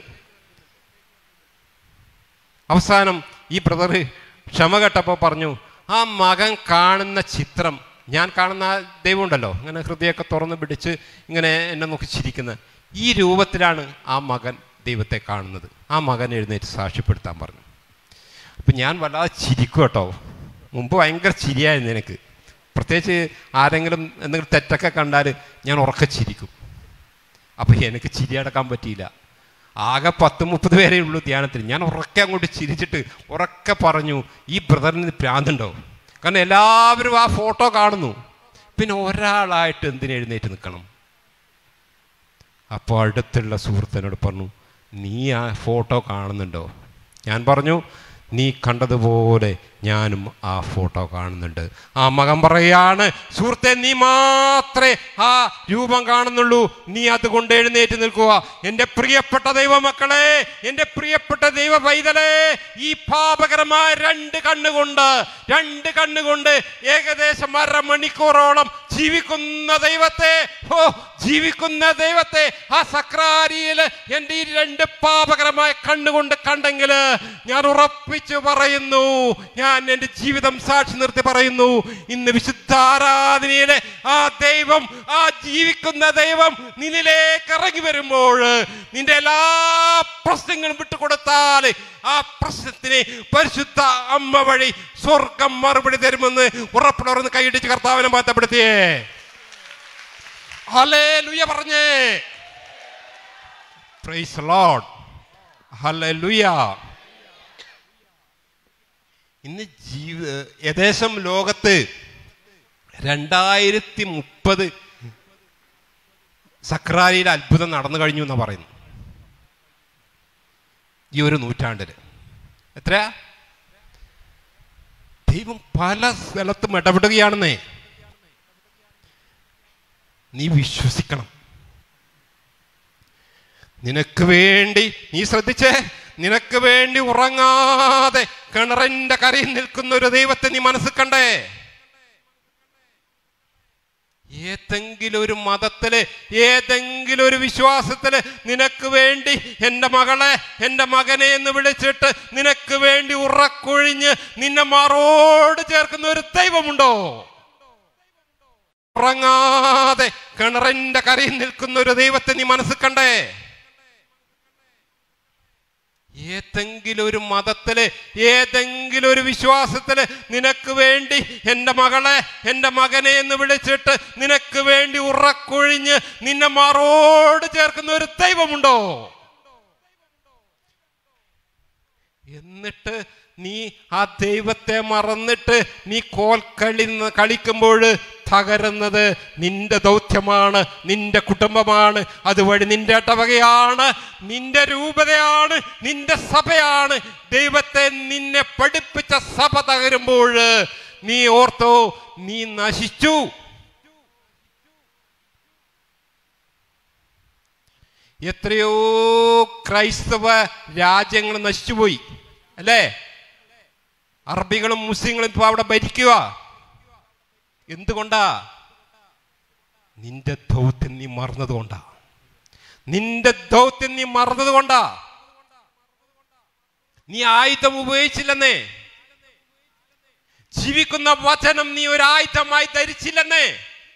Speaker 1: അവസാനം ഈ ബ്രദർ ക്ഷമ കെട്ടപ്പോൾ പറഞ്ഞു ആ മകൻ കാണുന്ന ചിത്രം ഞാൻ കാണുന്ന ആ ദൈവം ഉണ്ടല്ലോ ഇങ്ങനെ ഹൃദയമൊക്കെ തുറന്ന് പിടിച്ച് ഇങ്ങനെ എന്നെ നോക്കി ചിരിക്കുന്ന ഈ രൂപത്തിലാണ് ആ മകൻ ദൈവത്തെ കാണുന്നത് ആ മകൻ എഴുന്നേറ്റ് സാക്ഷ്യപ്പെടുത്താൻ പറഞ്ഞു അപ്പം ഞാൻ വല്ലാതെ ചിരിക്കും കേട്ടോ മുമ്പ് ഭയങ്കര ചിരിയായിരുന്നു എനിക്ക് പ്രത്യേകിച്ച് ആരെങ്കിലും എന്തെങ്കിലും തെറ്റൊക്കെ കണ്ടാൽ ഞാൻ ഉറക്കെ ചിരിക്കും അപ്പം എനിക്ക് ചിരി അടക്കാൻ പറ്റിയില്ല ആകെ പത്ത് മുപ്പത് പേരേ ഉള്ളൂ ധ്യാനത്തിൽ ഞാൻ ഉറക്കെ അങ്ങോട്ട് ചിരിച്ചിട്ട് ഉറക്കെ പറഞ്ഞു ഈ ബ്രദറിന് പ്രാന്തുണ്ടോ കാരണം എല്ലാവരും ആ ഫോട്ടോ കാണുന്നു പിന്നെ ഒരാളായിട്ട് എന്തിനു എഴുന്നേറ്റ് നിൽക്കണം അപ്പോൾ അടുത്തുള്ള സുഹൃത്തിനോട് പറഞ്ഞു നീ ആ ഫോട്ടോ കാണുന്നുണ്ടോ ഞാൻ പറഞ്ഞു നീ കണ്ടതുപോലെ ഞാനും ആ ഫോട്ടോ കാണുന്നുണ്ട് ആ മകൻ പറയാണ് സുഹൃത്തെ നീ മാത്രമേ ആ രൂപം കാണുന്നുള്ളൂ നീ അതുകൊണ്ട് എഴുന്നേറ്റ് നിൽക്കുക എൻ്റെ പ്രിയപ്പെട്ട ദൈവമക്കളെ എൻ്റെ പ്രിയപ്പെട്ട ദൈവ പൈതലേ ഈ പാപകരമായ രണ്ട് കണ്ണുകൊണ്ട് രണ്ട് കണ്ണുകൊണ്ട് ഏകദേശം അരമണിക്കൂറോളം ജീവിക്കുന്ന ദൈവത്തെ ഓ ജീവിക്കുന്ന ദൈവത്തെ ആ സക്രാരിയിൽ എൻ്റെ ഈ രണ്ട് പാപകരമായ കണ്ണുകൊണ്ട് കണ്ടെങ്കിൽ ഞാൻ ഉറപ്പിച്ചു പറയുന്നു ഞാൻ എൻ്റെ ജീവിതം സാക്ഷി നിർത്തി പറയുന്നു ഇന്ന് വിശുദ്ധ ആരാധനയിലെ ആ ദൈവം ആ ജീവിക്കുന്ന ദൈവം നിന്നിലേക്ക് ഇറങ്ങി വരുമ്പോൾ നിന്റെ എല്ലാ പ്രശ്നങ്ങളും വിട്ടുകൊടുത്താൽ ആ പ്രശ്നത്തിന് പരിശുദ്ധ അമ്മ വഴി സ്വർഗം മറുപടി തരുമെന്ന് ഉറപ്പുള്ളവർന്ന് കൈയിടിച്ച് കർത്താവിനെ ബന്ധപ്പെടുത്തിയേ ഹല്ലേലൂയ പറഞ്ഞേ പ്രൈസ് ലോഡ് ഹല്ലേലൂയ ഇന്ന് ജീവ ഏകദേശം ലോകത്ത് രണ്ടായിരത്തി മുപ്പത് സക്രാരിയിൽ അത്ഭുതം നടന്നു കഴിഞ്ഞു എന്നാണ് പറയുന്നു ഈ ഒരു നൂറ്റാണ്ടില് എത്രയാ ദൈവം പല സ്ഥലത്തും ഇടപെടുകയാണെന്നേ നീ വിശ്വസിക്കണം നിനക്ക് വേണ്ടി നീ ശ്രദ്ധിച്ചേ നിനക്ക് വേണ്ടി ഉറങ്ങാതെ കിണറിന്റെ കരയിൽ നിൽക്കുന്ന ഒരു ദൈവത്തെ നീ മനസ്സിൽ കണ്ടേ ഏതെങ്കിലും ഒരു മതത്തില് ഏതെങ്കിലും ഒരു വിശ്വാസത്തില് നിനക്ക് വേണ്ടി എൻ്റെ മകളെ എൻ്റെ മകനെ എന്ന് വിളിച്ചിട്ട് നിനക്ക് വേണ്ടി ഉറക്കൊഴിഞ്ഞ് നിന്നെ മാറോട് ചേർക്കുന്ന ഒരു ദൈവമുണ്ടോ ഉറങ്ങാതെ കിണറിന്റെ കരയിൽ നിൽക്കുന്ന ഒരു ദൈവത്തെ നീ മനസ്സിൽ കണ്ടേ ഏതെങ്കിലും ഒരു മതത്തില് ഏതെങ്കിലും ഒരു വിശ്വാസത്തില് നിനക്ക് വേണ്ടി എൻ്റെ മകളെ എൻ്റെ മകനെ എന്ന് വിളിച്ചിട്ട് നിനക്ക് വേണ്ടി ഉറക്കൊഴിഞ്ഞ് നിന്നെ മാറോട് ചേർക്കുന്ന ഒരു ദൈവമുണ്ടോ എന്നിട്ട് നീ ആ ദൈവത്തെ മറന്നിട്ട് നീ കോൽക്കളി കളിക്കുമ്പോൾ തകരുന്നത് നിന്റെ ദൗത്യമാണ് നിന്റെ കുടുംബമാണ് അതുവഴി നിന്റെ ഇടവകയാണ് നിന്റെ രൂപതയാണ് നിന്റെ സഭയാണ് ദൈവത്തെ നിന്നെ പഠിപ്പിച്ച സഭ തകരുമ്പോൾ നീ ഓർത്തോ നീ നശിച്ചു എത്രയോ ക്രൈസ്തവ രാജ്യങ്ങൾ നശിച്ചുപോയി അല്ലേ അറബികളും മുസ്ലിങ്ങളും ഇപ്പൊ അവിടെ ഭരിക്കുക എന്തുകൊണ്ടാ നിന്റെ ദൗത്യം നീ മറന്നത് കൊണ്ടാ നിന്റെ ദൗത്യം നീ മറന്നത് കൊണ്ടാ നീ ആയുധം ഉപയോഗിച്ചില്ലെന്നേ ജീവിക്കുന്ന വചനം നീ ഒരു ആയുധമായി ധരിച്ചില്ലെന്നേ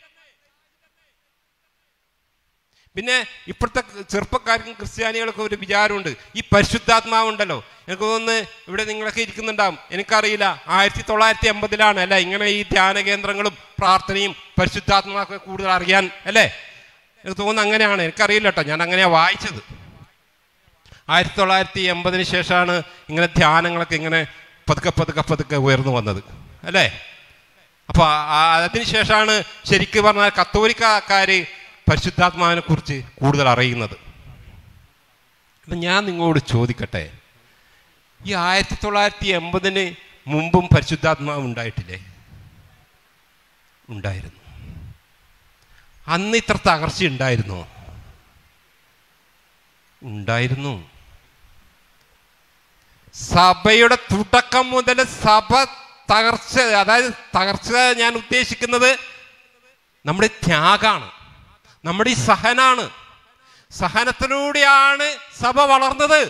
Speaker 1: പിന്നെ ഇപ്പോഴത്തെ ചെറുപ്പക്കാർക്കും ക്രിസ്ത്യാനികൾക്കും ഒരു വിചാരമുണ്ട് ഈ പരിശുദ്ധാത്മാവുണ്ടല്ലോ എനിക്ക് തോന്നുന്നു ഇവിടെ നിങ്ങളൊക്കെ ഇരിക്കുന്നുണ്ടാവും എനിക്കറിയില്ല ആയിരത്തി തൊള്ളായിരത്തി എൺപതിലാണ് അല്ലേ ഇങ്ങനെ ഈ ധ്യാന കേന്ദ്രങ്ങളും പ്രാർത്ഥനയും പരിശുദ്ധാത്മാവൊക്കെ കൂടുതൽ അറിയാൻ അല്ലേ എനിക്ക് തോന്നുന്നു അങ്ങനെയാണ് എനിക്കറിയില്ല കേട്ടോ ഞാൻ അങ്ങനെയാണ് വായിച്ചത് ആയിരത്തി തൊള്ളായിരത്തി എൺപതിന് ശേഷമാണ് ഇങ്ങനെ ധ്യാനങ്ങളൊക്കെ ഇങ്ങനെ പതുക്കെ പതുക്കെ പതുക്കെ ഉയർന്നു വന്നത് അല്ലേ അപ്പോൾ അതിനുശേഷമാണ് ശരിക്കും പറഞ്ഞാൽ കത്തോലിക്കാർ പരിശുദ്ധാത്മാവിനെ കുറിച്ച് കൂടുതൽ അറിയുന്നത് അപ്പം ഞാൻ നിങ്ങളോട് ചോദിക്കട്ടെ ഈ ആയിരത്തി തൊള്ളായിരത്തി എൺപതിന് മുമ്പും പരിശുദ്ധാത്മാവ് ഉണ്ടായിട്ടില്ലേ ഉണ്ടായിരുന്നു അന്ന് ഇത്ര തകർച്ച ഉണ്ടായിരുന്നോ ഉണ്ടായിരുന്നു സഭയുടെ തുടക്കം മുതൽ സഭ തകർച്ച അതായത് തകർച്ച ഞാൻ ഉദ്ദേശിക്കുന്നത് നമ്മുടെ ത്യാഗാണ് നമ്മുടെ ഈ സഹനാണ് സഹനത്തിലൂടെയാണ് സഭ വളർന്നത്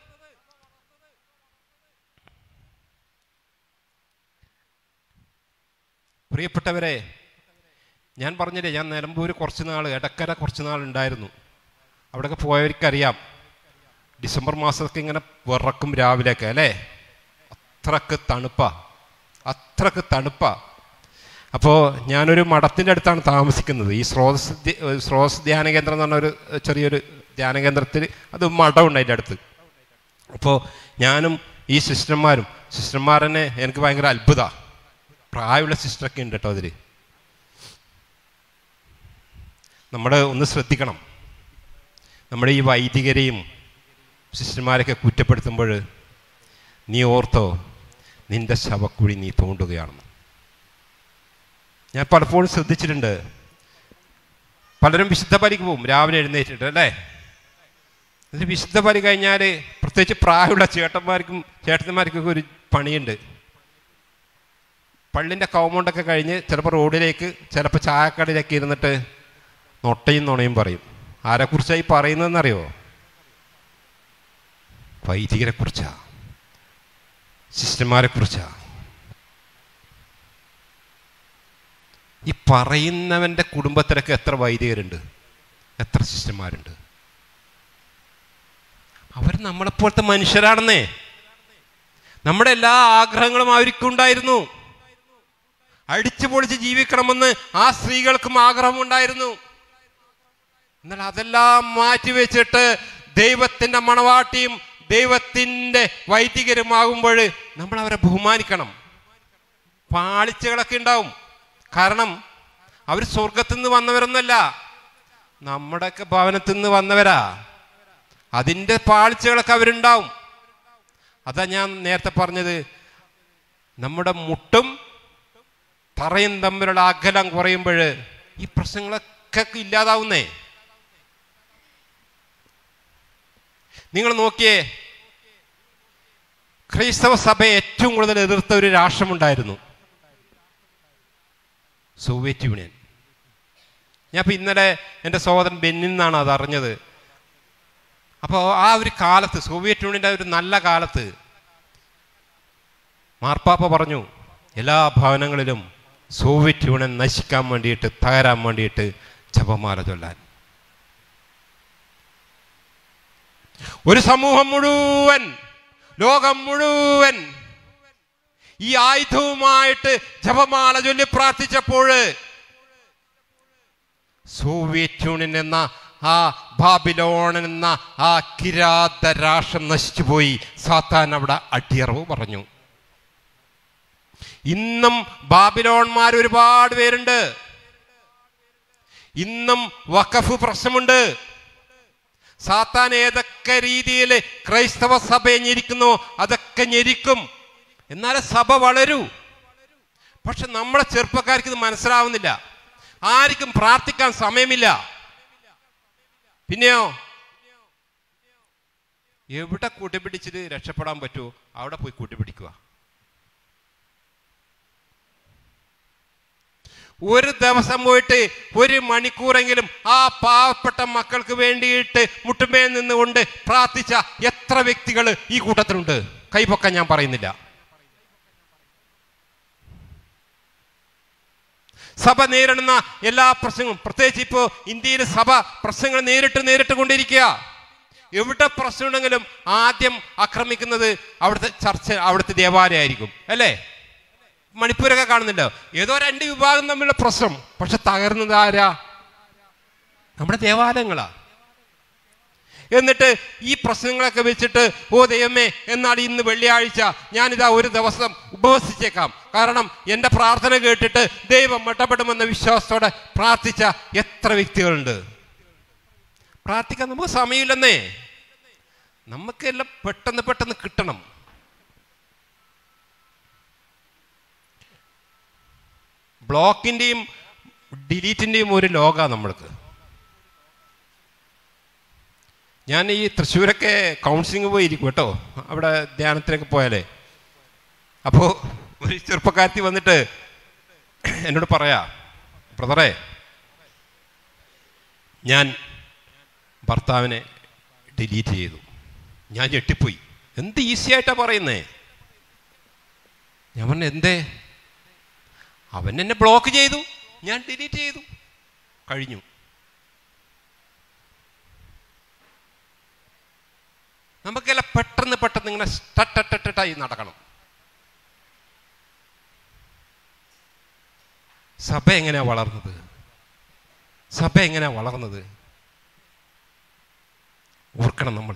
Speaker 1: പ്രിയപ്പെട്ടവരെ ഞാൻ പറഞ്ഞില്ലേ ഞാൻ നിലമ്പൂർ കുറച്ച് നാൾ എടക്കര കുറച്ച് നാൾ ഉണ്ടായിരുന്നു അവിടെയൊക്കെ പോയവർക്കറിയാം ഡിസംബർ മാസമൊക്കെ ഇങ്ങനെ വിറക്കും രാവിലെയൊക്കെ അല്ലേ അത്രക്ക് തണുപ്പാ അത്രക്ക് തണുപ്പാ അപ്പോൾ ഞാനൊരു മഠത്തിൻ്റെ അടുത്താണ് താമസിക്കുന്നത് ഈ സ്രോതസ് സ്രോതസ് ധ്യാന കേന്ദ്രം എന്ന് പറഞ്ഞ ഒരു ചെറിയൊരു ധ്യാന കേന്ദ്രത്തിൽ അത് മഠമുണ്ട് അതിൻ്റെ അടുത്ത് അപ്പോൾ ഞാനും ഈ സിസ്റ്റർമാരും സിസ്റ്റർമാരനെ എനിക്ക് ഭയങ്കര അത്ഭുത പ്രായമുള്ള സിസ്റ്ററൊക്കെ ഉണ്ട് കേട്ടോ അതിൽ നമ്മൾ ഒന്ന് ശ്രദ്ധിക്കണം നമ്മുടെ ഈ വൈദികരെയും സിസ്റ്റർമാരൊക്കെ കുറ്റപ്പെടുത്തുമ്പോൾ നീ ഓർത്തോ നിന്റെ ശവക്കുഴി നീ തോണ്ടുകയാണെന്ന് ഞാൻ പലപ്പോഴും ശ്രദ്ധിച്ചിട്ടുണ്ട് പലരും വിശുദ്ധ പലിക്ക് പോകും രാവിലെ എഴുന്നേറ്റിട്ട് അല്ലേ എന്നിട്ട് വിശുദ്ധ പലി കഴിഞ്ഞാൽ പ്രത്യേകിച്ച് പ്രായമുള്ള ചേട്ടന്മാർക്കും ചേട്ടന്മാർക്കൊക്കെ ഒരു പണിയുണ്ട് പള്ളിൻ്റെ കൗമൗണ്ടൊക്കെ കഴിഞ്ഞ് ചിലപ്പോൾ റോഡിലേക്ക് ചിലപ്പോൾ ചായക്കടയിലൊക്കെ ഇരുന്നിട്ട് നൊട്ടയും നുണയും പറയും ആരെക്കുറിച്ചായി പറയുന്നതെന്നറിയോ വൈദികരെ കുറിച്ചാ സിസ്റ്റർമാരെ കുറിച്ചാ ഈ പറയുന്നവൻ്റെ കുടുംബത്തിലൊക്കെ എത്ര വൈദികരുണ്ട് എത്ര സിസ്റ്റർമാരുണ്ട് അവർ നമ്മളെപ്പോലത്തെ മനുഷ്യരാണെന്നേ നമ്മുടെ എല്ലാ ആഗ്രഹങ്ങളും അവർക്കുണ്ടായിരുന്നു അടിച്ചു പൊളിച്ച് ജീവിക്കണമെന്ന് ആ സ്ത്രീകൾക്കും ആഗ്രഹമുണ്ടായിരുന്നു എന്നാൽ അതെല്ലാം മാറ്റിവെച്ചിട്ട് ദൈവത്തിൻ്റെ മണവാട്ടിയും ദൈവത്തിൻ്റെ വൈദികരുമാകുമ്പോൾ നമ്മൾ അവരെ ബഹുമാനിക്കണം പാളിച്ചകളൊക്കെ ഉണ്ടാവും കാരണം അവർ സ്വർഗത്തിൽ നിന്ന് വന്നവരൊന്നുമല്ല നമ്മുടെയൊക്കെ ഭവനത്തിൽ നിന്ന് വന്നവരാ അതിൻ്റെ പാളിച്ചകളൊക്കെ അവരുണ്ടാവും അതാ ഞാൻ നേരത്തെ പറഞ്ഞത് നമ്മുടെ മുട്ടും തറയും തമ്മിലുള്ള അകലം കുറയുമ്പോൾ ഈ പ്രശ്നങ്ങളൊക്കെ ഇല്ലാതാവുന്നേ നിങ്ങൾ നോക്കിയേ ക്രൈസ്തവ സഭയെ ഏറ്റവും കൂടുതൽ എതിർത്ത ഒരു രാഷ്ട്രമുണ്ടായിരുന്നു സോവിയറ്റ് യൂണിയൻ ഞാൻ ഇപ്പം ഇന്നലെ എൻ്റെ സഹോദരൻ ബെന്നിൽ നിന്നാണ് അത് അറിഞ്ഞത് അപ്പോൾ ആ ഒരു കാലത്ത് സോവിയറ്റ് യൂണിയൻ്റെ ഒരു നല്ല കാലത്ത് മാർപ്പാപ്പ പറഞ്ഞു എല്ലാ ഭവനങ്ങളിലും സോവിയറ്റ് യൂണിയൻ നശിക്കാൻ വേണ്ടിയിട്ട് തകരാൻ വേണ്ടിയിട്ട് ജപമാല ചൊല്ലാൻ ഒരു സമൂഹം മുഴുവൻ ലോകം മുഴുവൻ ഈ ആയുധവുമായിട്ട് ജപമാല ചൊല്ലി പ്രാർത്ഥിച്ചപ്പോൾ സോവിയറ്റ് യൂണിയൻ എന്ന ആ ബാബിലോൺ എന്ന ആ കിരാത രാഷ്ട്രം നശിച്ചുപോയി സാത്താൻ അവിടെ അടിയറവ് പറഞ്ഞു ഇന്നും ബാബിലോൺമാർ ഒരുപാട് പേരുണ്ട് ഇന്നും വഖഫ് പ്രശ്നമുണ്ട് സാത്താൻ ഏതൊക്കെ രീതിയിൽ ക്രൈസ്തവ സഭയെ ഞെരിക്കുന്നു അതൊക്കെ ഞെരിക്കും എന്നാലേ സഭ വളരൂ പക്ഷെ നമ്മുടെ ചെറുപ്പക്കാർക്ക് ഇത് മനസ്സിലാവുന്നില്ല ആർക്കും പ്രാർത്ഥിക്കാൻ സമയമില്ല പിന്നെയോ എവിടെ കൂട്ടിപ്പിടിച്ചിട്ട് രക്ഷപ്പെടാൻ പറ്റുമോ അവിടെ പോയി കൂട്ടിപ്പിടിക്കുക ഒരു ദിവസം പോയിട്ട് ഒരു മണിക്കൂറെങ്കിലും ആ പാവപ്പെട്ട മക്കൾക്ക് വേണ്ടിയിട്ട് മുട്ടുമേ നിന്നുകൊണ്ട് പ്രാർത്ഥിച്ച എത്ര വ്യക്തികൾ ഈ കൂട്ടത്തിലുണ്ട് കൈപൊക്കാൻ ഞാൻ പറയുന്നില്ല സഭ നേരിടുന്ന എല്ലാ പ്രശ്നങ്ങളും പ്രത്യേകിച്ച് ഇപ്പോൾ ഇന്ത്യയിൽ സഭ പ്രശ്നങ്ങൾ നേരിട്ട് നേരിട്ട് കൊണ്ടിരിക്കുക എവിടെ പ്രശ്നമുണ്ടെങ്കിലും ആദ്യം ആക്രമിക്കുന്നത് അവിടുത്തെ ചർച്ച അവിടുത്തെ ദേവാലയമായിരിക്കും അല്ലേ മണിപ്പൂരൊക്കെ കാണുന്നില്ലോ ഏതോ രണ്ട് വിഭാഗം തമ്മിലുള്ള പ്രശ്നം പക്ഷെ തകർന്നത് ആരാ നമ്മുടെ ദേവാലയങ്ങളാ എന്നിട്ട് ഈ പ്രശ്നങ്ങളൊക്കെ വെച്ചിട്ട് ഓ ദൈവമേ എന്നാൽ ഇന്ന് വെള്ളിയാഴ്ച ഞാനിതാ ഒരു ദിവസം ഉപവസിച്ചേക്കാം കാരണം എൻ്റെ പ്രാർത്ഥന കേട്ടിട്ട് ദൈവം മട്ടപ്പെടുമെന്ന വിശ്വാസത്തോടെ പ്രാർത്ഥിച്ച എത്ര വ്യക്തികളുണ്ട് പ്രാർത്ഥിക്കാൻ നമുക്ക് സമയമില്ലെന്നേ നമുക്കെല്ലാം പെട്ടെന്ന് പെട്ടെന്ന് കിട്ടണം ബ്ലോക്കിൻ്റെയും ഡിലീറ്റിൻ്റെയും ഒരു ലോക നമ്മൾക്ക് ഞാൻ ഈ തൃശ്ശൂരൊക്കെ കൗൺസിലിംഗ് പോയിരിക്കും കേട്ടോ അവിടെ ധ്യാനത്തിനൊക്കെ പോയാലേ അപ്പോൾ ഒരു ചെറുപ്പക്കാരത്തി വന്നിട്ട് എന്നോട് പറയാ ബ്രദറെ ഞാൻ ഭർത്താവിനെ ഡിലീറ്റ് ചെയ്തു ഞാൻ ഞെട്ടിപ്പോയി എന്ത് ഈസി ആയിട്ടാ പറയുന്നേ ഞാൻ പറഞ്ഞു എന്തേ അവൻ എന്നെ ബ്ലോക്ക് ചെയ്തു ഞാൻ ഡിലീറ്റ് ചെയ്തു കഴിഞ്ഞു നമുക്കെല്ലാം പെട്ടെന്ന് പെട്ടെന്ന് ഇങ്ങനെ ടട്ടട്ടട്ടായി നടക്കണം സഭ എങ്ങനെയാ വളർന്നത് സഭ എങ്ങനെയാ വളർന്നത് ഓർക്കണം നമ്മൾ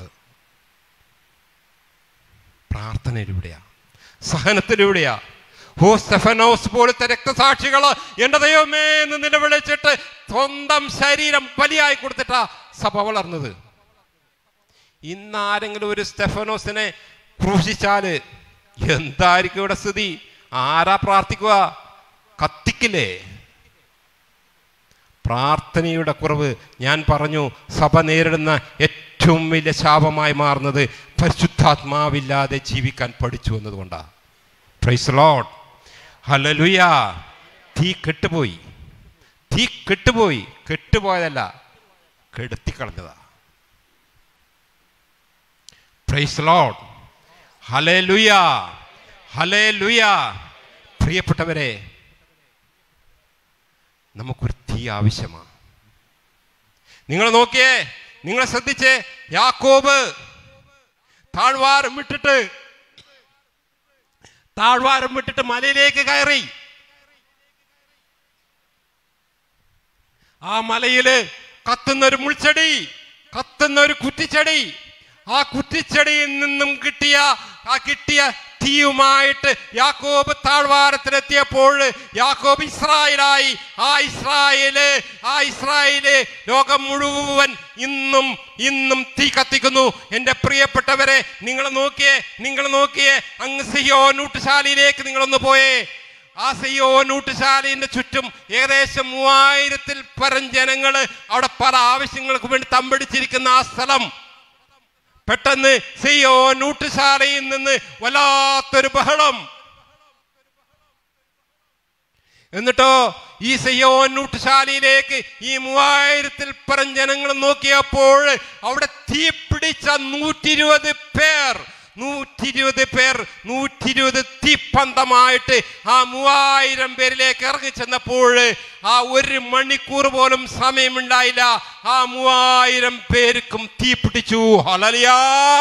Speaker 1: പ്രാർത്ഥനയിലൂടെയാ സഹനത്തിലൂടെയാ ഓ സ്റ്റെഫനോസ് പോലത്തെ രക്തസാക്ഷികള് എന്റെ ദൈവമേ എന്ന് നിലവിളിച്ചിട്ട് സ്വന്തം ശരീരം ബലിയായി കൊടുത്തിട്ടാ സഭ വളർന്നത് ഇന്ന് ആരെങ്കിലും ഒരു സ്റ്റെഫനോസിനെ ക്രൂശിച്ചാല് എന്തായിരിക്കും ഇവിടെ സ്ഥിതി ആരാ പ്രാർത്ഥിക്കുക കത്തിക്കില്ലേ പ്രാർത്ഥനയുടെ കുറവ് ഞാൻ പറഞ്ഞു സഭ നേരിടുന്ന ഏറ്റവും വലിയ ശാപമായി മാറുന്നത് പരിശുദ്ധാത്മാവില്ലാതെ ജീവിക്കാൻ പഠിച്ചു എന്നതുകൊണ്ടാണ് പ്രൈസ് ലോഡ് ഹലലുയ തീ കെട്ടുപോയി തീ കെട്ടുപോയി കെട്ടുപോയതല്ല കെടുത്തിക്കളഞ്ഞതാ പ്രൈസ് ലോഡ് ഹലേ ലുയ ഹലേ ലുയ പ്രിയപ്പെട്ടവരെ നമുക്കൊരു തീ ആവശ്യമാണ് നിങ്ങൾ നോക്കിയേ നിങ്ങൾ ശ്രദ്ധിച്ചേ യാക്കോബ് താഴ്വാരം വിട്ടിട്ട് താഴ്വാരം വിട്ടിട്ട് മലയിലേക്ക് കയറി ആ മലയില് കത്തുന്ന ഒരു മുൾച്ചെടി കത്തുന്ന ഒരു കുറ്റിച്ചെടി ആ കുറ്റിച്ചെടിയിൽ നിന്നും കിട്ടിയ ആ കിട്ടിയ തീയുമായിട്ട് യാക്കോബ് താഴ്വാരത്തിലെത്തിയപ്പോൾ യാക്കോബ് ഇസ്രായേലായി ആ ഇസ്രായേല് ആ ഇസ്രായേല് ലോകം മുഴുവൻ ഇന്നും ഇന്നും തീ കത്തിക്കുന്നു എൻ്റെ പ്രിയപ്പെട്ടവരെ നിങ്ങൾ നോക്കിയേ നിങ്ങൾ നോക്കിയേ അങ്ങ് സിയോ നൂട്ടുശാലയിലേക്ക് നിങ്ങളൊന്ന് പോയേ ആ സിയോ നൂട്ടുശാലയുടെ ചുറ്റും ഏകദേശം മൂവായിരത്തിൽ പരം ജനങ്ങൾ അവിടെ പല ആവശ്യങ്ങൾക്ക് വേണ്ടി തമ്പടിച്ചിരിക്കുന്ന ആ സ്ഥലം പെട്ടെന്ന് സിയോ നൂട്ടുശാലയിൽ നിന്ന് വല്ലാത്തൊരു ബഹളം എന്നിട്ടോ ഈ സിയോൻ നൂട്ടുശാലയിലേക്ക് ഈ മൂവായിരത്തിൽ പരം ജനങ്ങൾ നോക്കിയപ്പോൾ അവിടെ തീ പിടിച്ച നൂറ്റി ഇരുപത് പേർ നൂറ്റി ഇരുപത് പേർ നൂറ്റി ഇരുപത് തീപ്പന്തമായിട്ട് ആ മൂവായിരം പേരിലേക്ക് ഇറങ്ങി ചെന്നപ്പോൾ ആ ഒരു മണിക്കൂർ പോലും സമയമുണ്ടായില്ല ആ മൂവായിരം പേർക്കും തീ പിടിച്ചു ഹലലിയാ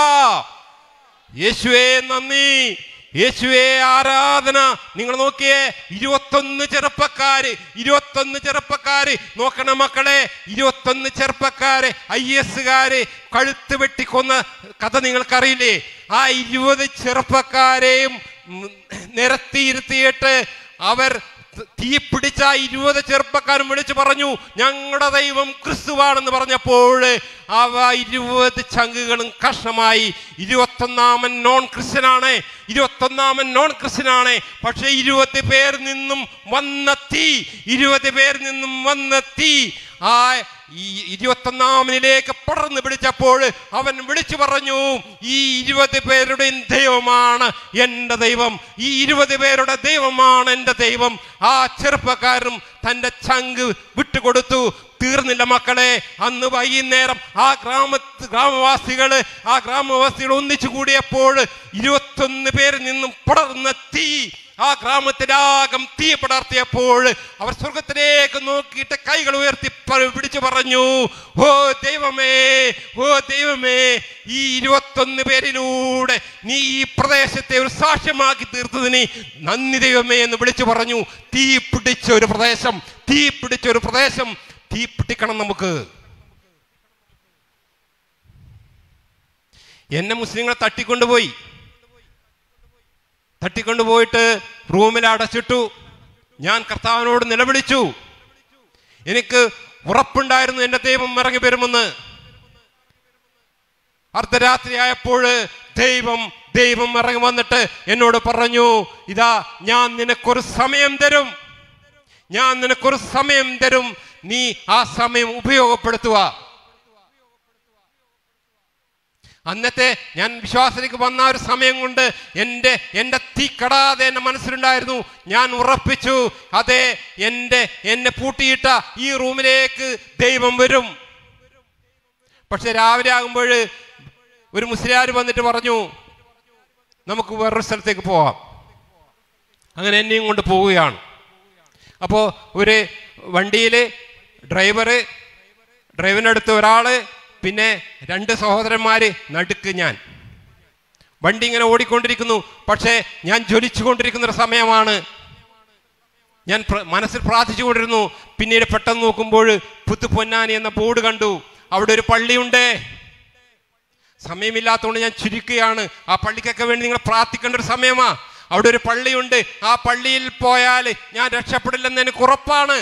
Speaker 1: യേശുവേ നന്ദി യേശുവേ ആരാധന നിങ്ങൾ നോക്കിയേ ഇരുപത്തൊന്ന് ചെറുപ്പക്കാര് ഇരുപത്തൊന്ന് ചെറുപ്പക്കാര് നോക്കണം മക്കളെ ഇരുപത്തൊന്ന് ചെറുപ്പക്കാര് ഐ എസുകാര് കഴുത്ത് വെട്ടിക്കൊന്ന കഥ നിങ്ങൾക്കറിയില്ലേ ആ ഇരുപത് ചെറുപ്പക്കാരെയും ഉം, നിരത്തിയിരുത്തിയിട്ട് അവർ തീ പിടിച്ച ആ ഇരുപത് ചെറുപ്പക്കാരും വിളിച്ചു പറഞ്ഞു ഞങ്ങളുടെ ദൈവം ക്രിസ്തുവാണെന്ന് പറഞ്ഞപ്പോൾ അവ ഇരുപത് ചങ്കുകളും കഷ്ണമായി ഇരുപത്തൊന്നാമൻ നോൺ ക്രിസ്ത്യനാണ് ഇരുപത്തൊന്നാമൻ നോൺ ക്രിസ്ത്യനാണ് പക്ഷെ ഇരുപത് പേർ നിന്നും വന്ന തീ ഇരുപത് പേർ നിന്നും വന്ന തീ ആ ഈ ഇരുപത്തൊന്നാമനിലേക്ക് പടർന്നു പിടിച്ചപ്പോൾ അവൻ വിളിച്ചു പറഞ്ഞു ഈ ഇരുപത് പേരുടെയും ദൈവമാണ് എൻ്റെ ദൈവം ഈ ഇരുപത് പേരുടെ ദൈവമാണ് എൻ്റെ ദൈവം ആ ചെറുപ്പക്കാരും തൻ്റെ ചങ്ക് വിട്ടുകൊടുത്തു തീർന്നില്ല മക്കളെ അന്ന് വൈകുന്നേരം ആ ഗ്രാമത്ത് ഗ്രാമവാസികള് ആ ഗ്രാമവാസികൾ ഒന്നിച്ചു കൂടിയപ്പോൾ ഇരുപത്തൊന്ന് പേരിൽ നിന്നും പടർന്ന തീ ആ ഗ്രാമത്തിലാകം തീ പടർത്തിയപ്പോൾ അവർ സ്വർഗത്തിലേക്ക് നോക്കിയിട്ട് കൈകൾ ഉയർത്തി പ- പിടിച്ചു പറഞ്ഞു ഓ ദൈവമേ ഓ ദൈവമേ ഈ ഇരുപത്തൊന്ന് പേരിലൂടെ നീ ഈ പ്രദേശത്തെ ഒരു സാക്ഷ്യമാക്കി തീർത്തതിന് നന്ദി ദൈവമേ എന്ന് വിളിച്ചു പറഞ്ഞു തീ പിടിച്ച ഒരു പ്രദേശം തീ പിടിച്ച ഒരു പ്രദേശം തീ പിടിക്കണം നമുക്ക് എന്നെ മുസ്ലിങ്ങളെ തട്ടിക്കൊണ്ടുപോയി തട്ടിക്കൊണ്ടുപോയിട്ട് റൂമിൽ അടച്ചിട്ടു ഞാൻ കർത്താവിനോട് നിലവിളിച്ചു എനിക്ക് ഉറപ്പുണ്ടായിരുന്നു എൻ്റെ ദൈവം ഇറങ്ങി വരുമെന്ന് അർദ്ധരാത്രിയായപ്പോൾ ദൈവം ദൈവം ഇറങ്ങി വന്നിട്ട് എന്നോട് പറഞ്ഞു ഇതാ ഞാൻ നിനക്കൊരു സമയം തരും ഞാൻ നിനക്കൊരു സമയം തരും നീ ആ സമയം ഉപയോഗപ്പെടുത്തുക അന്നത്തെ ഞാൻ വിശ്വാസത്തിലേക്ക് വന്ന ആ ഒരു സമയം കൊണ്ട് എൻ്റെ എൻ്റെ തീ കടാതെ എൻ്റെ മനസ്സിലുണ്ടായിരുന്നു ഞാൻ ഉറപ്പിച്ചു അതെ എൻ്റെ എന്നെ പൂട്ടിയിട്ട ഈ റൂമിലേക്ക് ദൈവം വരും പക്ഷെ രാവിലെ ആകുമ്പോൾ ഒരു മുസ്ലിയാർ വന്നിട്ട് പറഞ്ഞു നമുക്ക് വേറൊരു സ്ഥലത്തേക്ക് പോവാം അങ്ങനെ എന്നെയും കൊണ്ട് പോവുകയാണ് അപ്പോൾ ഒരു വണ്ടിയിൽ ഡ്രൈവറ് ഡ്രൈവറിനടുത്ത് ഒരാള് പിന്നെ രണ്ട് സഹോദരന്മാര് നടുക്ക് ഞാൻ വണ്ടി ഇങ്ങനെ ഓടിക്കൊണ്ടിരിക്കുന്നു പക്ഷേ ഞാൻ ജ്വലിച്ചുകൊണ്ടിരിക്കുന്ന ഒരു സമയമാണ് ഞാൻ പ്ര- മനസ്സിൽ പ്രാർത്ഥിച്ചുകൊണ്ടിരുന്നു പിന്നീട് പെട്ടെന്ന് നോക്കുമ്പോൾ പുത്തു പൊന്നാനി എന്ന ബോർഡ് കണ്ടു അവിടെ ഒരു പള്ളിയുണ്ട് സമയമില്ലാത്തതുകൊണ്ട് ഞാൻ ചുരുക്കുകയാണ് ആ പള്ളിക്കൊക്കെ വേണ്ടി നിങ്ങൾ പ്രാർത്ഥിക്കേണ്ട ഒരു സമയമാ അവിടെ ഒരു പള്ളിയുണ്ട് ആ പള്ളിയിൽ പോയാൽ ഞാൻ രക്ഷപ്പെടില്ലെന്ന് എനിക്ക് ഉറപ്പാണ്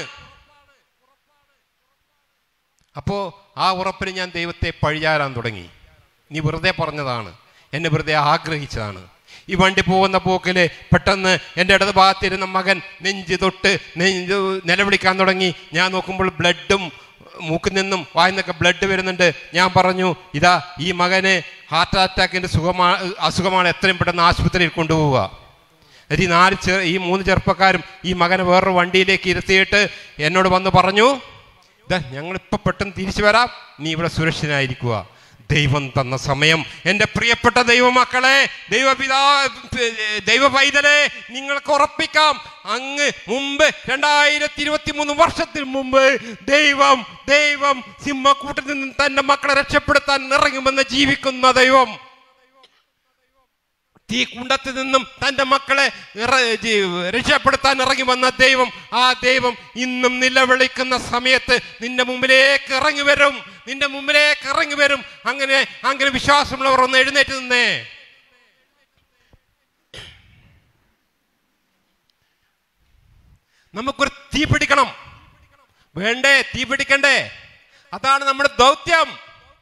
Speaker 1: അപ്പോ ആ ഉറപ്പിന് ഞാൻ ദൈവത്തെ പഴിയാറാൻ തുടങ്ങി നീ വെറുതെ പറഞ്ഞതാണ് എന്നെ വെറുതെ ആഗ്രഹിച്ചതാണ് ഈ വണ്ടി പോകുന്ന പോക്കില് പെട്ടെന്ന് എൻ്റെ ഇടത് ഭാഗത്തിരുന്ന മകൻ നെഞ്ച് തൊട്ട് നെഞ്ച് നിലവിളിക്കാൻ തുടങ്ങി ഞാൻ നോക്കുമ്പോൾ ബ്ലഡും മൂക്കിൽ നിന്നും വായിന്നൊക്കെ ബ്ലഡ് വരുന്നുണ്ട് ഞാൻ പറഞ്ഞു ഇതാ ഈ മകന് ഹാർട്ട് അറ്റാക്കിന്റെ സുഖമാ അസുഖമാണ് എത്രയും പെട്ടെന്ന് ആശുപത്രിയിൽ കൊണ്ടുപോവുക എന്നിട്ട് ഈ നാല് ചെ ഈ മൂന്ന് ചെറുപ്പക്കാരും ഈ മകനെ വേറൊരു വണ്ടിയിലേക്ക് ഇരുത്തിയിട്ട് എന്നോട് വന്ന് പറഞ്ഞു ഇതാ ഞങ്ങളിപ്പോൾ പെട്ടെന്ന് തിരിച്ചു വരാം നീ ഇവിടെ സുരക്ഷിതനായിരിക്കുക ദൈവം തന്ന സമയം എൻ്റെ പ്രിയപ്പെട്ട ദൈവമക്കളെ ദൈവപിതാ ദൈവ പൈതലെ നിങ്ങൾക്ക് ഉറപ്പിക്കാം അങ്ങ് മുമ്പ് രണ്ടായിരത്തി ഇരുപത്തി മൂന്ന് വർഷത്തിന് മുമ്പ് ദൈവം ദൈവം സിംഹക്കൂട്ടിൽ നിന്ന് തന്റെ മക്കളെ രക്ഷപ്പെടുത്താൻ ഇറങ്ങുമെന്ന് ജീവിക്കുന്ന ദൈവം തീ കുണ്ടത്തിൽ നിന്നും തന്റെ മക്കളെ ഇറ- ജി- രക്ഷപ്പെടുത്താൻ ഇറങ്ങി വന്ന ദൈവം ആ ദൈവം ഇന്നും നിലവിളിക്കുന്ന സമയത്ത് നിന്റെ മുമ്പിലേക്ക് ഇറങ്ങി വരും നിന്റെ മുമ്പിലേക്ക് ഇറങ്ങി വരും അങ്ങനെ അങ്ങനെ വിശ്വാസമുള്ളവർ ഒന്ന് എഴുന്നേറ്റ് നിന്നേ നമുക്കൊരു തീ പിടിക്കണം വേണ്ടേ തീ പിടിക്കണ്ടേ അതാണ് നമ്മുടെ ദൗത്യം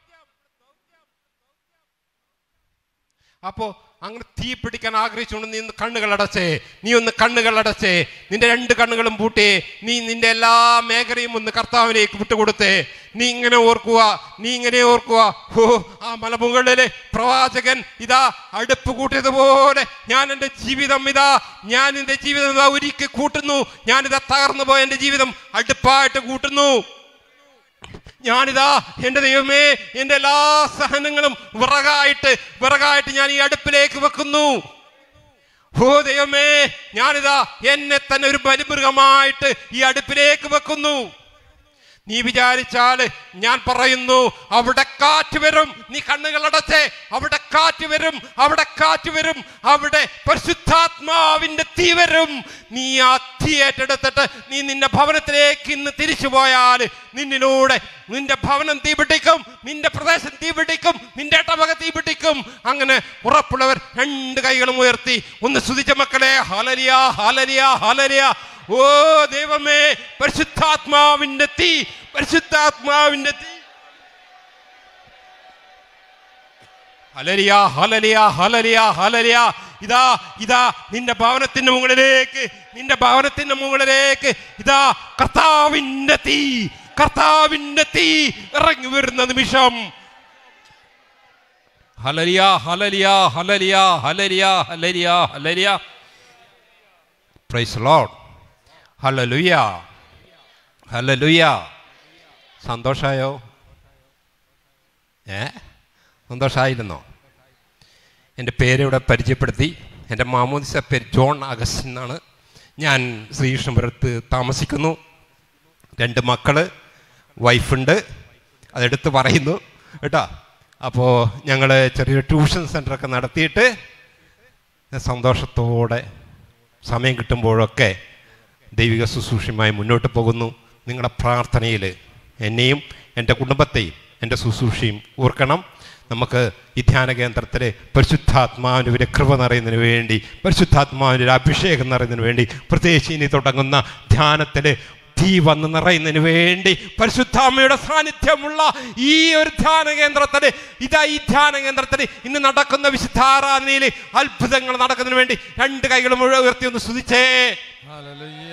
Speaker 1: അപ്പോ അങ്ങനെ തീ പിടിക്കാൻ ആഗ്രഹിച്ചുകൊണ്ട് നീ ഒന്ന് കണ്ണുകൾ അടച്ചേ നീ ഒന്ന് കണ്ണുകൾ അടച്ചേ നിന്റെ രണ്ട് കണ്ണുകളും പൂട്ടേ നീ നിന്റെ എല്ലാ മേഖലയും ഒന്ന് കർത്താവിലേക്ക് വിട്ടുകൊടുത്തേ നീ ഇങ്ങനെ ഓർക്കുക നീ ഇങ്ങനെ ഓർക്കുക ഓ ആ മലമുകളിലെ പ്രവാചകൻ ഇതാ അടുപ്പ് കൂട്ടിയതുപോലെ ഞാൻ എൻ്റെ ജീവിതം ഇതാ ഞാൻ എൻ്റെ ജീവിതം ഇതാ ഒരുക്കി കൂട്ടുന്നു ഞാനിതാ തകർന്നു പോയ എൻ്റെ ജീവിതം അടുപ്പായിട്ട് കൂട്ടുന്നു ഞാനിതാ എൻ്റെ ദൈവമേ എൻ്റെ എല്ലാ സഹനങ്ങളും വിറകായിട്ട് വിറകായിട്ട് ഞാൻ ഈ അടുപ്പിലേക്ക് വെക്കുന്നു ഓ ദൈവമേ ഞാനിതാ എന്നെ തന്നെ ഒരു ബലിമൃഗമായിട്ട് ഈ അടുപ്പിലേക്ക് വെക്കുന്നു നീ വിചാരിച്ചാൽ ഞാൻ പറയുന്നു അവിടെ കാറ്റ് വരും നീ കണ്ണുകൾ അടച്ചേ അവിടെ കാറ്റ് വരും അവിടെ കാറ്റ് വരും അവിടെ പരിശുദ്ധാത്മാവിന്റെ തീ വരും നീ ആ തീ ഏറ്റെടുത്തിട്ട് നീ നിന്റെ ഭവനത്തിലേക്ക് ഇന്ന് തിരിച്ചു പോയാൽ നിന്നിലൂടെ നിന്റെ ഭവനം തീ പിടിക്കും നിന്റെ പ്രദേശം തീ പിടിക്കും നിന്റെ ഇടവക തീ പിടിക്കും അങ്ങനെ ഉറപ്പുള്ളവർ രണ്ട് കൈകളും ഉയർത്തി ഒന്ന് സ്തുതിച്ച മക്കളെ ഹലരിയ ഹലരിയ ഹലരിയ ഓ ദൈവമേ പരിശുദ്ധാത്മാവിന്റെ തീ പരിശുദ്ധാത്മാവിന്റെ തീ ഹലരിയ ഹലരിയ ഹലരിയ ഹലരിയ ഇതാ ഇതാ നിന്റെ ഭവനത്തിന്റെ മുകളിലേക്ക് നിന്റെ ഭവനത്തിന്റെ മുകളിലേക്ക് ഇതാ കർത്താവിന്റെ തീ കർത്താവിന്റെ തീ ഇറങ്ങി വരുന്ന നിമിഷം ഹലരിയ ഹലരിയ ഹലരിയ ഹലരിയ ഹലരിയ ഹലരിയ പ്രൈസ് ലോഡ് ഹലലുയ ഹലലുയ സന്തോഷായോ ഏ സന്തോഷമായിരുന്നോ എൻ്റെ പേരിവിടെ പരിചയപ്പെടുത്തി എൻ്റെ മാമോദിസ പേര് ജോൺ അഗസ്റ്റിൻ എന്നാണ് ഞാൻ ശ്രീകൃഷ്ണപുരത്ത് താമസിക്കുന്നു രണ്ട് മക്കള് വൈഫുണ്ട് അതെടുത്ത് പറയുന്നു കേട്ടോ അപ്പോൾ ഞങ്ങൾ ചെറിയൊരു ട്യൂഷൻ സെൻ്ററൊക്കെ നടത്തിയിട്ട് സന്തോഷത്തോടെ സമയം കിട്ടുമ്പോഴൊക്കെ ദൈവിക ശുശ്രൂഷയുമായി മുന്നോട്ട് പോകുന്നു നിങ്ങളുടെ പ്രാർത്ഥനയിൽ എന്നെയും എൻ്റെ കുടുംബത്തെയും എൻ്റെ ശുശ്രൂഷയും ഓർക്കണം നമുക്ക് ഈ ധ്യാന കേന്ദ്രത്തിൽ പരിശുദ്ധാത്മാവിൻ്റെ ഒരു കൃപ നിറയുന്നതിന് വേണ്ടി പരിശുദ്ധാത്മാവിൻ്റെ ഒരു അഭിഷേകം നിറയുന്നതിന് വേണ്ടി പ്രത്യേകിച്ച് ഇനി തുടങ്ങുന്ന ധ്യാനത്തിൽ തീ വന്ന് നിറയുന്നതിന് വേണ്ടി പരിശുദ്ധാമ്മയുടെ സാന്നിധ്യമുള്ള ഈ ഒരു ധ്യാന കേന്ദ്രത്തിൽ ഇതാ ഈ ധ്യാന കേന്ദ്രത്തിൽ ഇന്ന് നടക്കുന്ന വിശുദ്ധാരാധനയിൽ അത്ഭുതങ്ങൾ നടക്കുന്നതിന് വേണ്ടി രണ്ട് കൈകളും ഉയർത്തി ഒന്ന് സ്തുതിച്ചേ
Speaker 2: Hallelujah.